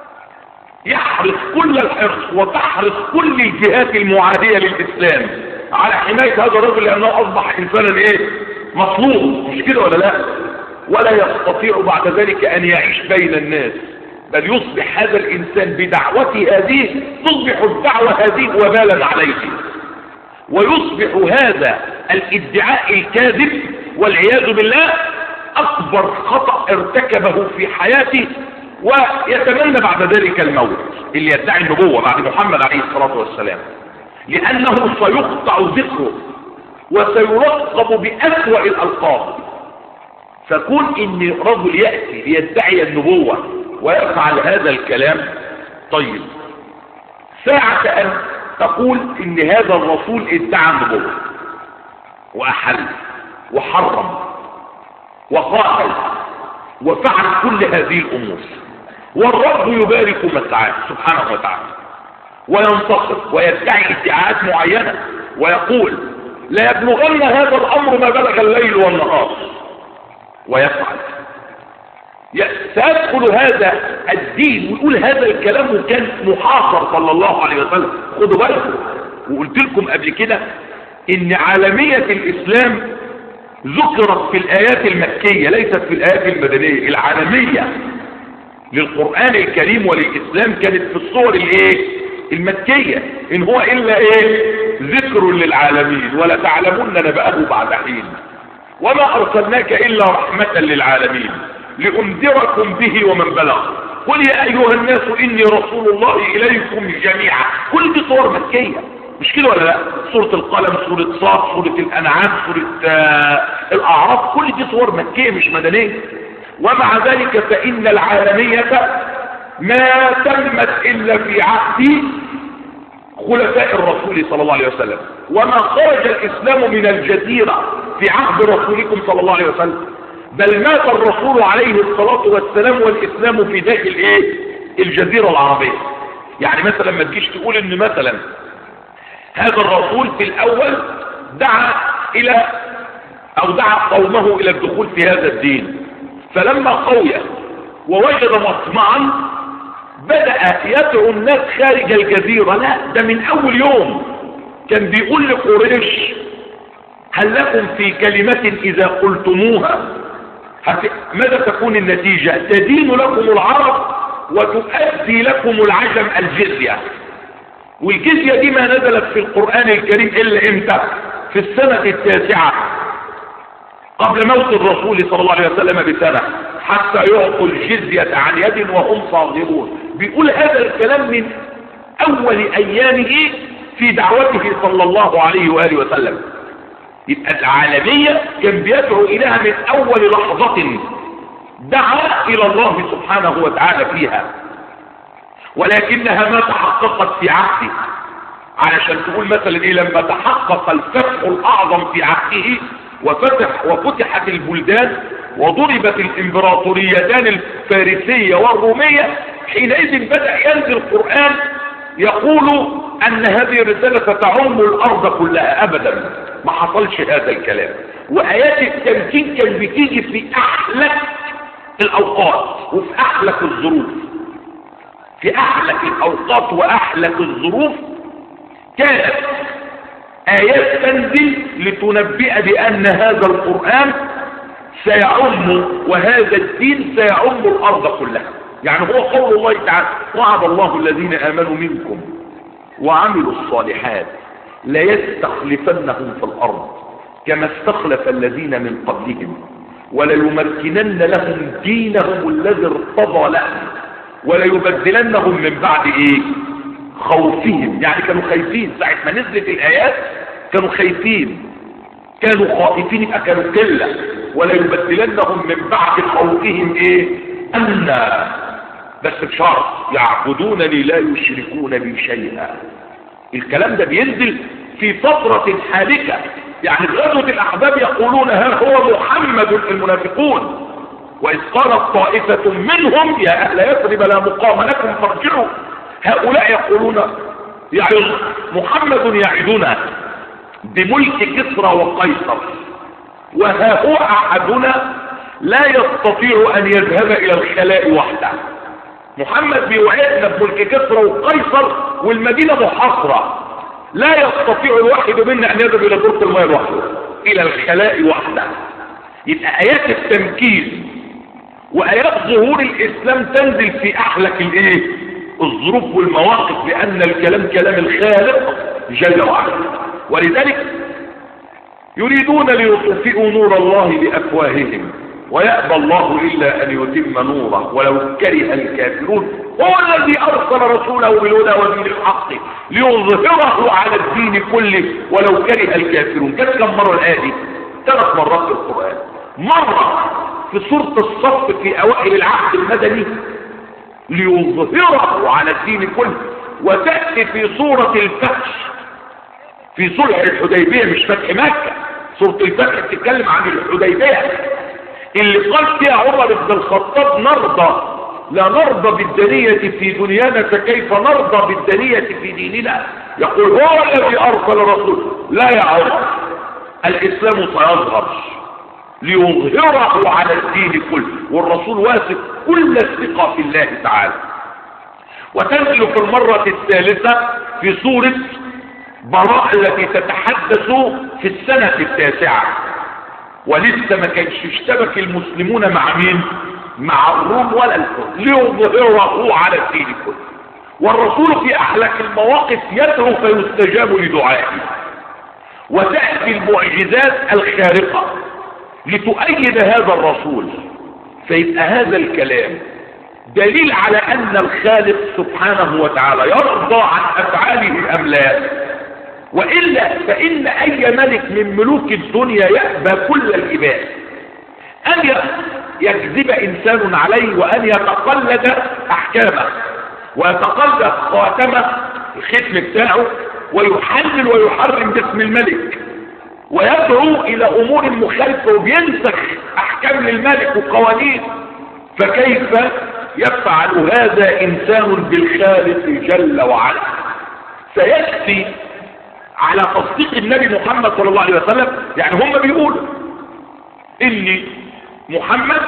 يحرص كل الحرص وتحرص كل الجهات المعادية للإسلام على حماية هذا الرجل لأنه أصبح إنسانا إيه مطلوب مش كده ولا لا ولا يستطيع بعد ذلك أن يعيش بين الناس بل يصبح هذا الإنسان بدعوته هذه تصبح الدعوة هذه وبالا عليه ويصبح هذا الادعاء الكاذب والعياذ بالله أكبر خطأ ارتكبه في حياته ويتمنى بعد ذلك الموت اللي يدعي النبوة بعد محمد عليه الصلاة والسلام لأنه سيقطع ذكره وسيرقب بأسوأ الألقاب فكون ان رجل يأتي ليدعي النبوة ويفعل هذا الكلام طيب ساعة ان تقول ان هذا الرسول ادعى النبوة واحل وحرم وقاتل وفعل كل هذه الامور والرب يبارك مسعاه سبحانه وتعالى وينتصر ويدعي ادعاءات معينة ويقول لا يبلغن هذا الامر ما بلغ الليل والنهار ويفعل سيدخل هذا الدين ويقول هذا الكلام وكان محاصر صلى الله عليه وسلم خدوا بالكم وقلت لكم قبل كده ان عالمية الاسلام ذكرت في الايات المكية ليست في الايات المدنية العالمية للقرآن الكريم وللاسلام كانت في الصور الايه المكية ان هو الا ايه ذكر للعالمين ولا تعلمون نبأه بعد حين وما أرسلناك إلا رحمة للعالمين لأنذركم به ومن بلغ قل يا أيها الناس إني رسول الله إليكم جميعا كل دي صور مكية مش كده ولا لا سورة القلم سورة صاد سورة الأنعام سورة آه الأعراف كل دي صور مكية مش مدنية ومع ذلك فإن العالمية ما تمت إلا في عهد خلفاء الرسول صلى الله عليه وسلم وما خرج الإسلام من الجزيرة في عهد رسولكم صلى الله عليه وسلم بل مات الرسول عليه الصلاة والسلام والإسلام في داخل ايه الجزيرة العربية يعني مثلا ما تجيش تقول ان مثلا هذا الرسول في الأول دعا إلى أو دعا قومه إلى الدخول في هذا الدين فلما قوي ووجد مطمعا بدأ يدعو الناس خارج الجزيرة لا ده من أول يوم كان بيقول لقريش هل لكم في كلمة إذا قلتموها ماذا تكون النتيجة تدين لكم العرب وتؤدي لكم العجم الجزية والجزية دي ما نزلت في القرآن الكريم إلا إمتى في السنة التاسعة قبل موت الرسول صلى الله عليه وسلم بسنة حتى يعطوا الجزية عن يد وهم صاغرون بيقول هذا الكلام من أول أيامه في دعوته صلى الله عليه وآله وسلم يبقى العالمية كان بيدعو إليها من أول لحظة دعا إلى الله سبحانه وتعالى فيها ولكنها ما تحققت في عهده علشان تقول مثلا إيه لما تحقق الفتح الأعظم في عهده وفتح وفتحت البلدان وضربت الإمبراطوريتان الفارسية والرومية حينئذ بدأ ينزل القرآن يقول أن هذه الرسالة تعم الأرض كلها أبدا ما حصلش هذا الكلام وآيات التمكين كان بتيجي في أحلك الأوقات وفي أحلك الظروف في أحلك الأوقات وأحلك الظروف كانت آيات تنزل لتنبئ بأن هذا القرآن سيعم وهذا الدين سيعم الأرض كلها يعني هو قول الله تعالى وعد الله الذين آمنوا منكم وعملوا الصالحات ليستخلفنهم في الأرض كما استخلف الذين من قبلهم وليمكنن لهم دينهم الذي ارتضى لهم وليبدلنهم من بعد ايه خوفهم يعني كانوا خايفين ساعة ما نزلت الآيات كانوا خايفين كانوا خائفين يبقى كانوا قلة وليبدلنهم من بعد خوفهم ايه أمنا بس بشرط يعبدونني لا يشركون بي شيئا الكلام ده بينزل في فترة حالكة يعني في غزوة الأحباب يقولون ها هو محمد المنافقون وإذ قالت طائفة منهم يا أهل يثرب لا مقام لكم فارجعوا هؤلاء يقولون يعظ محمد يعدنا بملك كسرى وقيصر وها هو أحدنا لا يستطيع أن يذهب إلى الخلاء وحده محمد بيوعدنا بملك كسرى وقيصر والمدينة محاصرة لا يستطيع الواحد منا أن يذهب إلى دورة الماء لوحده إلى الخلاء وحده يبقى آيات التمكين وآيات ظهور الإسلام تنزل في أحلك الإيه الظروف والمواقف لأن الكلام كلام الخالق جل وعلا ولذلك يريدون ليطفئوا نور الله بأفواههم ويأبى الله إلا أن يتم نوره ولو كره الكافرون هو الذي أرسل رسوله بالهدى ودين الحق ليظهره على الدين كله ولو كره الكافرون كانت كم مرة الآية دي ثلاث مرات في القرآن مرة في سورة الصف في أوائل العهد المدني ليظهره على الدين كله وتأتي في سورة الفتح في صلح الحديبية مش فتح مكة سورة الفتح بتتكلم عن الحديبية اللي قال فيها عمر بن الخطاب نرضى لا نرضى بالدنية في دنيانا فكيف نرضى بالدنية في ديننا يقول هو الذي أرسل رسوله لا يا عمر الإسلام سيظهر ليظهره على الدين كله والرسول واثق كل الثقة في الله تعالى وتنزل في المرة الثالثة في سورة براء التي تتحدث في السنة التاسعة ولسه ما كانش اشتبك المسلمون مع مين مع الروم ولا الفرس ليظهره على الدين كله والرسول في احلك المواقف يدعو فيستجاب لدعائه وتأتي المعجزات الخارقة لتؤيد هذا الرسول فيبقى هذا الكلام دليل على ان الخالق سبحانه وتعالى يرضى عن افعاله ام لا وإلا فإن أي ملك من ملوك الدنيا يأبى كل الإباء أن يكذب إنسان عليه وأن يتقلد أحكامه ويتقلد خاتمه الختم بتاعه ويحلل ويحرم باسم الملك ويدعو إلى أمور مخالفة وبينسخ أحكام للملك وقوانين فكيف يفعل هذا إنسان بالخالق جل وعلا سيأتي على تصديق النبي محمد صلى الله عليه وسلم يعني هم بيقولوا ان محمد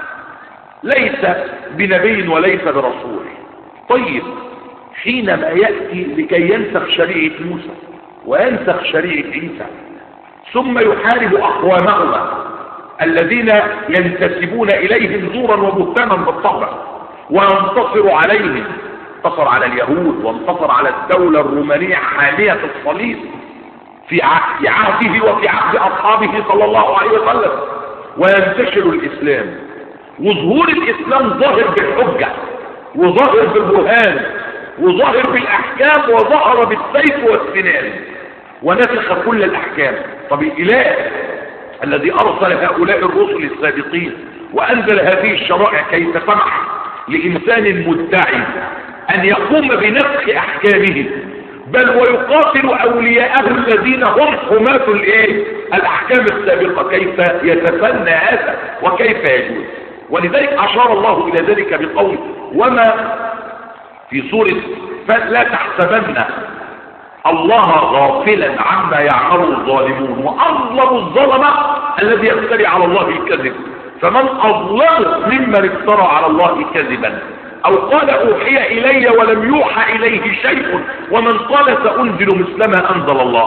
ليس بنبي وليس برسول طيب حينما يأتي لكي ينسخ شريعة موسى وينسخ شريعة عيسى ثم يحارب أقوامهما الذين ينتسبون إليهم زورا وبهتانا بالطبع وينتصر عليهم انتصر على اليهود وانتصر على الدولة الرومانية حامية الصليب في عهده وفي عهد أصحابه صلى الله عليه وسلم وينتشر الإسلام وظهور الإسلام ظاهر بالحجة وظاهر بالبرهان وظاهر بالأحكام وظهر بالسيف والسنان ونسخ كل الأحكام طب الإله الذي أرسل هؤلاء الرسل السابقين وأنزل هذه الشرائع كي تسمح لإنسان مدعي أن يقوم بنسخ أحكامه بل ويقاتل أولياءه الذين هم حماة الإيه؟ الأحكام السابقة كيف يتفنى هذا وكيف يجوز ولذلك أشار الله إلى ذلك بقول وما في سورة فلا تحسبن الله غافلا عما يعمل الظالمون وأظلم الظلمة الذي يفتري على الله الكذب فمن أظلم ممن افترى على الله كذبا او قال اوحي الي ولم يوحى اليه شيء ومن قال سانزل مثل ما انزل الله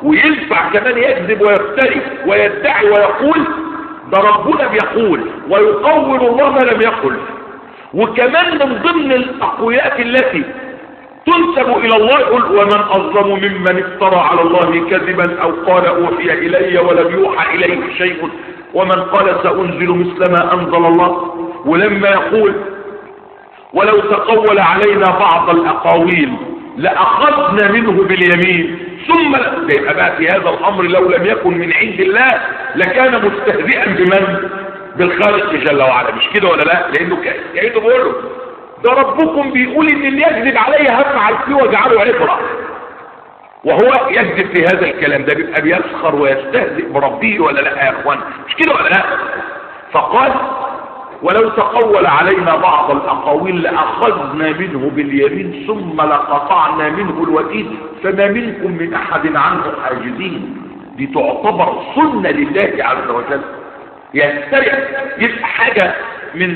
وينفع كمان يكذب ويفتري ويدعي ويقول ده ربنا بيقول ويقول الله ما لم يقل وكمان من ضمن الأقويات التي تنسب إلى الله يقول ومن أظلم ممن افترى على الله كذبا أو قال أوحي إلي ولم يوحى إليه شيء ومن قال سأنزل مثل ما أنزل الله ولما يقول ولو تقول علينا بعض الأقاويل لأخذنا منه باليمين ثم ده يبقى بقى في هذا الأمر لو لم يكن من عند الله لكان مستهزئا بمن بالخالق جل وعلا مش كده ولا لا لأنه كأنه بيقول له ده ربكم بيقول ان اللي يكذب علي هفعل فيه واجعله عبرة وهو يكذب في هذا الكلام ده بيبقى بيسخر ويستهزئ بربه ولا لا يا اخوان مش كده ولا لا فقال ولو تقول علينا بعض الأقاويل لأخذنا منه باليمين ثم لقطعنا منه الوتين فما منكم من أحد عنه حاجزين دي تعتبر سنة لله عز وجل يسترع يبقى حاجة من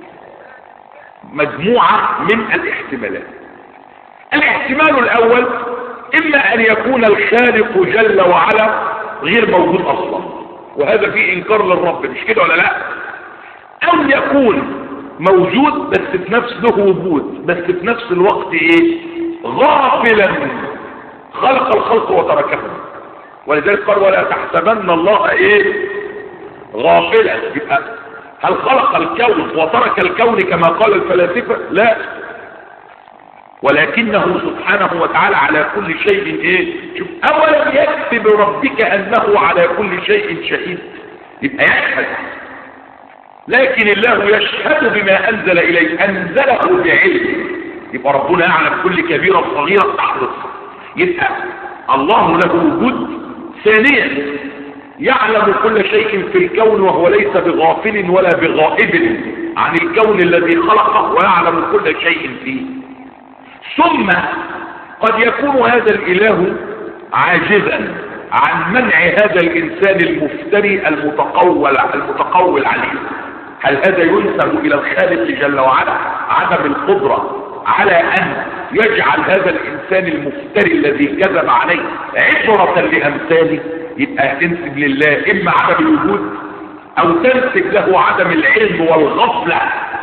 مجموعة من الاحتمالات الاحتمال الأول إما أن يكون الخالق جل وعلا غير موجود أصلا وهذا فيه إنكار للرب مش كده ولا لا أو يكون موجود بس في نفس له وجود بس في نفس الوقت إيه غافلا خلق الخلق وتركهم ولذلك قال ولا تحسبن الله إيه غافلا يبقى هل خلق الكون وترك الكون كما قال الفلاسفة لا ولكنه سبحانه وتعالى على كل شيء ايه شوف اولم يكتب ربك انه على كل شيء شهيد يبقى يشهد لكن الله يشهد بما انزل اليه انزله بعلم يبقى ربنا يعلم كل كبيرة صغيرة تحدث يبقى الله له وجود ثانيا يعلم كل شيء في الكون وهو ليس بغافل ولا بغائب عن الكون الذي خلقه ويعلم كل شيء فيه ثم قد يكون هذا الإله عاجزا عن منع هذا الإنسان المفتري المتقول المتقول عليه هل هذا ينسب إلى الخالق جل وعلا عدم القدرة على أن يجعل هذا الإنسان المفتري الذي كذب عليه عبرة لأمثاله يبقى تنسب لله إما عدم الوجود أو تنسب له عدم العلم والغفلة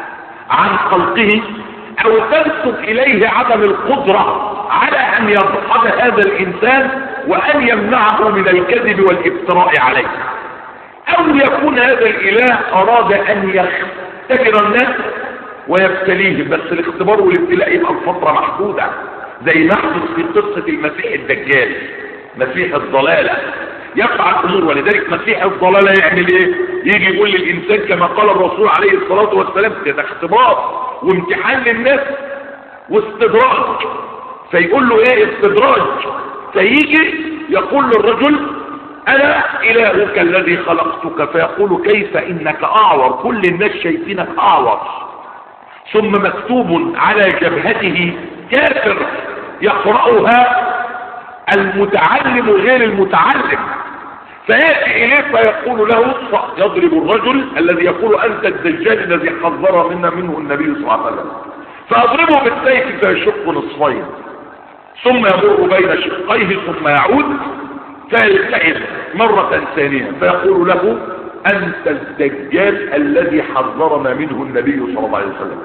عن خلقه أو تنسب إليه عدم القدرة على أن يضحض هذا الإنسان وأن يمنعه من الكذب والافتراء عليه أو يكون هذا الإله أراد أن يختبر الناس ويبتليهم بس الاختبار والابتلاء يبقى الفترة محدودة زي ما حدث في قصة المسيح الدجال مسيح الضلالة يفعل امور ولذلك مسيح الضلالة يعمل ايه يجي يقول للانسان كما قال الرسول عليه الصلاة والسلام ده اختبار وامتحان للناس واستدراج فيقول له ايه استدراج فيجي يقول للرجل انا الهك الذي خلقتك فيقول كيف انك اعور كل الناس شايفينك اعور ثم مكتوب على جبهته كافر يقرأها المتعلم غير المتعلم فيأتي إليه فيقول له يضرب الرجل الذي يقول أنت الدجال الذي حذر منا منه النبي صلى الله عليه وسلم فأضربه بالسيف فيشق نصفين ثم يمر بين شقيه ثم يعود فيلتئم مرة ثانية فيقول له أنت الدجال الذي حذرنا منه النبي صلى الله عليه وسلم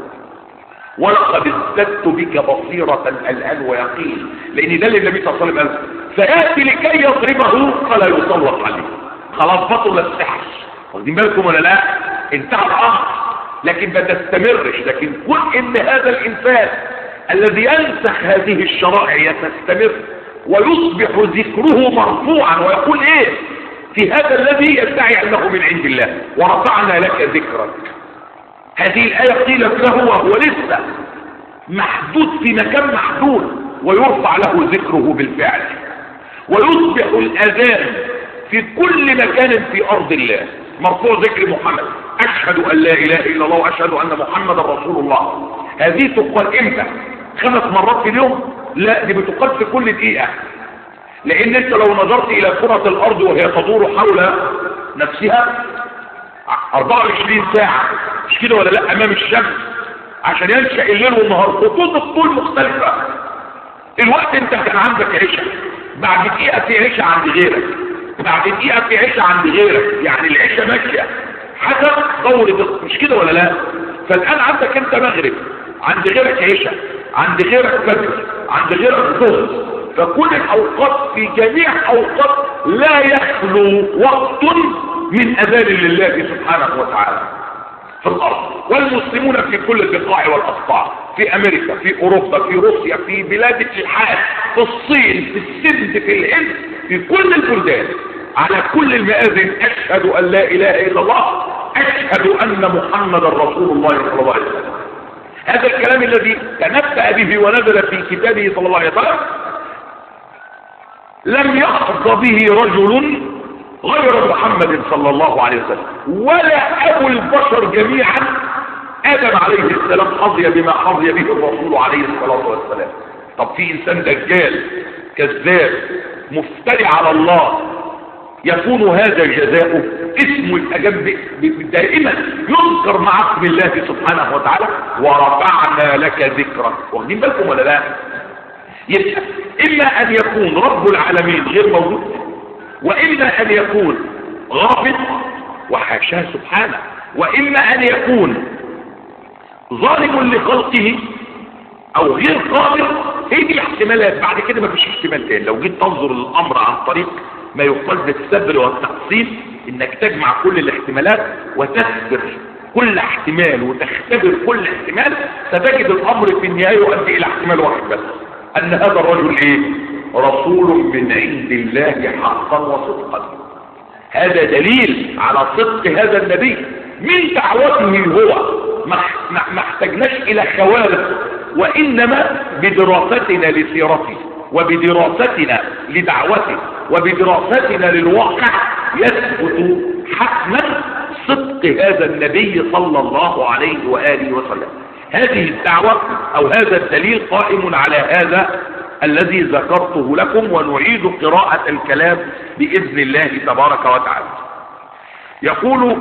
ولقد ازددت بك بصيرة الآن ويقين لأن ده اللي النبي صلى الله عليه وسلم قال فيأتي لكي يضربه فلا يسلط عليه خلاص بطل السحر واخدين بالكم ولا لا انتهى الأمر لكن ما تستمرش لكن كل ان هذا الإنسان الذي ينسخ هذه الشرائع تستمر ويصبح ذكره مرفوعا ويقول ايه في هذا الذي يدعي انه من عند الله ورفعنا لك ذكرك هذه الآية قيلت له وهو لسه محدود في مكان محدود ويرفع له ذكره بالفعل ويصبح الأذان في كل مكان في أرض الله مرفوع ذكر محمد أشهد أن لا إله إلا الله وأشهد أن محمد رسول الله هذه تقال إمتى خمس مرات في اليوم لا دي بتقال في كل دقيقة لأن أنت لو نظرت إلى كرة الأرض وهي تدور حول نفسها 24 ساعة مش كده ولا لا امام الشمس عشان ينشأ الليل والنهار خطوط الطول مختلفة الوقت انت كان عندك عشاء بعد دقيقة في عشاء عند غيرك بعد دقيقة في عشاء عند غيرك يعني العشاء ماشية حسب دورة مش كده ولا لا فالآن عندك انت مغرب عند غيرك عشاء عند غيرك فجر عند غيرك ظهر فكل الأوقات في جميع أوقات لا يخلو وقت من أذان لله سبحانه وتعالى في الأرض والمسلمون في كل البقاع والأقطاع في أمريكا في أوروبا في روسيا في بلاد الإلحاد في الصين في السند في الهند في كل البلدان على كل المآذن أشهد أن لا إله إلا الله أشهد أن محمد رسول الله صلى الله عليه وسلم هذا الكلام الذي تنبأ به ونزل في كتابه صلى الله عليه وسلم لم يحظ به رجل غير محمد صلى الله عليه وسلم ولا أبو البشر جميعا آدم عليه السلام حظي بما حظي به الرسول عليه الصلاة والسلام طب في إنسان دجال كذاب مفتري على الله يكون هذا جزاؤه اسمه الأجب دائما يذكر مع اسم الله سبحانه وتعالى ورفعنا لك ذكرك واخدين بالكم ولا لا يبقى إما أن يكون رب العالمين غير موجود وإما أن يكون غافل وحاشاه سبحانه وإما أن يكون ظالم لخلقه أو غير قادر هي دي الاحتمالات بعد كده مفيش احتمال تاني لو جيت تنظر للأمر عن طريق ما يقال بالسبر والتقسيم انك تجمع كل الاحتمالات وتسبر كل احتمال وتختبر كل احتمال ستجد الامر في النهاية يؤدي الى احتمال واحد بس ان هذا الرجل ايه رسول من عند الله حقا وصدقا هذا دليل على صدق هذا النبي من دعوته هو ما احتجناش الى خوارق وانما بدراستنا لسيرته وبدراستنا لدعوته وبدراستنا للواقع يثبت حتما صدق هذا النبي صلى الله عليه وآله وسلم هذه الدعوة أو هذا الدليل قائم على هذا الذي ذكرته لكم ونعيد قراءة الكلام بإذن الله تبارك وتعالى يقول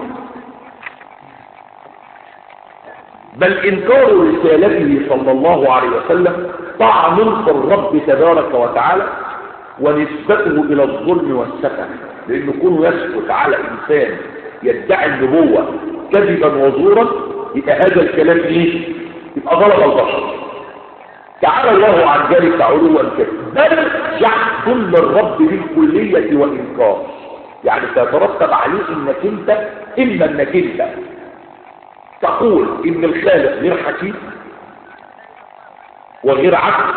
بل إنكار رسالته صلى الله عليه وسلم طعن في الرب تبارك وتعالى ونسبته إلى الظلم والسفه لأنه كونه يسكت على إنسان يدعي النبوة كذبا وزورا يبقى هذا الكلام إيه؟ يبقى ظلم البشر تعالى الله عن ذلك علوا كثيرا بل جحد للرب بالكلية وإنكار يعني سيترتب عليه انك انت اما انك انت تقول ان الخالق غير حكيم وغير عقل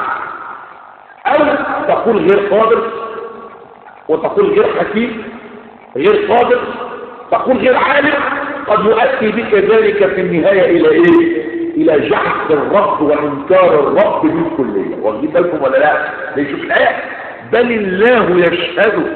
او تقول غير قادر وتقول غير حكيم غير قادر تقول غير عالم قد يؤدي بك ذلك في النهاية الى ايه الى جحد الرب وانكار الرب بالكلية واخدين بالكم ولا لا نشوف الايه بل الله يشهد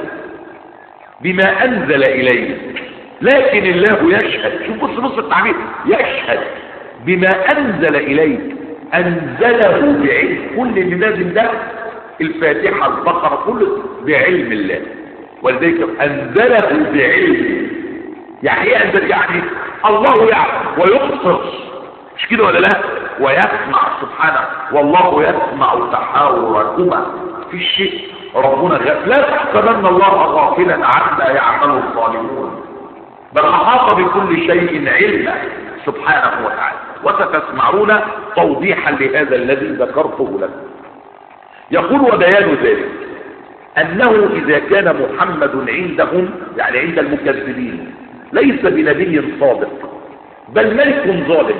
بما انزل اليه لكن الله يشهد شوف بص بص التعبير يشهد بما انزل اليك انزله بعلم كل اللي نازل ده الفاتحه البقره كله بعلم الله ولذلك انزله بعلم يعني ايه انزل يعني الله يعلم ويبصر مش كده ولا لا ويسمع سبحانه والله يسمع تحاوركما في شيء ربنا غير لا تحسبن الله غافلا عما يعمل الظالمون بل احاط بكل شيء علما سبحانه وتعالى وستسمعون توضيحا لهذا الذي ذكرته لكم يقول وبيان ذلك انه اذا كان محمد عندهم يعني عند المكذبين ليس بنبي صادق بل ملك ظالم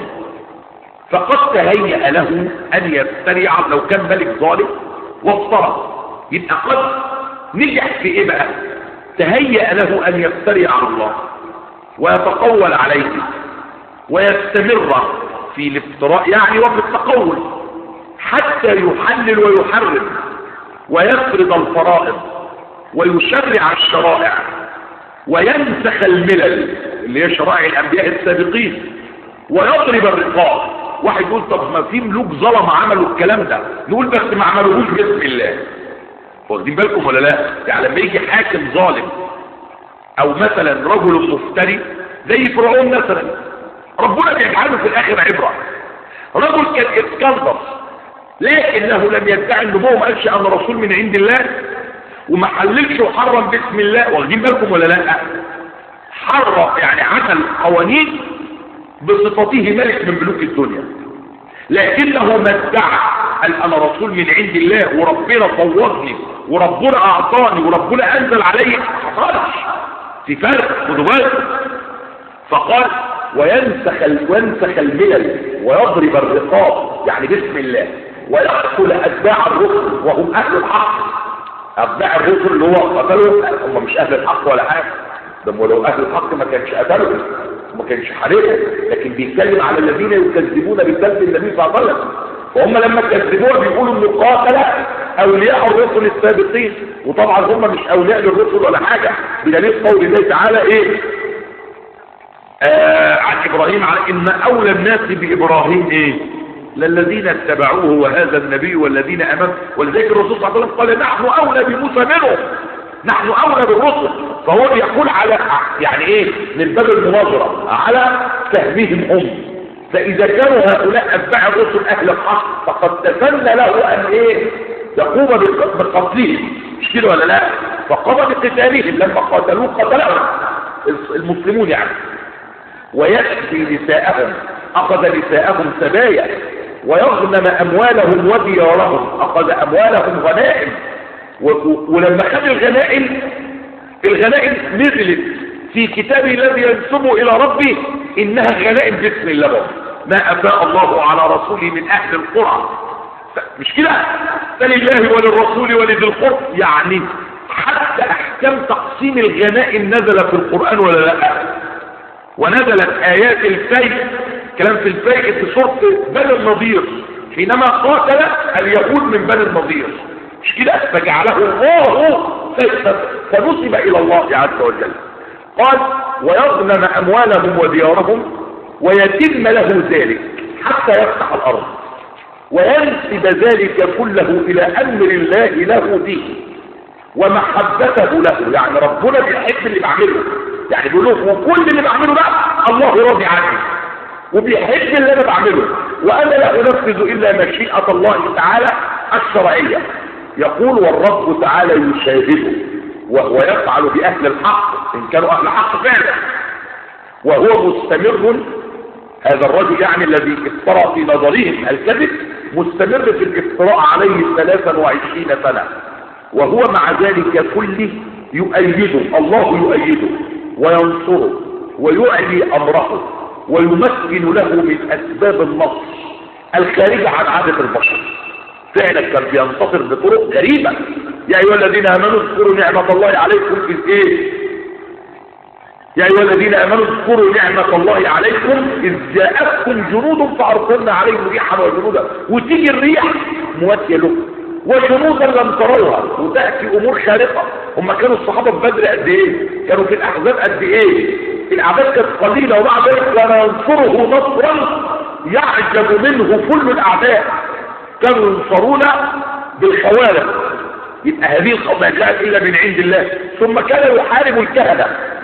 فقد تهيأ له ان يفترع لو كان ملك ظالم وافترى يبقى قد نجح في ايه بقى تهيأ له ان يفتري على الله ويتقول عليه ويستمر في الافتراء يعني وفي التقول حتى يحلل ويحرم ويفرض الفرائض ويشرع الشرائع وينسخ الملل اللي هي شرائع الانبياء السابقين ويضرب الرقاب واحد يقول طب ما في ملوك ظلم عملوا الكلام ده نقول بس ما عملوهوش باسم الله واخدين بالكم ولا لا يعني لما يجي حاكم ظالم او مثلا رجل مفتري زي فرعون مثلا ربنا بيجعله في الاخر عبرة رجل كان اسكندر لكنه لم يدعي النبوة ما قالش انا رسول من عند الله وما حللش وحرم باسم الله واخدين بالكم ولا لا حرم يعني عمل قوانين بصفته ملك من ملوك الدنيا لكنه ما ادعى قال انا رسول من عند الله وربنا صورني وربنا اعطاني وربنا انزل علي ما حصلش في فرق خدوا بالكم فقال وينسخ ال- وينسخ الملل ويضرب الرقاب يعني باسم الله ويقتل اتباع الرسل وهم اهل الحق اتباع الرسل اللي هو قتلوا هم مش اهل الحق ولا حاجه ده هم لو اهل الحق ما كانش قتلوا ما كانش حاربهم لكن بيتكلم على الذين يكذبون بكذب النبي صلى الله عليه وسلم فهم لما كذبوه بيقولوا انه قاتل اولياء الرسل السابقين وطبعا هم مش اولياء للرسل ولا حاجه بدليل قول الله تعالى ايه آه عن ابراهيم على ان اولى الناس بابراهيم ايه للذين اتبعوه وهذا النبي والذين امنوا ولذلك الرسول صلى الله عليه وسلم قال نحن اولى بموسى منهم نحن اولى بالرسل فهو بيقول على يعني ايه من باب المناظره على فهمهم هم فاذا كانوا هؤلاء اتباع الرسل اهل الحق فقد تسنى له ان ايه يقوم بق- بقتلهم مش كده ولا لا فقام بقتالهم لما قاتلوه قتلهم المسلمون يعني ويأتي نساءهم أخذ نساءهم سبايا ويغنم أموالهم وديارهم أخذ أموالهم غنائم و- و- ولما خد الغنائم الغنائم نزلت في كتابه الذي ينسبه إلى ربه إنها غنائم باسم الله برضه. ما أفاء الله على رسوله من أهل القرى مش كده فلله وللرسول ولذي القرب يعني حتى أحكام تقسيم الغنائم نزل في القرآن ولا لا ونزلت آيات الفيء كلام في الفيء في سورة بني النضير حينما قاتل اليهود من بني النضير مش كده فجعله الله سيفا فنسب إلى الله عز وجل قال ويغنم أموالهم وديارهم ويتم له ذلك حتى يفتح الأرض وينسب ذلك كله إلى أمر الله له به ومحبته له يعني ربنا بيحب اللي بعمله يعني بيقول له وكل اللي بعمله ده الله راضي عني وبيحب اللي انا بعمله وانا لا انفذ الا مشيئه الله تعالى الشرعيه يقول والرب تعالى يشاهده وهو يفعل باهل الحق ان كانوا اهل حق فعلا وهو مستمر هذا الرجل يعني الذي افترى في نظرهم الكذب مستمر في الافتراء عليه 23 سنه وهو مع ذلك كله يؤيده الله يؤيده وينصره ويعلي أمره ويمكن له من أسباب النصر الخارجة عن عادة البشر فعلا كان بينتصر بطرق غريبة يا أيها الذين آمنوا اذكروا نعمة الله عليكم إذ إيه يا أيها الذين آمنوا اذكروا نعمة الله عليكم إذ جاءتكم جنود فأرسلنا عليهم ريحا وجنودا وتيجي الريح مواتية له وجنودا لم تروها وتأتي أمور خارقة هم كانوا الصحابة في بدر قد إيه كانوا في الأحزاب قد إيه الأعداد كانت قليلة ومع ذلك وننصره نصرا يعجب منه كل الأعداء كانوا ينصرون بالخوارق يبقى هذه الخ- ما جاءت إلا من عند الله ثم كان يحارب الكهنة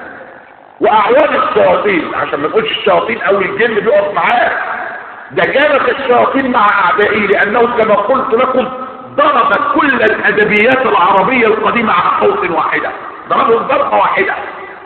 وأعوان الشياطين عشان ما نقولش الشياطين أو الجن بيقف معاه ده كانت الشياطين مع أعدائه لأنه كما قلت لكم ضرب كل الأدبيات العربية القديمة على صوت واحدة ضربهم ضربة واحدة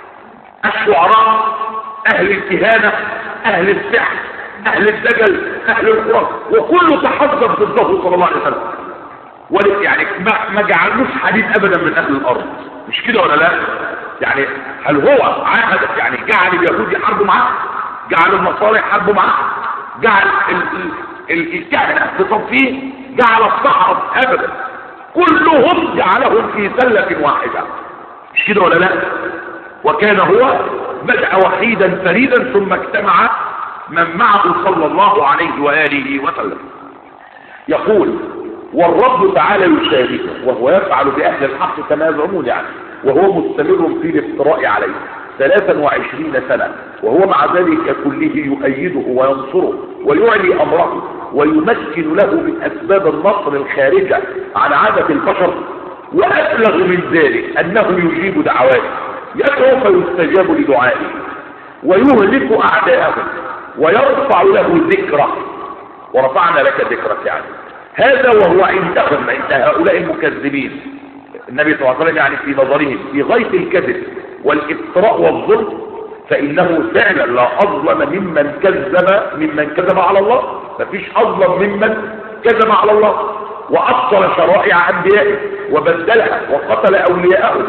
الشعراء أهل الكهانة أهل السحر أهل الدجل أهل القرآن وكله تحذر ضده صلى الله عليه وسلم ولك يعني ما, ما جعلوش حديث أبدا من أهل الأرض مش كده ولا لا يعني هل هو عاهد يعني جعل اليهود يحاربوا معاه جعل النصارى يحاربوا معاه جعل ال- ال- ال- الكهنة بصفيه جعل الصحراء أبدا كلهم جعلهم في سلة واحدة مش كده ولا لا وكان هو بدأ وحيدا فريدا ثم اجتمع من معه صلى الله عليه وآله وسلم يقول والرب تعالى يشاركه وهو يفعل بأهل الحق كما يزعمون يعني وهو مستمر في الافتراء عليه 23 سنة وهو مع ذلك كله يؤيده وينصره ويعلي أمره ويمكن له من أسباب النصر الخارجة عن عادة البشر وأبلغ من ذلك أنه يجيب دعواته يدعو فيستجاب لدعائه ويهلك أعداءه ويرفع له ذكره ورفعنا لك ذكرك يعني هذا وهو عندهم عند هؤلاء المكذبين النبي صلى الله عليه وسلم يعني في نظرهم في غاية الكذب والافتراء والظلم فإنه فعلا لا أظلم ممن كذب ممن كذب على الله مفيش أظلم ممن كذب على الله وأبطل شرائع أنبيائه وبدلها وقتل أولياءه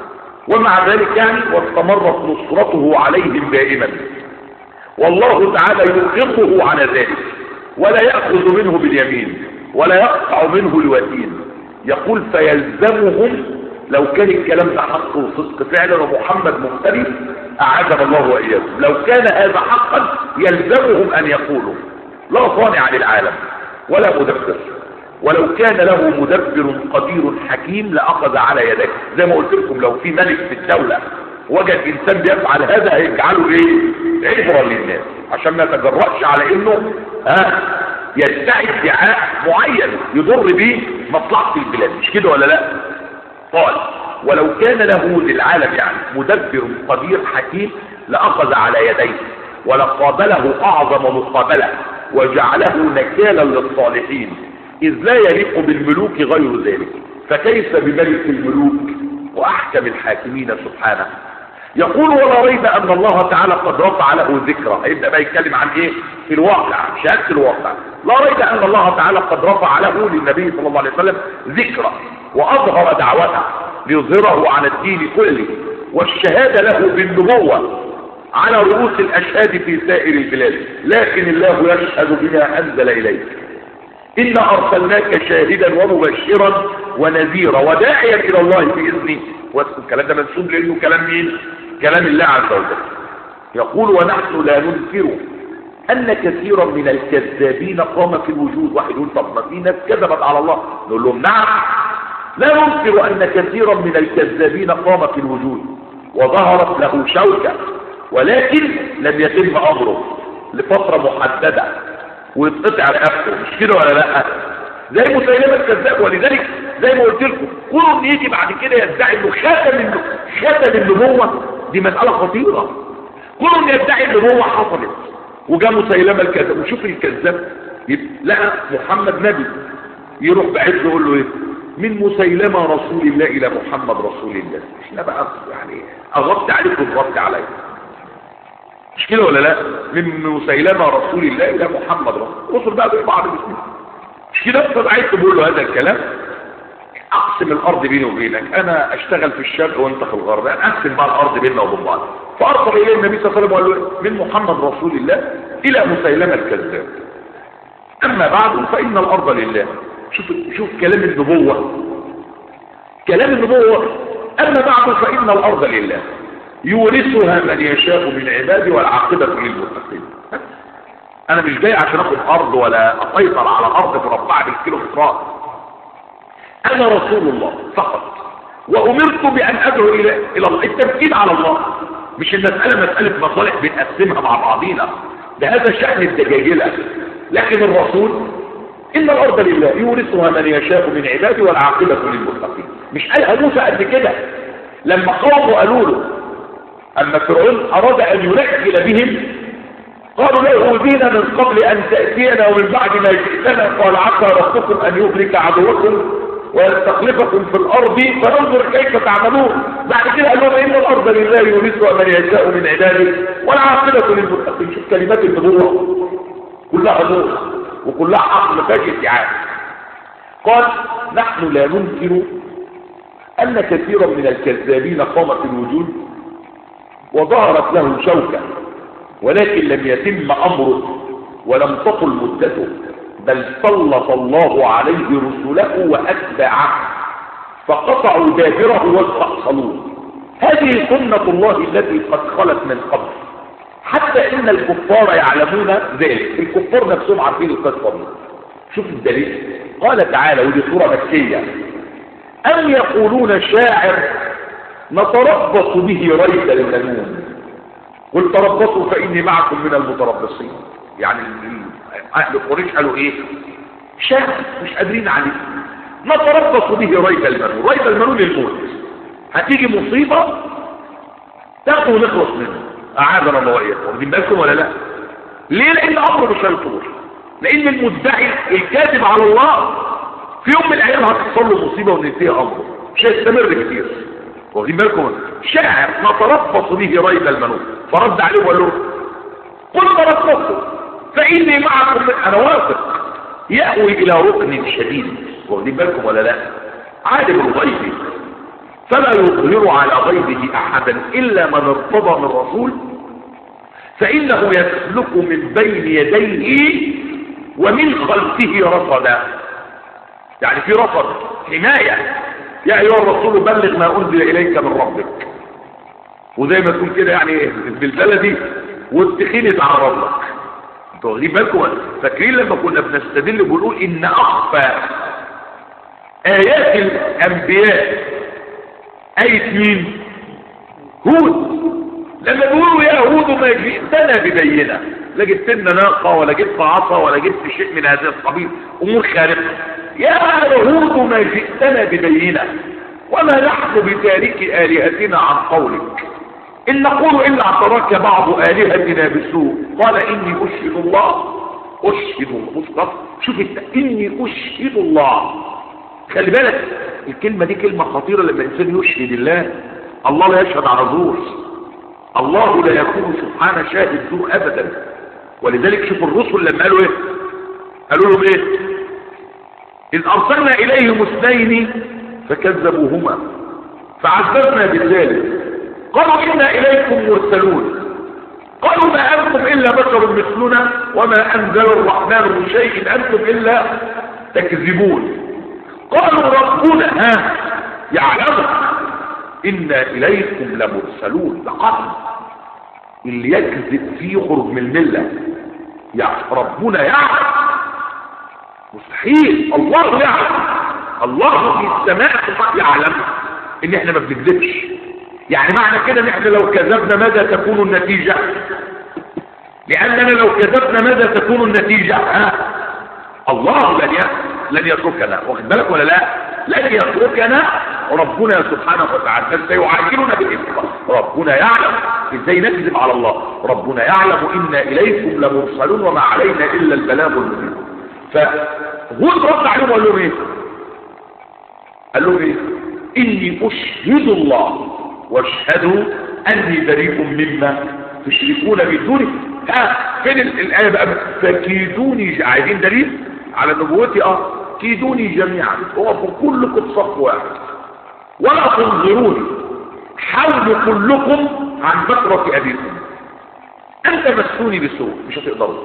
ومع ذلك يعني واستمرت نصرته عليهم دائما والله تعالى يوقفه على ذلك ولا يأخذ منه باليمين ولا يقطع منه الوتين يقول فيلزمهم لو كان الكلام ده حق وصدق فعلا ومحمد مختلي أعاذنا الله وإياكم لو كان هذا حقا يلزمهم أن يقولوا لا صانع للعالم ولا مدبر ولو كان له مدبر قدير حكيم لأخذ على يديه زي ما قلت لكم لو في ملك في الدولة وجد إنسان بيفعل هذا هيجعله إيه عبرة للناس عشان ما يتجرأش على إنه ها يدعي ادعاء معين يضر به مصلحة البلاد مش كده ولا لا قال ولو كان له للعالم يعني مدبر قدير حكيم لأخذ على يديه ولقابله أعظم مقابلة وجعله نكالا للصالحين إذ لا يليق بالملوك غير ذلك فكيف بملك الملوك وأحكم الحاكمين سبحانه يقول ولا ريب أن الله تعالى قد رفع له ذكرى هيبدأ بقى يتكلم عن إيه في الواقع شهادة الواقع لا ريب أن الله تعالى قد رفع له للنبي صلى الله عليه وسلم ذكرى وأظهر دعوته ليظهره على الدين كله والشهادة له بالنبوة على رؤوس الأشهاد في سائر البلاد لكن الله يشهد بما أنزل إليك إنا أرسلناك شاهدا ومبشرا ونذيرا وداعيا إلى الله بإذنه والكلام ده منسوب لأنه كلام مين كلام الله عز وجل يقول ونحن لا ننكر أن كثيرا من الكذابين قام في الوجود واحد يقول طب ما في ناس كذبت على الله نقول لهم نعم لا ننكر أن كثيرا من الكذابين قام في الوجود وظهرت له شوكة ولكن لم يتم أمره لفترة محددة ويتقطع رقبته مش كده ولا لا زي مسيلمة الكذاب ولذلك زي ما قلت لكم كل ان يجي بعد كده يدعي انه ختم ختم النبوة دي مسألة خطيرة كل ان يدعي النبوة حصلت وجاء مسيلمة الكذاب وشوف الكذاب لقى محمد نبي يروح بعيد يقول له ايه من مسيلمة رسول الله الى محمد رسول الله احنا بقى يعني اغطي عليك وتغطي عليك مش كده ولا لا من مسيلمة رسول الله الى محمد رسول رسول بقى بعض المسلمين مش كده طب عايز تقول له هذا الكلام اقسم الارض بيني وبينك انا اشتغل في الشرق وانت في الغرب اقسم بقى الارض بيننا وبين بعض فارسل اليه النبي صلى الله عليه وسلم وقال له من محمد رسول الله الى مسيلمة الكذاب اما بعد فان الارض لله شوف شوف كلام النبوة كلام النبوة اما بعد فان الارض لله يورثها من يشاء من عباده والعاقبة للمتقين انا مش جاي عشان اخد ارض ولا اسيطر على ارض مربعة بالكيلو مترات انا رسول الله فقط وامرت بان ادعو الى الى الله التمكين على الله مش المسألة مسألة مصالح بنقسمها مع بعضينا ده هذا شأن الدجاجلة لكن الرسول إن الأرض لله يورثها من يشاء من عباده والعاقبة للمتقين مش قالها موسى قد كده لما قوموا قالوا له أما فرعون أراد أن ينجل بهم قالوا له أوذينا من قبل أن تأتينا ومن بعد ما جئتنا قال عسى ربكم أن يهلك عدوكم ويستخلفكم في الأرض فننظر كيف تعملون بعد كده قال لهم إن الأرض لله يورثها من يشاء من عباده والعاقبة للمتقين شوف كلمات النبوة كلها نور وكلها عقل فاجئ ادعاء قال نحن لا ننكر أن كثيرا من الكذابين قام في الوجود وظهرت له شوكة ولكن لم يتم أمره ولم تطل مدته بل سلط الله عليه رسله وأتباعه فقطعوا دابره واستأصلوه هذه سنة الله التي قد خلت من قبل حتى إن الكفار يعلمون ذلك الكفار نفسهم عارفين القصة دي شوف الدليل قال تعالى ودي سورة مكية أم يقولون شاعر نتربص به ريب المنون قل تربصوا فإني معكم من المتربصين يعني أهل قريش قالوا إيه شاعر مش قادرين عليه نتربص به ريب المنون ريب المنون الموت هتيجي مصيبة تاخده ونخلص منه أعاذنا الله وإياكم واخدين بالكم ولا لا ليه لأن أمره مش هيطول لأن المدعي الكاذب على الله في يوم من الأيام هتحصل له مصيبة وننتهي أمره مش هيستمر كتير واخدين بالكم شاعر نتربص به ريب المنون فرد عليه وقال له قل تربصوا فاني معكم انا واثق يأوي الى ركن شديد واخدين بالكم ولا لا عالم الغيب فلا يظهر على غيبه احدا الا من ارتضى من رسول فانه يسلك من بين يديه ومن خلفه رصدا يعني في رصد حماية يا ايها الرسول بلغ ما انزل اليك من ربك وزي ما تكون كده يعني بالبلدي والتخين يتعرض لك انتوا واخدين بالكم فاكرين لما كنا بنستدل بنقول ان اخفى ايات الانبياء ايه مين هود لما بيقولوا يا هود ما جئتنا ببينه لا جبت لنا ناقه ولا جبت عصا ولا جبت شيء من هذا القبيل امور خارقه يا هود ما جئتنا ببينه وما نحن بتارك الهتنا عن قولك ان نقول الا اعتراك بعض الهتنا بسوء قال اني اشهد الله اشهد الله شوف انت اني اشهد الله خلي بالك الكلمه دي كلمه خطيره لما الانسان يشهد الله الله لا يشهد على زور الله لا يكون سبحانه شاهد زور ابدا ولذلك شوف الرسل لما قالوا ايه قالوا لهم ايه إذ أرسلنا إليهم اثنين فكذبوهما فعذبنا بالثالث قالوا إنا إليكم مرسلون قالوا ما أنتم إلا بشر مثلنا وما أنزل الرحمن من شيء أنتم إلا تكذبون قالوا ربنا ها يعلم إنا إليكم لمرسلون لقد اللي يكذب فيه يخرج من الملة يعني ربنا يعلم مستحيل الله يعلم الله في السماء يعلم ان احنا ما بنكذبش يعني معنى كده ان احنا لو كذبنا ماذا تكون النتيجة لاننا لو كذبنا ماذا تكون النتيجة ها الله لن لن يتركنا واخد بالك ولا لا لن يتركنا ربنا سبحانه وتعالى بل سيعاجلنا بالاثم ربنا يعلم ازاي نكذب على الله ربنا يعلم انا اليكم لمرسلون وما علينا الا البلاغ المبين فهود رد عليهم وقال لهم ايه قال لهم ايه اني اشهد الله واشهدوا اني بريء مما تشركون من دونه ها فين الايه بقى فكيدوني عايزين دليل على نبوتي اه كيدوني جميعا وقفوا كلكم صف واحد ولا تنظروني حاولوا كلكم عن بكرة ابيكم انت مسكوني بسوء مش هتقدروا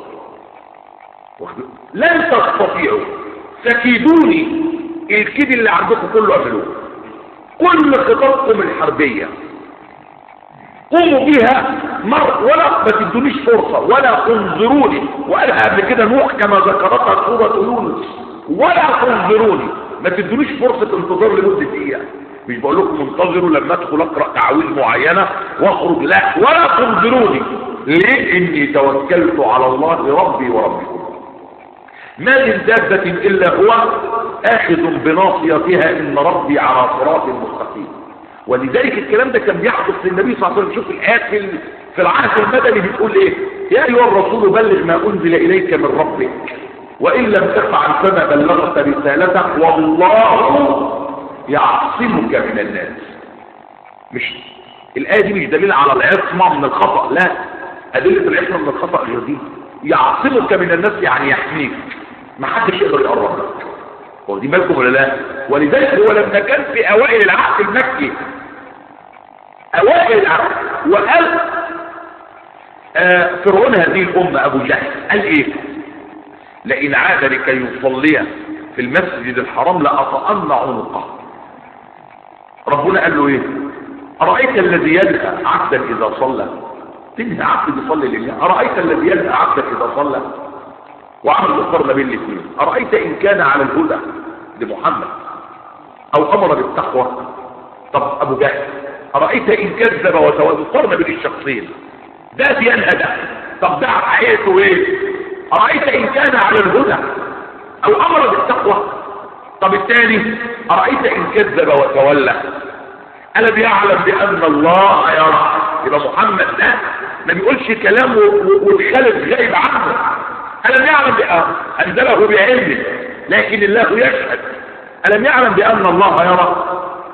لن تستطيعوا تكيدوني الكيد اللي عندكم كله قبلوه كل خططكم الحربية قوموا بيها مر ولا ما تدونيش فرصة ولا تنظروني وقالها قبل كده نوح كما ذكرتها سورة يونس ولا تنظروني ما تدونيش فرصة انتظار لمدة دقيقة مش بقول لكم انتظروا لما ادخل اقرا تعويذ معينه واخرج لا ولا تنظروني ليه اني توكلت على الله ربي وربكم ما من دابة إلا هو آخذ بناصيتها إن ربي على صراط مستقيم ولذلك الكلام ده كان بيحدث للنبي صلى الله عليه وسلم شوف الآيات في في العهد المدني بتقول إيه يا أيها الرسول بلغ ما أنزل إليك من ربك وإن لم تفعل فما بلغت رسالته والله يعصمك من الناس مش الآية دي مش دليل على العصمة من الخطأ لا أدلة العصمة من الخطأ غير دي يعصمك من الناس يعني يحميك ما حدش يقدر يقرب لك واخدي بالكم ولا لا ولذلك هو لما كان في اوائل العهد المكي اوائل العهد وقال آه فرعون هذه الامه ابو جهل قال ايه لئن عاد لكي يصلي في المسجد الحرام لاطأن عنقه ربنا قال له ايه ارايت الذي ينهى عبدا اذا صلى تنهى عبد يصلي لله ارايت الذي ينهى عبدا اذا صلى وعمل مقارنه بين الاثنين ارايت ان كان على الهدى لمحمد او امر بالتقوى طب ابو جهل ارايت ان كذب وتولى مقارنه بين الشخصين ده بينهى ده طب ده حقيقته ايه ارايت ان كان على الهدى او امر بالتقوى طب الثاني ارايت ان كذب وتولى الم يعلم بان الله يرى يبقى محمد ده ما بيقولش كلام والخالق غايب عنه ألم يعلم بأن أنزله بعلمه لكن الله يشهد ألم يعلم بأن الله يرى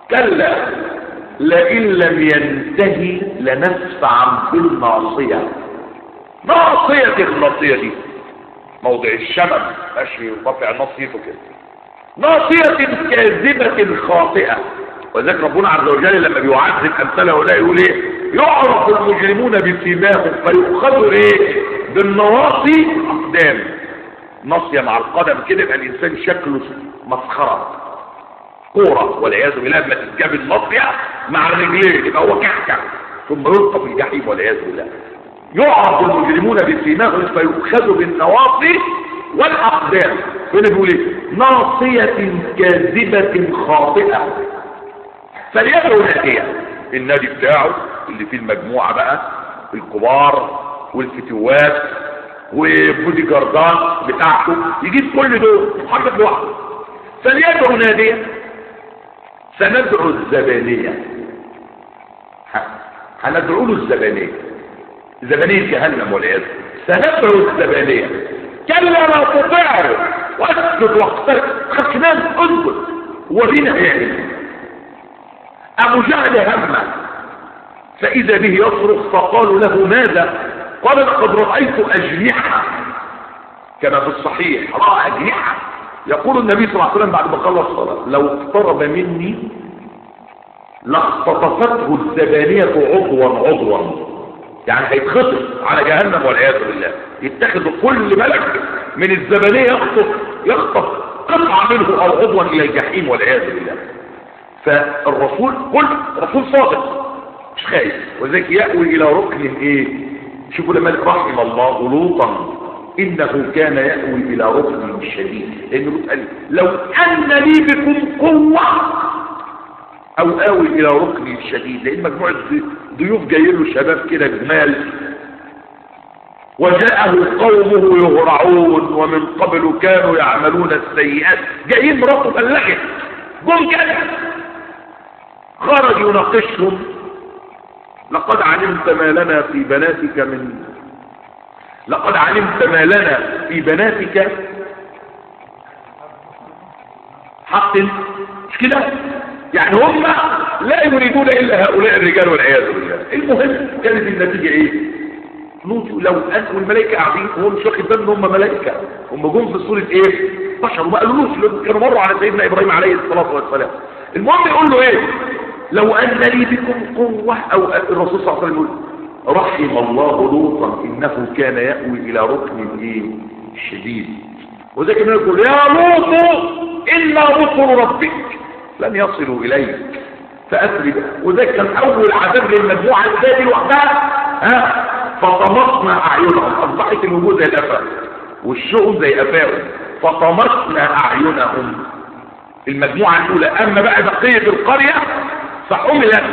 كلا لئن لم ينتهي لنسفعا بالناصية ناصية الناصية دي موضع الشمم ماشي رفع ناصيته كده ناصية كاذبة خاطئة وذلك ربنا عز وجل لما بيعذب امثاله هؤلاء يقول ايه يعرف المجرمون بسيماهم فيؤخذوا ايه بالنواصي اقدام ناصية مع القدم كده يبقى الانسان شكله مسخرة كورة والعياذ بالله لما تتجاب الناصية مع الرجلين يبقى هو كحكة ثم يلقى في الجحيم والعياذ بالله يعرف المجرمون بسيماهم فيؤخذوا بالنواصي والاقدام هنا بيقول ايه ناصية كاذبة خاطئة فليدعو نادية النادي بتاعه اللي فيه المجموعة بقى الكبار والفتوات وبودي جاردان بتاعته يجيب كل دول محمد لوحده فليدعو نادية سندعو الزبانية ه- هندعو له الزبانية زبانية جهنم والعياذ سندعو الزبانية كلا لا تطيعه واسجد واقترب خشنان اسجد ورينا يعني ابو جهل همه فاذا به يصرخ فقالوا له ماذا قال لقد رايت اجنحه كما في الصحيح راى اجنحه يقول النبي صلى الله عليه وسلم بعد ما خلص الصلاه لو اقترب مني لاختطفته الزبانيه عضوا عضوا يعني هيتخطف على جهنم والعياذ بالله يتخذ كل ملك من الزبانيه يخطف يخطف قطعه منه او عضوا الى الجحيم والعياذ بالله فالرسول كل رسول صادق مش خايف وذلك يأوي الى ركن ايه شوفوا لما رحم الله لوطا انه كان يأوي الى ركن شديد لانه لوط قال لو ان لي بكم قوة او اوي الى ركن شديد لان مجموعة ضيوف جايين له شباب كده جمال وجاءه قومه يهرعون ومن قبل كانوا يعملون السيئات جايين مراته بلغت جم كده خرج يناقشهم لقد علمت ما لنا في بناتك من لقد علمت ما لنا في بناتك حق مش كده يعني هم لا يريدون الا هؤلاء الرجال والعياذ بالله المهم كانت النتيجه ايه لوط لو ان والملائكه قاعدين وهو مش واخد باله ان هم ملائكه هم جم في صوره ايه بشر وما قالولوش لأنهم كانوا مروا على سيدنا ابراهيم عليه الصلاه والسلام المهم يقول له ايه لو ان لي بكم قوه او الرسول صلى الله عليه وسلم يقول رحم الله لوطا انه كان ياوي الى ركن ايه شديد وذلك النبي يقول يا لوط انا رسل ربك لن يصلوا اليك فاسري وذلك كان اول عذاب للمجموعه الثانيه لوحدها ها فطمسنا اعينهم اصبحت الوجود زي الافاق والشؤم زي افاقهم فطمسنا اعينهم المجموعه الاولى اما بقى بقيه القريه فحملت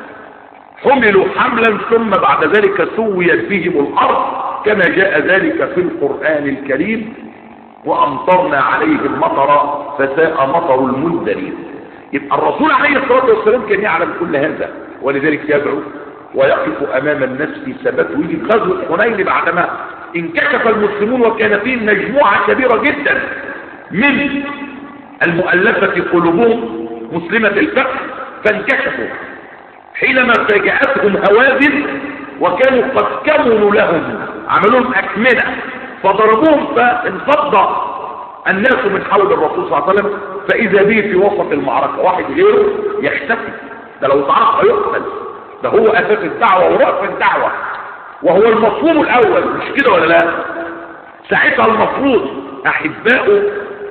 حملوا حملا ثم بعد ذلك سويت بهم الارض كما جاء ذلك في القران الكريم وامطرنا عليهم مطرا فساء مطر المنذرين يبقى الرسول عليه الصلاه والسلام كان يعلم كل هذا ولذلك يدعو ويقف امام الناس في ثبات ويجي في غزوه حنين بعدما انكشف المسلمون وكان فيهم مجموعه كبيره جدا من المؤلفه قلوبهم مسلمه الفقه فانكشفوا حينما فاجأتهم هوازن وكانوا قد كملوا لهم عملوا لهم أكملة فضربوهم فانفض الناس من حول الرسول صلى الله عليه وسلم فإذا به في وسط المعركة واحد غيره يختفي ده لو تعرف هيقتل ده هو أساس الدعوة ورأس الدعوة وهو المفهوم الأول مش كده ولا لا ساعتها المفروض أحبائه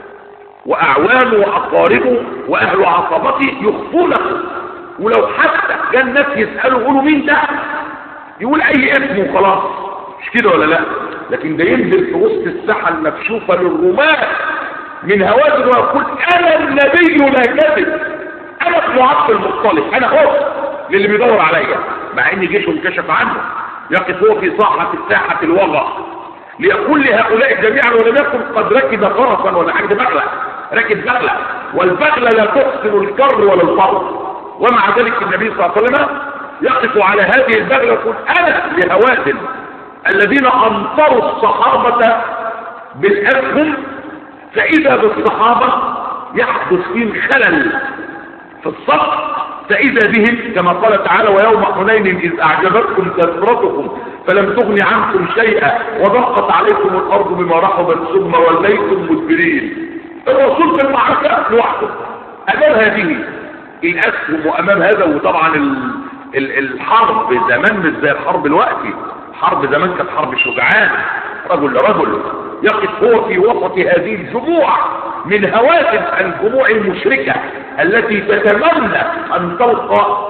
وأعوانه وأقاربه وأهل عصبته يخفونه ولو حتى جاء الناس يسألوا يقولوا مين ده يقول اي اسم وخلاص مش كده ولا لا لكن ده ينزل في وسط الساحة المكشوفة للرماة من هوازن ويقول انا النبي لا كذب انا ابن عبد المطلب انا هو للي بيدور عليا مع ان جيشه انكشف عنه يقف هو في صاحة الساحة الوضع ليقول لهؤلاء جميعا ولم يكن قد ركب فرسا ولا حاجة بغلة ركب بغلة والبغلة لا تحسن الكر ولا الفرس ومع ذلك النبي صلى الله عليه وسلم يقف على هذه البغلة يقول أنا لهوازن الذين أمطروا الصحابة بالأسهم فإذا بالصحابة يحدث فيهم خلل في الصف فإذا بهم كما قال تعالى ويوم حنين إذ أعجبتكم كثرتكم فلم تغن عنكم شيئا وضاقت عليكم الأرض بما رحبت ثم وليتم مدبرين الرسول في المعركة لوحده أمام هذه الأسهم وأمام هذا وطبعا ال- ال- الحرب زمان مش زي الحرب الوقتي حرب زمان كانت حرب شجعان رجل لرجل يقف هو في وسط هذه الجموع من هواتف الجموع المشركة التي تتمنى أن تلقى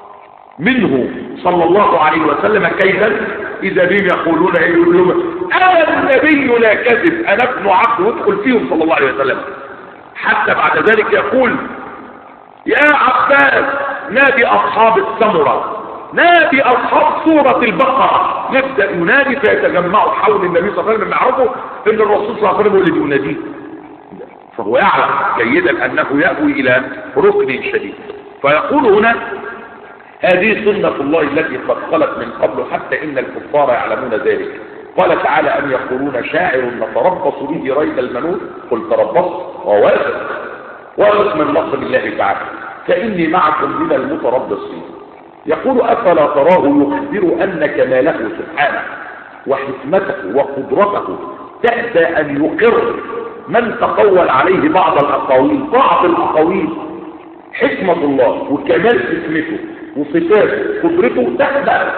منه صلى الله عليه وسلم كيدا إذا بهم يقولون إيه يقول لهم أنا النبي لا كذب أنا ابن عبد وادخل فيهم صلى الله عليه وسلم حتى بعد ذلك يقول يا عباس نادي أصحاب السمرة نادي أصحاب سورة البقرة يبدأ ينادي فيتجمعوا حول النبي صلى الله عليه وسلم يعرفوا أن الرسول صلى الله عليه وسلم هو اللي يناديه فهو يعلم جيدا أنه يأوي إلى ركن شديد فيقول هنا هذه سنة الله التي قد خلت من قبل حتى إن الكفار يعلمون ذلك قال تعالى أم يقولون شاعر نتربص به ريب المنون قل تربص وواثق واثق من نصر الله تعالى فإني معكم من المتربصين يقول أفلا تراه يخبر أن كماله سبحانه وحكمته وقدرته تأتى أن يقر من تقول عليه بعض الأقاويل بعض الأقاويل حكمة الله وكمال حكمته وصفاته قدرته تأتى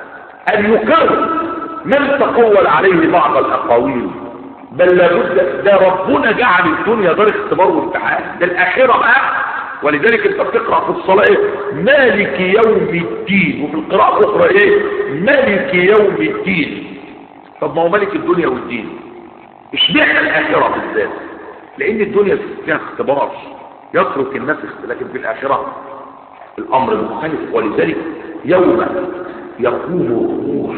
أن يقر من تقول عليه بعض الأقاويل بل لابد ده ربنا جعل الدنيا دار اختبار وامتحان ده الآخرة بقى ولذلك انت بتقرأ في الصلاة ايه مالك يوم الدين وفي القراءة الأخرى ايه مالك يوم الدين طب ما هو ملك الدنيا والدين اشمعنى الآخرة بالذات لأن الدنيا فيها اختبار يترك الناس اخت- لكن في الآخرة الأمر مختلف ولذلك يوم يقوم الروح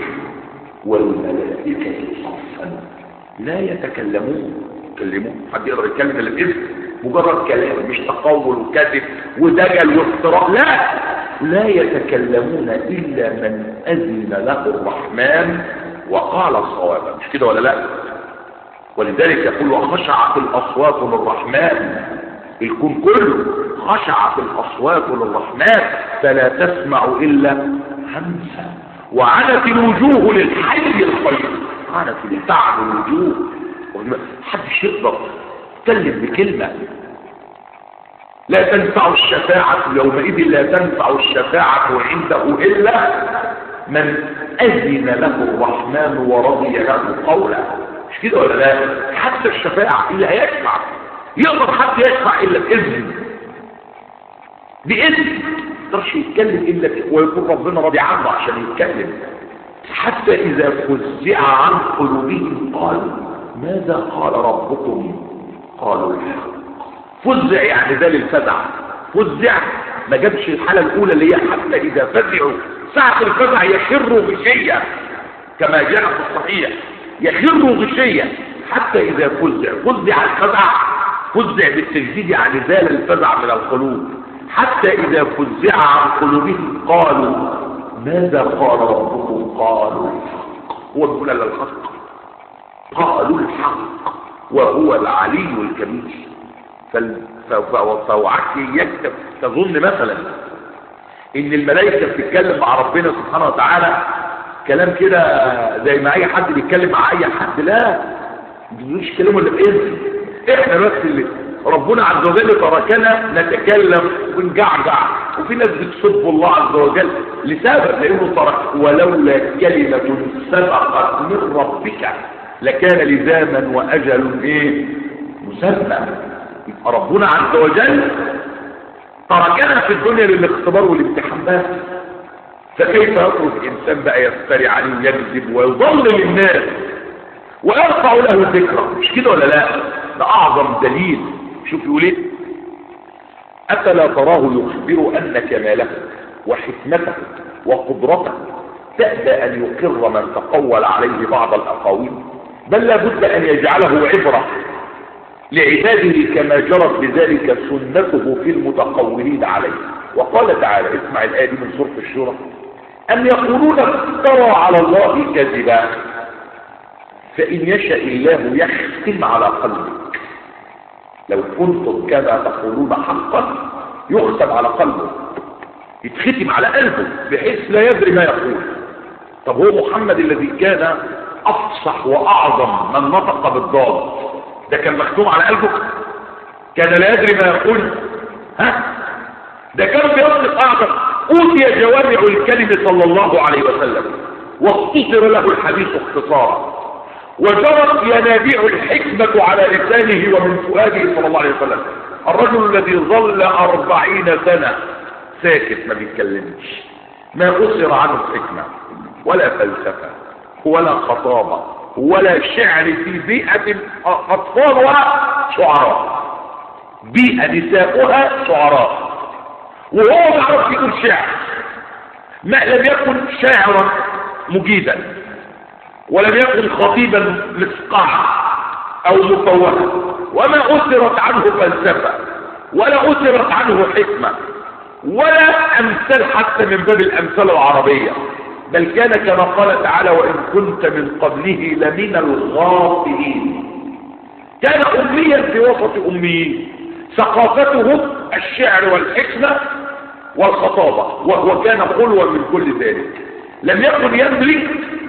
والملائكة صفا لا يتكلمون يتكلمون حد يقدر يتكلم الا باذن مجرد كلام مش تقول وكذب ودجل وافتراء لا لا يتكلمون الا من اذن له الرحمن وقال صوابا مش كده ولا لا ولذلك يقول وخشعت الاصوات للرحمن الكون كله خشعت الاصوات للرحمن فلا تسمع الا همسا وعنت الوجوه للحي القيوم عنت تعب الوجوه محدش يقدر يتكلم بكلمه لا تنفع الشفاعة يومئذ لا تنفع الشفاعة عنده إلا من أذن له الرحمن ورضي له قولا مش كده ولا لا حتى الشفاعة اللي هيشفع يقدر حد يشفع إلا بإذن بإذن يقدرش يتكلم إلا ب- ويكون ربنا راضي عنه عشان يتكلم حتى إذا فزع عن قلوبهم قالوا ماذا قال ربكم قالوا الحق فزع يعني ده للفزع فزع ما جابش الحالة الأولى اللي هي حتى إذا فزعوا ساعة الفزع يخروا غشية كما جاء في الصحيح يخروا غشية حتى إذا فزع فزع الفزع فزع بالتجديد يعني زال الفزع من القلوب حتى إذا فزع عن قلوبهم قالوا ماذا قال ربكم قالوا الحق هو بيقول إلا الحق قالوا الحق وهو العلي الكبير فال- ف- ف- فوعك يكتب تظن مثلا ان الملائكة بتتكلم مع ربنا سبحانه وتعالى كلام كده زي ما اي حد بيتكلم مع اي حد لا مش كلامه اللي باذن احنا بس اللي ربنا عز وجل تركنا نتكلم ونجعجع وفي ناس بتسب الله عز وجل لسبب لانه ترك ولولا كلمة سبقت من ربك لكان لزاما واجل ايه مسمى يبقى ربنا عز وجل تركنا في الدنيا للاختبار والامتحان بس فكيف يترك انسان بقى يفتري عليه ويكذب ويضلل الناس ويرفع له ذكرى مش كده ولا لا ده اعظم دليل شوف يقول ايه افلا تراه يخبر ان كماله وحكمته وقدرته تأبى ان يقر من تقول عليه بعض الاقاويل بل لابد ان يجعله عبره لعباده كما جرت بذلك سنته في المتقولين عليه وقال تعالى اسمع الآية دي من سورة الشورى أم يقولون افترى على الله كذبا فإن يشاء الله يختم على قلبك لو كنتم كما تقولون حقا يختم على قلبه يتختم على قلبه بحيث لا يدري ما يقول طب هو محمد الذي كان افصح واعظم من نطق بالضاد ده كان مختوم على قلبه كان لا يدري ما يقول ها ده كان بيطلق اعظم اوتي جوامع الكلم صلى الله عليه وسلم واختصر له الحديث اختصارا وجرت ينابيع الحكمة على لسانه ومن فؤاده صلى الله عليه وسلم الرجل الذي ظل أربعين سنة ساكت ما بيتكلمش ما أسر عنه حكمة ولا فلسفة ولا خطابة ولا شعر في بيئة أطفالها شعراء بيئة نساؤها شعراء وهو ما يعرفش يقول شعر ما لم يكن شاعرا مجيدا ولم يكن خطيبا مسقعا او مفوها وما اثرت عنه فلسفه ولا اثرت عنه حكمه ولا امثال حتى من باب الامثال العربيه بل كان كما قال تعالى وان كنت من قبله لمن الغافلين كان اميا في وسط اميين ثقافته الشعر والحكمه والخطابه وهو كان خلوا من كل ذلك لم يكن يملك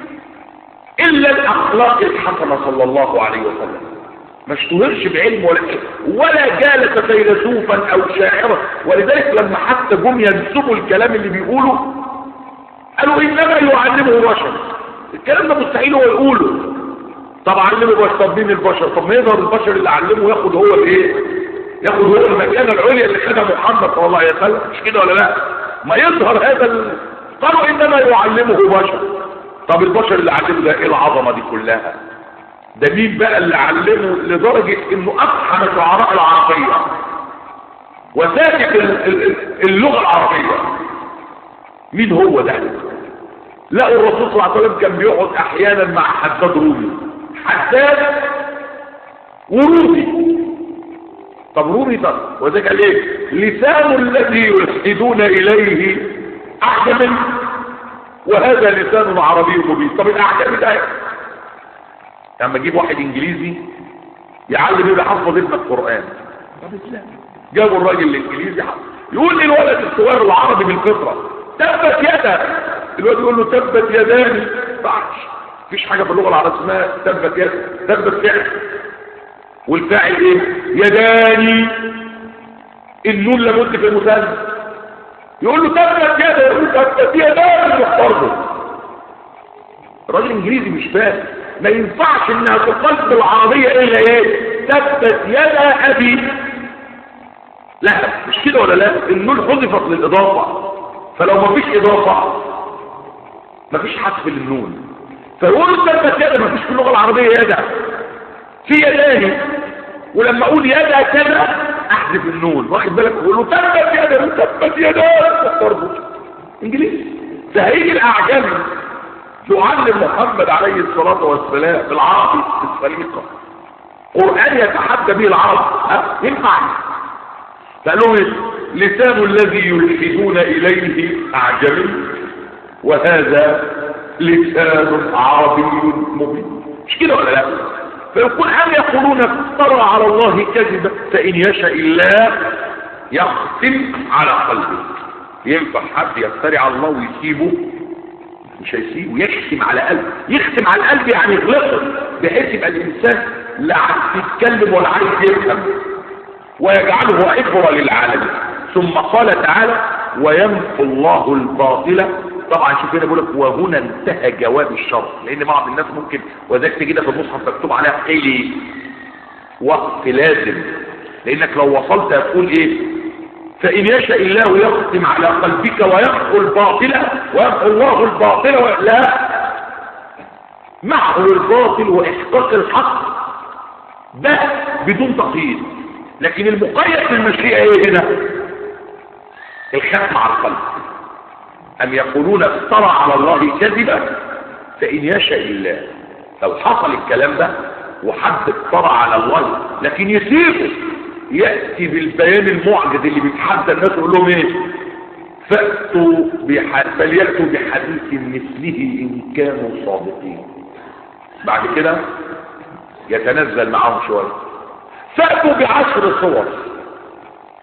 الا الاخلاق الحسنه صلى الله عليه وسلم ما اشتهرش بعلم ولا ولا جالس فيلسوفا او شاعرا ولذلك لما حتى جم ينسبوا الكلام اللي بيقوله قالوا انما يعلمه بشر الكلام ده مستحيل هو يقوله طب علمه بشر طب مين البشر طب ما يظهر البشر اللي علمه ياخد هو الايه ياخد هو المكانه العليا اللي خدها محمد صلى الله عليه وسلم مش كده ولا لا ما يظهر هذا ال... قالوا انما يعلمه بشر طب البشر اللي علمه ده ايه العظمه دي كلها ده مين بقى اللي علمه لدرجه انه افحم شعراء العربيه وساكت اللغه العربيه مين هو ده لا الرسول صلى الله عليه وسلم كان بيقعد احيانا مع حداد رومي حداد ورومي طب رومي طب وذلك قال ايه لسان الذي يلحدون اليه اعجم وهذا لسان عربي مبين طب الاعجم ده لما اجيب واحد انجليزي يعلم يبقى حفظ ابن القران طب ازاي جابوا الراجل الانجليزي حفظ يقول لي الولد الصغير العربي بالفطره تبت يدا الواد يقول له تبت يداني بعش مفيش حاجه في اللغه العربيه اسمها تبت يد تبت فعل والفاعل ايه يداني النون لابد في المثنى يقول له تبت يدا يقول له تبت يداني يختاره الراجل الانجليزي مش فاهم ما ينفعش انها تقال بالعربيه الا ايه تبت يدا ابي لا مش كده ولا لا النون حذفت للاضافه فلو ما فيش اضافه ما فيش حذف للنون فيقول تبت يدا ما فيش في اللغه العربيه يدا في يداني ولما اقول يدا كذا احذف النون واخد بالك اقول له تبت يدا تبت يدا برضه انجليزي فهيجي الاعجمي يعلم محمد عليه الصلاه والسلام بالعربي السليقه قران يتحدى به العرب ها ينفع فقال لهم لسان الذي يلحدون اليه اعجمي وهذا لسان عربي مبين مش كده ولا لا فيقول أم يقولون افترى على الله كذبا فإن يشاء الله يختم على قلبه ينفع حد يفتري على الله ويسيبه مش هيسيبه يختم على قلبه يختم على القلب يعني يغلقه بحيث يبقى الإنسان لا عايز يتكلم ولا عايز يفهم ويجعله عبرة للعالمين ثم قال تعالى ويمحو الله الباطل طبعا شوف هنا بيقول لك وهنا انتهى جواب الشرط لان بعض الناس ممكن وذاك تجد في المصحف مكتوب عليها قيل وقت لازم لانك لو وصلت هتقول ايه فان يشاء الله يختم على قلبك ويمحو الباطل ويمحو الله الباطل و... لا محو الباطل واحقاق الحق ده بدون تقييد لكن المقيد في المشيئه ايه هنا الختم على القلب أم يقولون افترى على الله كذبا فإن يشاء الله لو حصل الكلام ده وحد افترى على الله لكن يسيبه يأتي بالبيان المعجز اللي بيتحدى الناس يقول لهم ايه فأتوا بح... فليأتوا بحديث مثله إن كانوا صادقين بعد كده يتنزل معاهم شوية فأتوا بعشر صور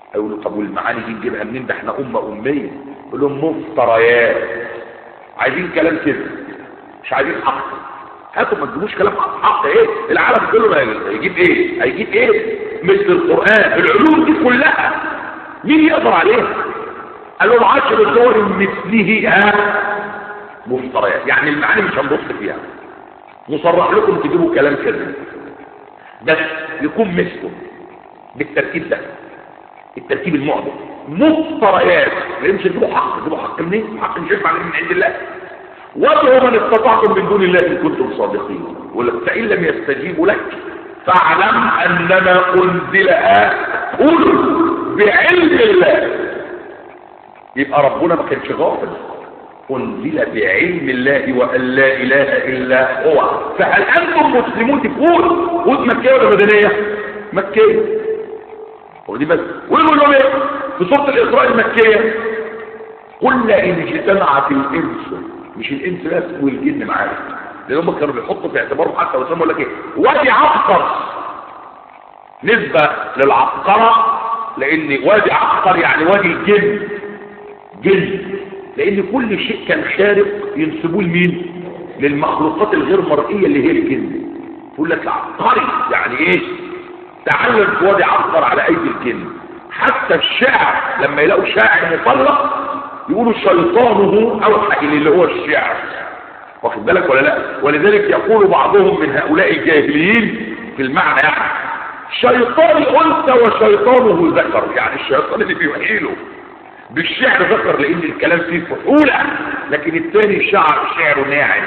هيقولوا طب والمعاني دي نجيبها منين ده احنا امه اميه يقول لهم مفتريات عايزين كلام كده مش عايزين حق هاتوا ما تجيبوش كلام حق, حق ايه العالم كله ما هيجيب ايه هيجيب ايه مثل القران العلوم دي كلها مين يقدر عليها قال لهم عشر صور مثله ها مفتريات يعني المعاني مش هنبص فيها نصرح لكم تجيبوا كلام كده بس يكون مثله بالترتيب ده الترتيب المعجب مفتريات ليه مش تجيبوا حق تجيبوا حق منين حق مش ينفع من عند الله وادعوا من استطعتم من دون الله ان كنتم صادقين ولك فان لم يستجيبوا لك فاعلم انما انزل قل بعلم الله يبقى ربنا ما كانش غافل انزل بعلم الله وان لا اله الا هو فهل انتم مسلمون تقول قلت مكيه ولا مدنيه مكيه ودي بس ويقول لهم ايه في سوره الاسراء المكيه قل ان اجتمعت الانس مش الانس بس والجن معاك لان هم كانوا بيحطوا في اعتبارهم حتى وسام يقول لك ايه وادي عبقر نسبه للعبقره لان وادي عبقر يعني وادي الجن جن لان كل شيء كان خارق ينسبوه لمين للمخلوقات الغير مرئيه اللي هي الجن يقول لك عبقري يعني ايه تعلم في وادي عبقر على ايدي الجن حتى الشاعر لما يلاقوا شاعر مطلق يقولوا شيطانه اوحى اليه اللي هو الشعر واخد بالك ولا لا ولذلك يقول بعضهم من هؤلاء الجاهليين في المعنى يعني شيطان انثى وشيطانه ذكر يعني الشيطان اللي بيوحيله بالشعر ذكر لان الكلام فيه فحولة لكن الثاني شعر شعره ناعم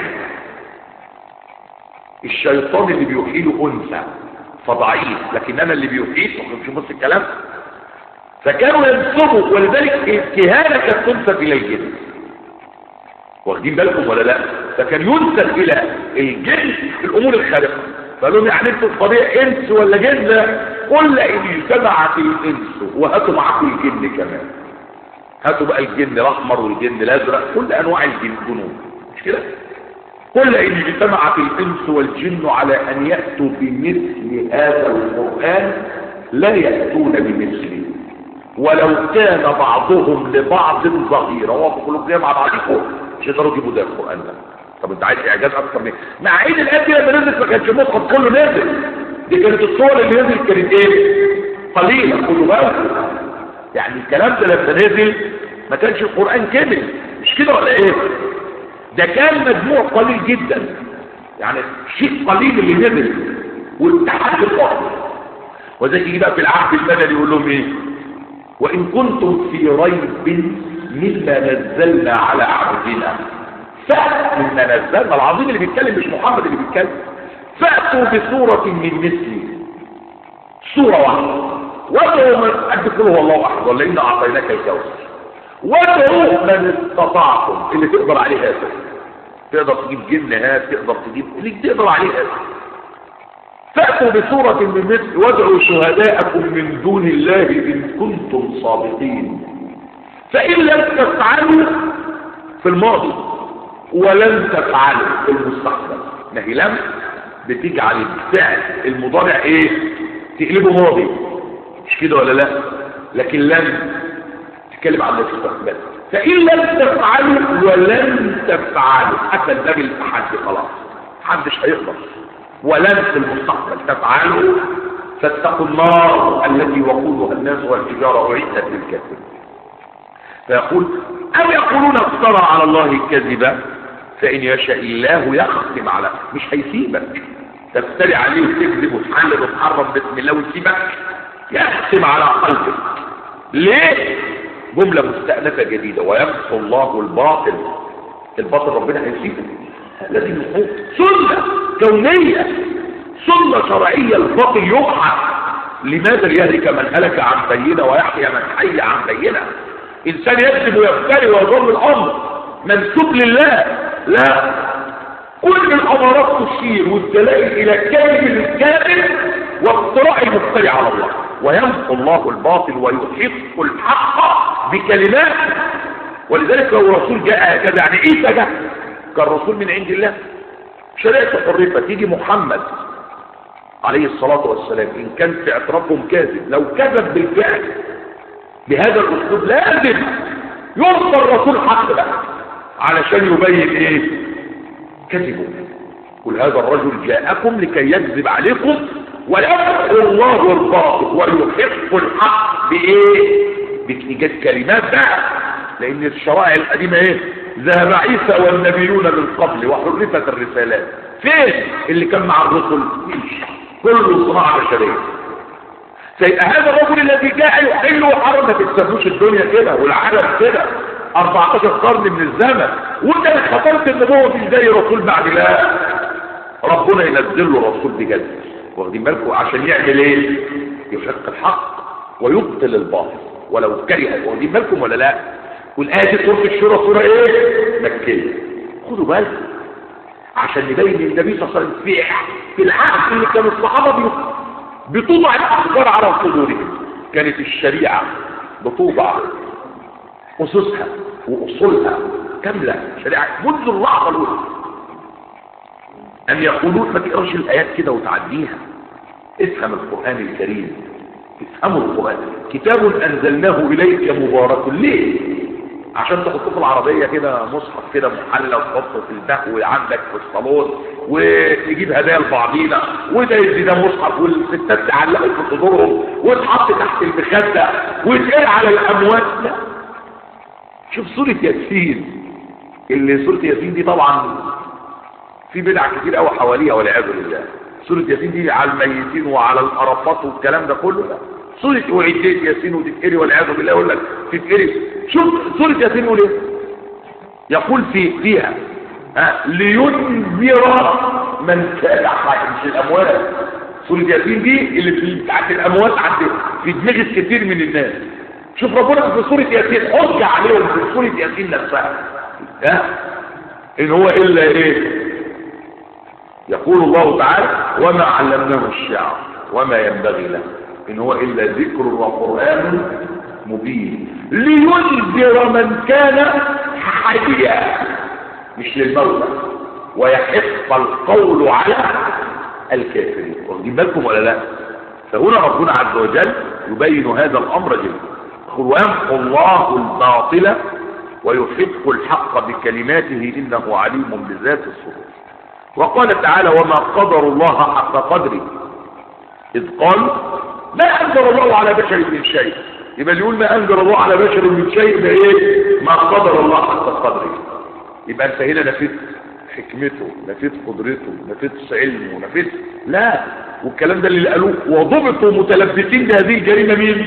الشيطان اللي بيوحيله انثى فضعيف لكن انا اللي بيوحيه مش بص الكلام فكانوا ينصبوا ولذلك الكهانة كانت تنسب الى الجن واخدين بالكم ولا لا فكان ينسب الى الجن الامور الخارقه فقالوا لهم يعني انتوا الطبيعي انس ولا جن قل ان اجتمعت الانس وهاتوا معاكم الجن كمان هاتوا بقى الجن الاحمر والجن الازرق كل انواع الجن جنود مش كده قل ان اجتمعت الانس والجن على ان ياتوا بمثل هذا القران لا ياتون بمثله ولو كان بعضهم لبعض ظهيرا وقلوا كده مع بعضكم مش يقدروا يجيبوا ده القران ده طب انت عايز اعجاز اكتر من مع عيد الاب لما نزل ما كانش المصحف كله نازل دي كانت الصور اللي نزل كانت ايه قليله كله بالك يعني الكلام ده لما نزل ما كانش القران كامل مش كده ولا ايه ده كان مجموع قليل جدا يعني شيء قليل اللي نزل والتحدي الفاضل وزي يجي بقى في العهد المدني يقول لهم ايه وان كنتم في ريب مما نزلنا على عبدنا فأت مما نزلنا العظيم اللي بيتكلم مش محمد اللي بيتكلم فأتوا بصورة من مثلي صورة واحدة وادعوا من أدخل هو الله أحد ولا إن أعطيناك الكوثر وادعوا من استطعتم اللي تقدر عليه هذا تقدر تجيب جن هات تقدر تجيب اللي تقدر عليه هذا فأتوا بصورة من مثل وادعوا شهداءكم من دون الله إن كنتم صادقين فإن لم تفعلوا في الماضي ولن تفعلوا في المستقبل ما هي لم بتجعل الفعل المضارع ايه تقلبه ماضي مش كده ولا لا لكن لن تتكلم عن المستقبل فإن لم تفعلوا ولن تفعلوا حتى الباب التحدي خلاص محدش هيقدر ولن في المستقبل تفعلوا فاتقوا النار التي وقودها الناس والحجارة أعدت للكافرين فيقول أم يقولون افترى على الله كذبا فإن يشاء الله يختم على مش هيسيبك تفتري عليه وتكذب وتحلل وتحرم بسم الله ويسيبك يختم على قلبك ليه جملة مستأنفة جديدة ويمحو الله الباطل الباطل ربنا هيسيبه الذي يحوط سنة كونية سنة شرعية الباطل يمحى لماذا ليهلك من هلك عن بينة ويحيى من حي عن بينة انسان يكذب ويفتري ويضل الامر منسوب لله لا كل الامارات تشير والدلائل الى كذب الكاذب وافتراء المفتري على الله ويمحو الله الباطل ويحق الحق بكلمات ولذلك لو رسول جاء هكذا يعني عيسى جاء كان رسول من عند الله شريعة حرفة تيجي محمد عليه الصلاة والسلام إن كان في اعترافهم كاذب لو كذب بالفعل بهذا الاسلوب لازم يرسل الرسول حق بقى علشان يبين ايه كذبه قل هذا الرجل جاءكم لكي يكذب عليكم ويمحق الله الباطل ويحق الحق بايه بايجاد كلمات بقى لان الشرائع القديمه ايه ذهب عيسى والنبيون من قبل وحرفت الرسالات فين اللي كان مع الرسل مفيش كله صناعه بشريه سيبقى هذا الرجل الذي جاء يحل وحرم ما تكسبوش الدنيا كده والعالم كده 14 قرن من الزمن وانت اللي خطرت ان هو مش زي رسول بعد لا ربنا ينزل له رسول بجد واخدين بالكم عشان يعمل ايه يحق الحق ويبطل الباطل ولو كره واخدين بالكم ولا لا والايه دي سوره الشورى سوره ايه مكيه خدوا بالكم عشان نبين النبي صلى الله عليه وسلم في في العهد اللي كان الصحابه بتوضع الافكار على صدورهم كانت الشريعه بتوضع اسسها واصولها كامله شريعه منذ اللحظه الاولى ان يقولون ما تقراش الايات كده وتعديها افهم القران الكريم افهموا القران كتاب انزلناه اليك مبارك ليه عشان تحطه في العربية كده مصحف كده محلى وتحطه في البهو عندك في الصالون وتجيب هدايا لبعضينا وده يدي ده مصحف والستات تعلقوا في صدورهم وتحط تحت المخدة ويتقال على الأموات لا شوف سورة ياسين اللي سورة ياسين دي طبعا في بدع كتير قوي حواليها والعياذ بالله سورة ياسين دي على الميتين وعلى القرفات والكلام ده كله لا سورة وعديت ياسين وتتقري والعياذ بالله يقول لك تتقري شوف سورة ياسين يقول ايه يقول في فيها ها لينذر من كان حي مش الاموات سورة ياسين دي اللي في بتاعت الاموات عند في دماغ كتير من الناس شوف ربنا في سورة ياسين حجة عليهم في سورة ياسين نفسها ها ان هو الا ايه يقول الله تعالى وما علمناه الشعر وما ينبغي له إن هو إلا ذكر وقرآن مبين لينذر من كان حيا مش للموتى ويحق القول على الكافرين واخدين بالكم ولا لا فهنا ربنا عز وجل يبين هذا الأمر جدا ويمحو الله الباطل ويحق الحق بكلماته إنه عليم بذات الصدور وقال تعالى وما قدر الله حق قدره إذ قال ما أنزل الله على بشر من شيء يبقى اللي يقول ما أنزل الله على بشر من شيء ده إيه ما قدر الله حق قدره يبقى أنت هنا نفيت حكمته نفيت قدرته نفيت علمه نفيت لا والكلام ده اللي قالوه وضبطوا متلبسين بهذه الجريمة مين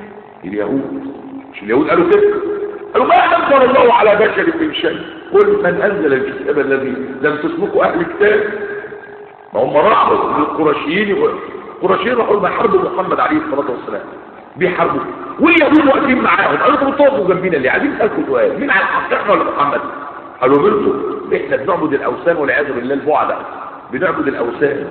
اليهود مش اليهود قالوا كده قالوا ما أنزل الله على بشر من شيء قل من أنزل الكتاب الذي لم تسبقه أهل الكتاب ما هم راحوا للقرشيين القرشيين راحوا لما حربوا محمد عليه الصلاة والسلام بيحاربوا واليهود واقفين معاهم قالوا انتوا بتقفوا جنبينا ليه عايزين نسالكم سؤال مين على الحق احنا ولا محمد قالوا بنتوا احنا بنعبد الاوثان والعياذ بالله البعدة بنعبد الاوثان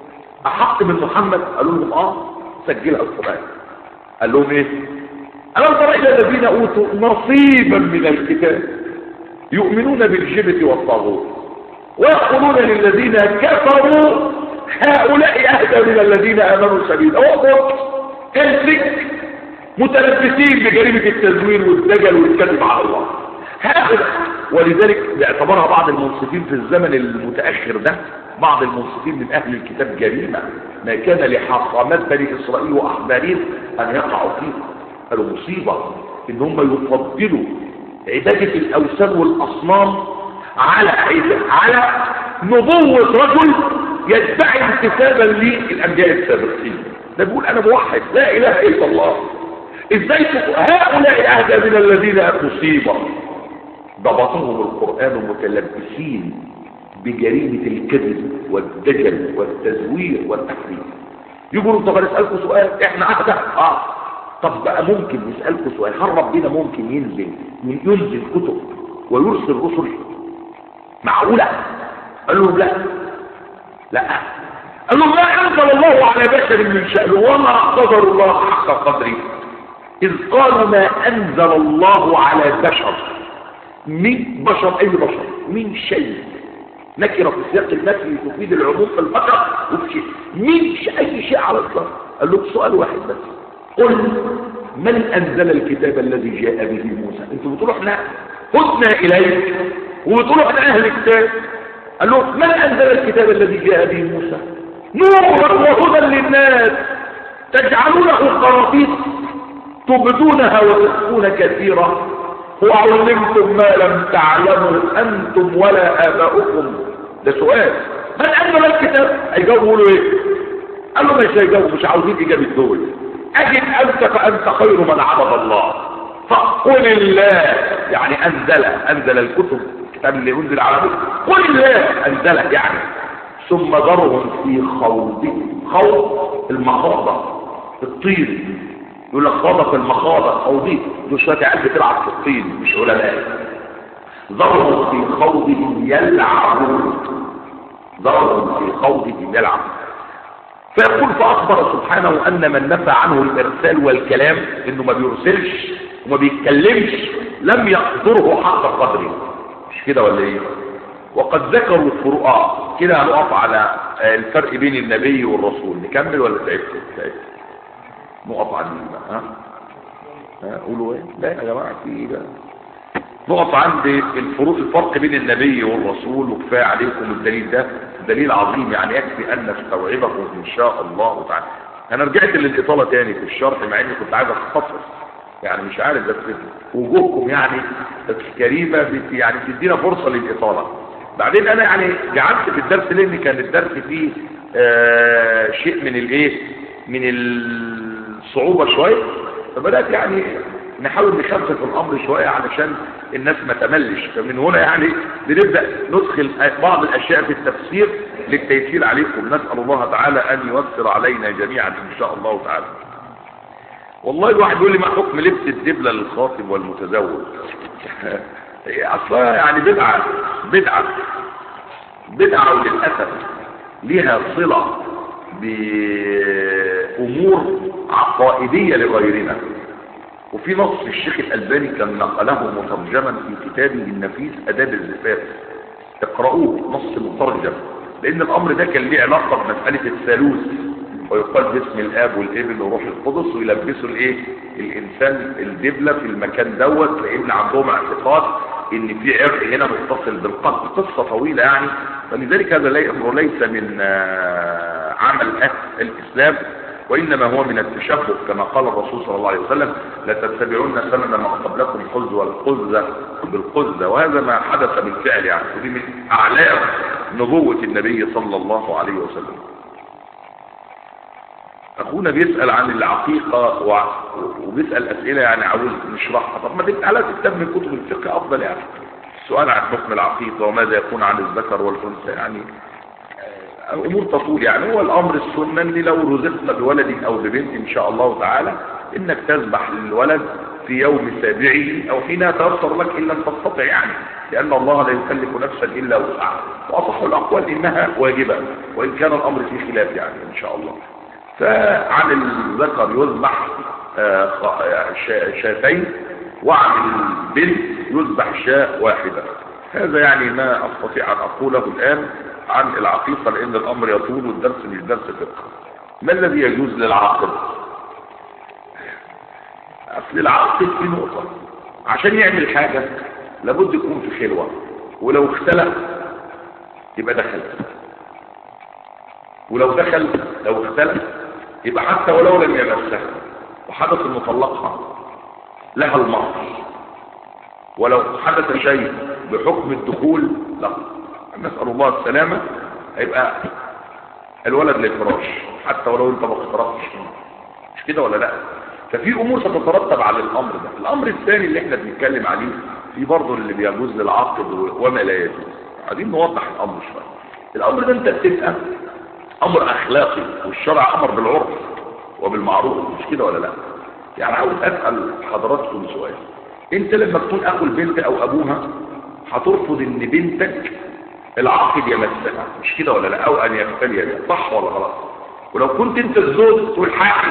احق من محمد قالوا لهم اه سجلها القران قال لهم ايه ألم تر إلى الذين أوتوا نصيبا من الكتاب يؤمنون بالجبت والطاغوت ويقولون للذين كفروا هؤلاء أهدى من الذين آمنوا سبيلا وقل كالفك متلبسين بجريمة التزوير والدجل والكذب على الله هؤلاء ولذلك باعتبرها بعض المنصفين في الزمن المتأخر ده بعض المنصفين من أهل الكتاب جريمة ما كان لحاخامات بني إسرائيل وأحبارهم أن يقعوا فيه قالوا مصيبة إن هم يفضلوا عبادة الأوثان والأصنام على على نبوة رجل يدعي انتسابا للأنبياء السابقين ده بيقول أنا موحد لا إله إلا الله إزاي هؤلاء أهدى من الذين مصيبة ضبطهم القرآن متلبسين بجريمة الكذب والدجل والتزوير والتحريف يقولوا طب نسألكم سؤال احنا أهدى اه طب بقى ممكن نسألكم سؤال هل ربنا ممكن ينزل ينزل كتب ويرسل رسل معقولة قال لهم لا لا قال لهم ما أنزل الله على بشر من شأنه وما قدر الله حق قدره إذ قالوا ما أنزل الله على بشر من بشر أي بشر من شيء نكرة في سياق النفي تفيد العموم في البشر وفي شيء من أي شيء على الإطلاق قال لهم سؤال واحد بس قل من انزل الكتاب الذي جاء به موسى انتوا بتقولوا احنا هدنا اليك وبتقولوا احنا اهل الكتاب قال له من انزل الكتاب الذي جاء به موسى نورا وهدى للناس تجعلونه قراطيس تبدونها وتخفون كثيرا وعلمتم ما لم تعلموا انتم ولا اباؤكم ده سؤال من انزل الكتاب هيجاوبوا له ايه قال له مش هيجاوبوا مش عاوزين اجابه دول اجب انت فانت خير من عبد الله فقل الله يعني انزل انزل الكتب الكتاب اللي انزل على موسى قل الله انزله يعني ثم ذرهم في خوضهم خوض المخاضه الطين يقول لك خاضة في المخاضة خوضي دول شوية عيال بتلعب في الطين مش علماء ذرهم في خوضهم يلعبون ذرهم في خوضهم يلعبون فيقول فأخبر سبحانه أن من نفى عنه الإرسال والكلام إنه ما بيرسلش وما بيتكلمش لم يقدره حق قدره مش كده ولا إيه وقد ذكروا الفروقات كده هنقف على الفرق بين النبي والرسول نكمل ولا تعبت تعبت نقف عن بقى ها ها قولوا ايه لا يا جماعه في ايه بقى نقف عند الفروق الفرق بين النبي والرسول وكفايه عليكم الدليل ده دليل عظيم يعني يكفي ان نستوعبه ان شاء الله تعالى انا رجعت للاطاله تاني في الشرح مع اني كنت عايز اختصر يعني مش عارف بس وجوهكم يعني كريمه بت يعني بتدينا فرصه للاطاله بعدين انا يعني جعلت في الدرس لان كان الدرس فيه آه شيء من الايه من الصعوبه شويه فبدات يعني نحاول نخفف الامر شويه علشان الناس ما تملش فمن هنا يعني بنبدا ندخل بعض الاشياء في التفسير للتيسير عليكم نسال الله تعالى ان ييسر علينا جميعا ان شاء الله تعالى والله الواحد يقول لي ما حكم لبس الدبله للخاطب والمتزوج اصلا يعني بدعه بدعه بدعه وللاسف ليها صله بامور عقائديه لغيرنا وفي نص الشيخ الألباني كان نقله مترجما في كتابه النفيس أداب الزفاف اقرأوه نص مترجم لأن الأمر ده كان ليه علاقة بمسألة الثالوث ويقال باسم الآب والابن وروح القدس ويلبسوا الايه الإنسان الدبلة في المكان دوت لأن عندهم اعتقاد إن في عرق هنا متصل بالقلب قصة طويلة يعني فلذلك هذا ليس من عمل أهل الإسلام وإنما هو من التشبه كما قال الرسول صلى الله عليه وسلم لتتبعون سنن ما قبلكم الخز والقزة بالقزة وهذا ما حدث بالفعل يعني ودي من أعلام نبوة النبي صلى الله عليه وسلم أخونا بيسأل عن العقيقة وبيسأل أسئلة يعني عاوز نشرحها طب ما دي على كتاب من كتب الفقه أفضل يعني السؤال عن حكم العقيقة وماذا يكون عن الذكر والأنثى يعني امور تطول يعني هو الامر السنه ان لو رزقت بولد او ببنت ان شاء الله تعالى انك تذبح للولد في يوم سابعه او حين يتيسر لك ان لم تستطع يعني لان الله لا يكلف نفسا الا وسعها واصح الاقوال انها واجبه وان كان الامر في خلاف يعني ان شاء الله فعن الذكر يذبح شاتين وعن البنت يذبح شاة واحده هذا يعني ما استطيع ان اقوله الان عن العقيقة لان الامر يطول والدرس مش درس فقه ما الذي يجوز للعاقل اصل العاقل في نقطة عشان يعمل حاجة لابد يكون في خلوة ولو اختلف يبقى دخل ولو دخل لو اختلف يبقى حتى ولو لم يمسها وحدث ان طلقها لها المهر ولو حدث شيء بحكم الدخول لا نسأل الله السلامة هيبقى الولد للفراش حتى ولو انت ما اخترقتش مش كده ولا لا ففي امور ستترتب على الامر ده الامر الثاني اللي احنا بنتكلم عليه في برضه اللي بيجوز للعاقد وما لا يجوز عايزين نوضح الامر شويه الامر ده انت بتبقى امر اخلاقي والشرع امر بالعرف وبالمعروف مش كده ولا لا يعني عاوز اسال حضراتكم سؤال انت لما تكون اخو البنت او ابوها هترفض ان بنتك العاقد يمسها مش كده ولا لا او ان يختلي بها صح ولا غلط ولو كنت انت الزوج تقول حاجه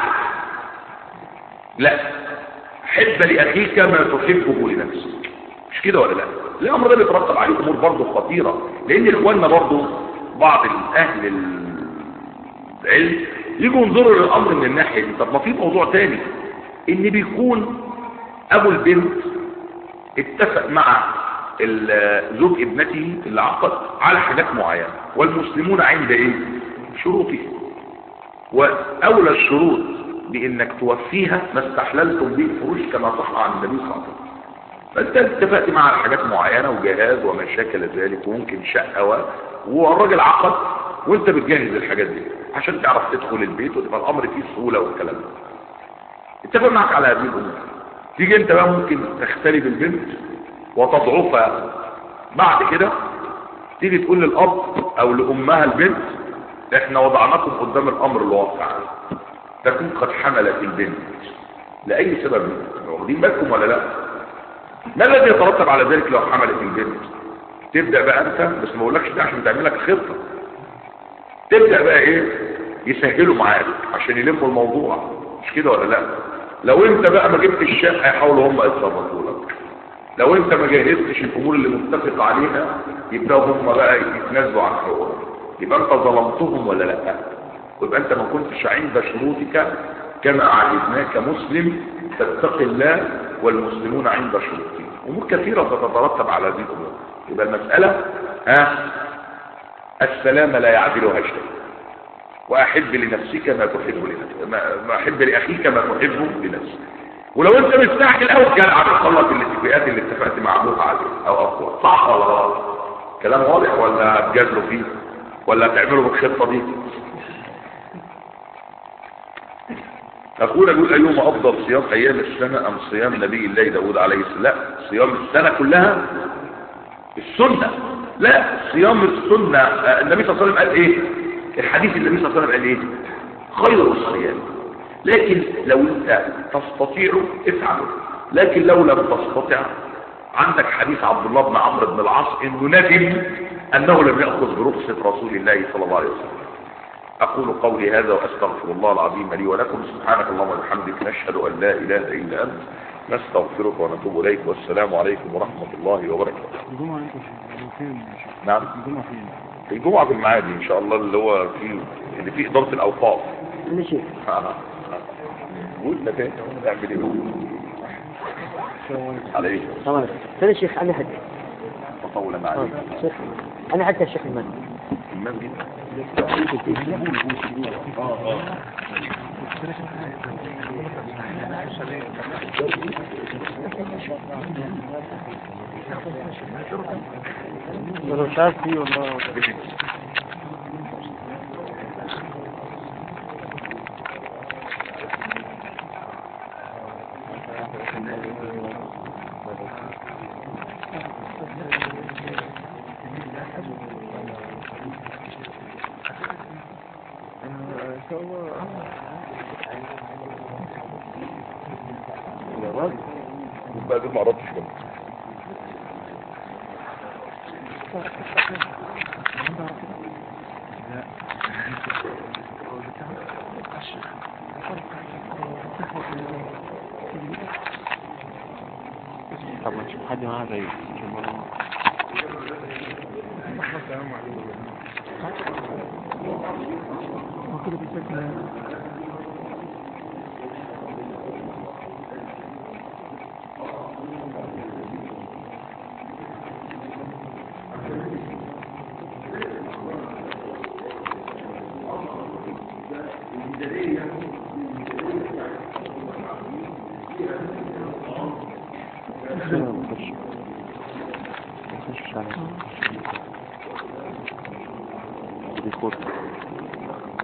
لا حب لاخيك ما تحبه لنفسك مش كده ولا لا الامر ده بيترتب عليه امور برضه خطيره لان اخواننا برضه بعض اهل العلم يجوا ينظروا للامر من الناحيه دي طب ما في موضوع تاني ان بيكون ابو البنت اتفق مع ال- زوج ابنته اللي عقد على حاجات معينة والمسلمون عند ايه شروطهم واولى الشروط بانك توفيها ما استحللتم به الفروج كما صح عن النبي صلى الله عليه وسلم فانت اتفقت مع حاجات معينة وجهاز وما شاكل ذلك وممكن شقة و... والراجل عقد وانت بتجهز الحاجات دي عشان تعرف تدخل البيت وتبقى الامر فيه سهولة والكلام ده اتفق معك على هذه الامور تيجي انت بقى ممكن تختلي بالبنت وتضعفها بعد كده تيجي تقول للاب او لامها البنت احنا وضعناكم قدام الامر الواقع تكون قد حملت البنت لاي سبب واخدين بالكم ولا لا ما الذي يترتب على ذلك لو حملت البنت تبدا بقى انت بس ما اقولكش ده عشان تعمل لك خطه تبدا بقى ايه يسهلوا معاك عشان يلموا الموضوع مش كده ولا لا لو انت بقى ما جبتش الشقه يحاولوا هم يتصرفوا لك لو انت ما جهزتش الامور اللي متفق عليها يبداوا هم بقى يتنازلوا عن حقوقهم يبقى انت ظلمتهم ولا لا ويبقى انت ما كنتش عند شروطك كما عهدناك مسلم تتقي الله والمسلمون عند شروطهم امور كثيره تترتب على هذه الامور يبقى المساله ها السلام لا يعدلها شيء واحب لنفسك ما تحب لنفسك ما ما احب لاخيك ما تحبه لنفسك ولو انت مستعجل قوي جدع تخلص الاتفاقات اللي اتفقت مع ابوك عليها او اخوك صح ولا غلط كلام واضح ولا هتجادلوا فيه ولا هتعملوا بالخطه دي أقول أقول أيهما أفضل صيام أيام السنة أم صيام نبي الله داود عليه السلام لا صيام السنة كلها السنة لا صيام السنة آه، النبي صلى الله عليه وسلم قال إيه الحديث النبي صلى الله عليه وسلم قال إيه خير الصيام لكن لو أنت تستطيع افعله لكن لو لم تستطع عندك حديث عبد الله بن عمرو بن العاص انه ندم انه لم ياخذ برخصه رسول الله صلى الله عليه وسلم أقول قولي هذا وأستغفر الله العظيم لي ولكم سبحانك اللهم وبحمدك نشهد أن لا إله إلا أنت نستغفرك ونتوب إليك والسلام عليكم ورحمة الله وبركاته الجمعة انت شغال فين يا شيخ؟ نعم الجمعة فين؟ الجمعة في المعادي إن شاء الله اللي هو في اللي فيه إدارة الأوقاف كل شيء قول لك إيه تعمل إيه عليه تمام فين الشيخ انا حد تطولا آه، عليه شيخ انا حتى الشيخ المهدي المام جدا انا مش عارف فيه والله يبقى دي ما عرفتش منه طب ما نشوف حد معاه زي نخش نخش على ريكورد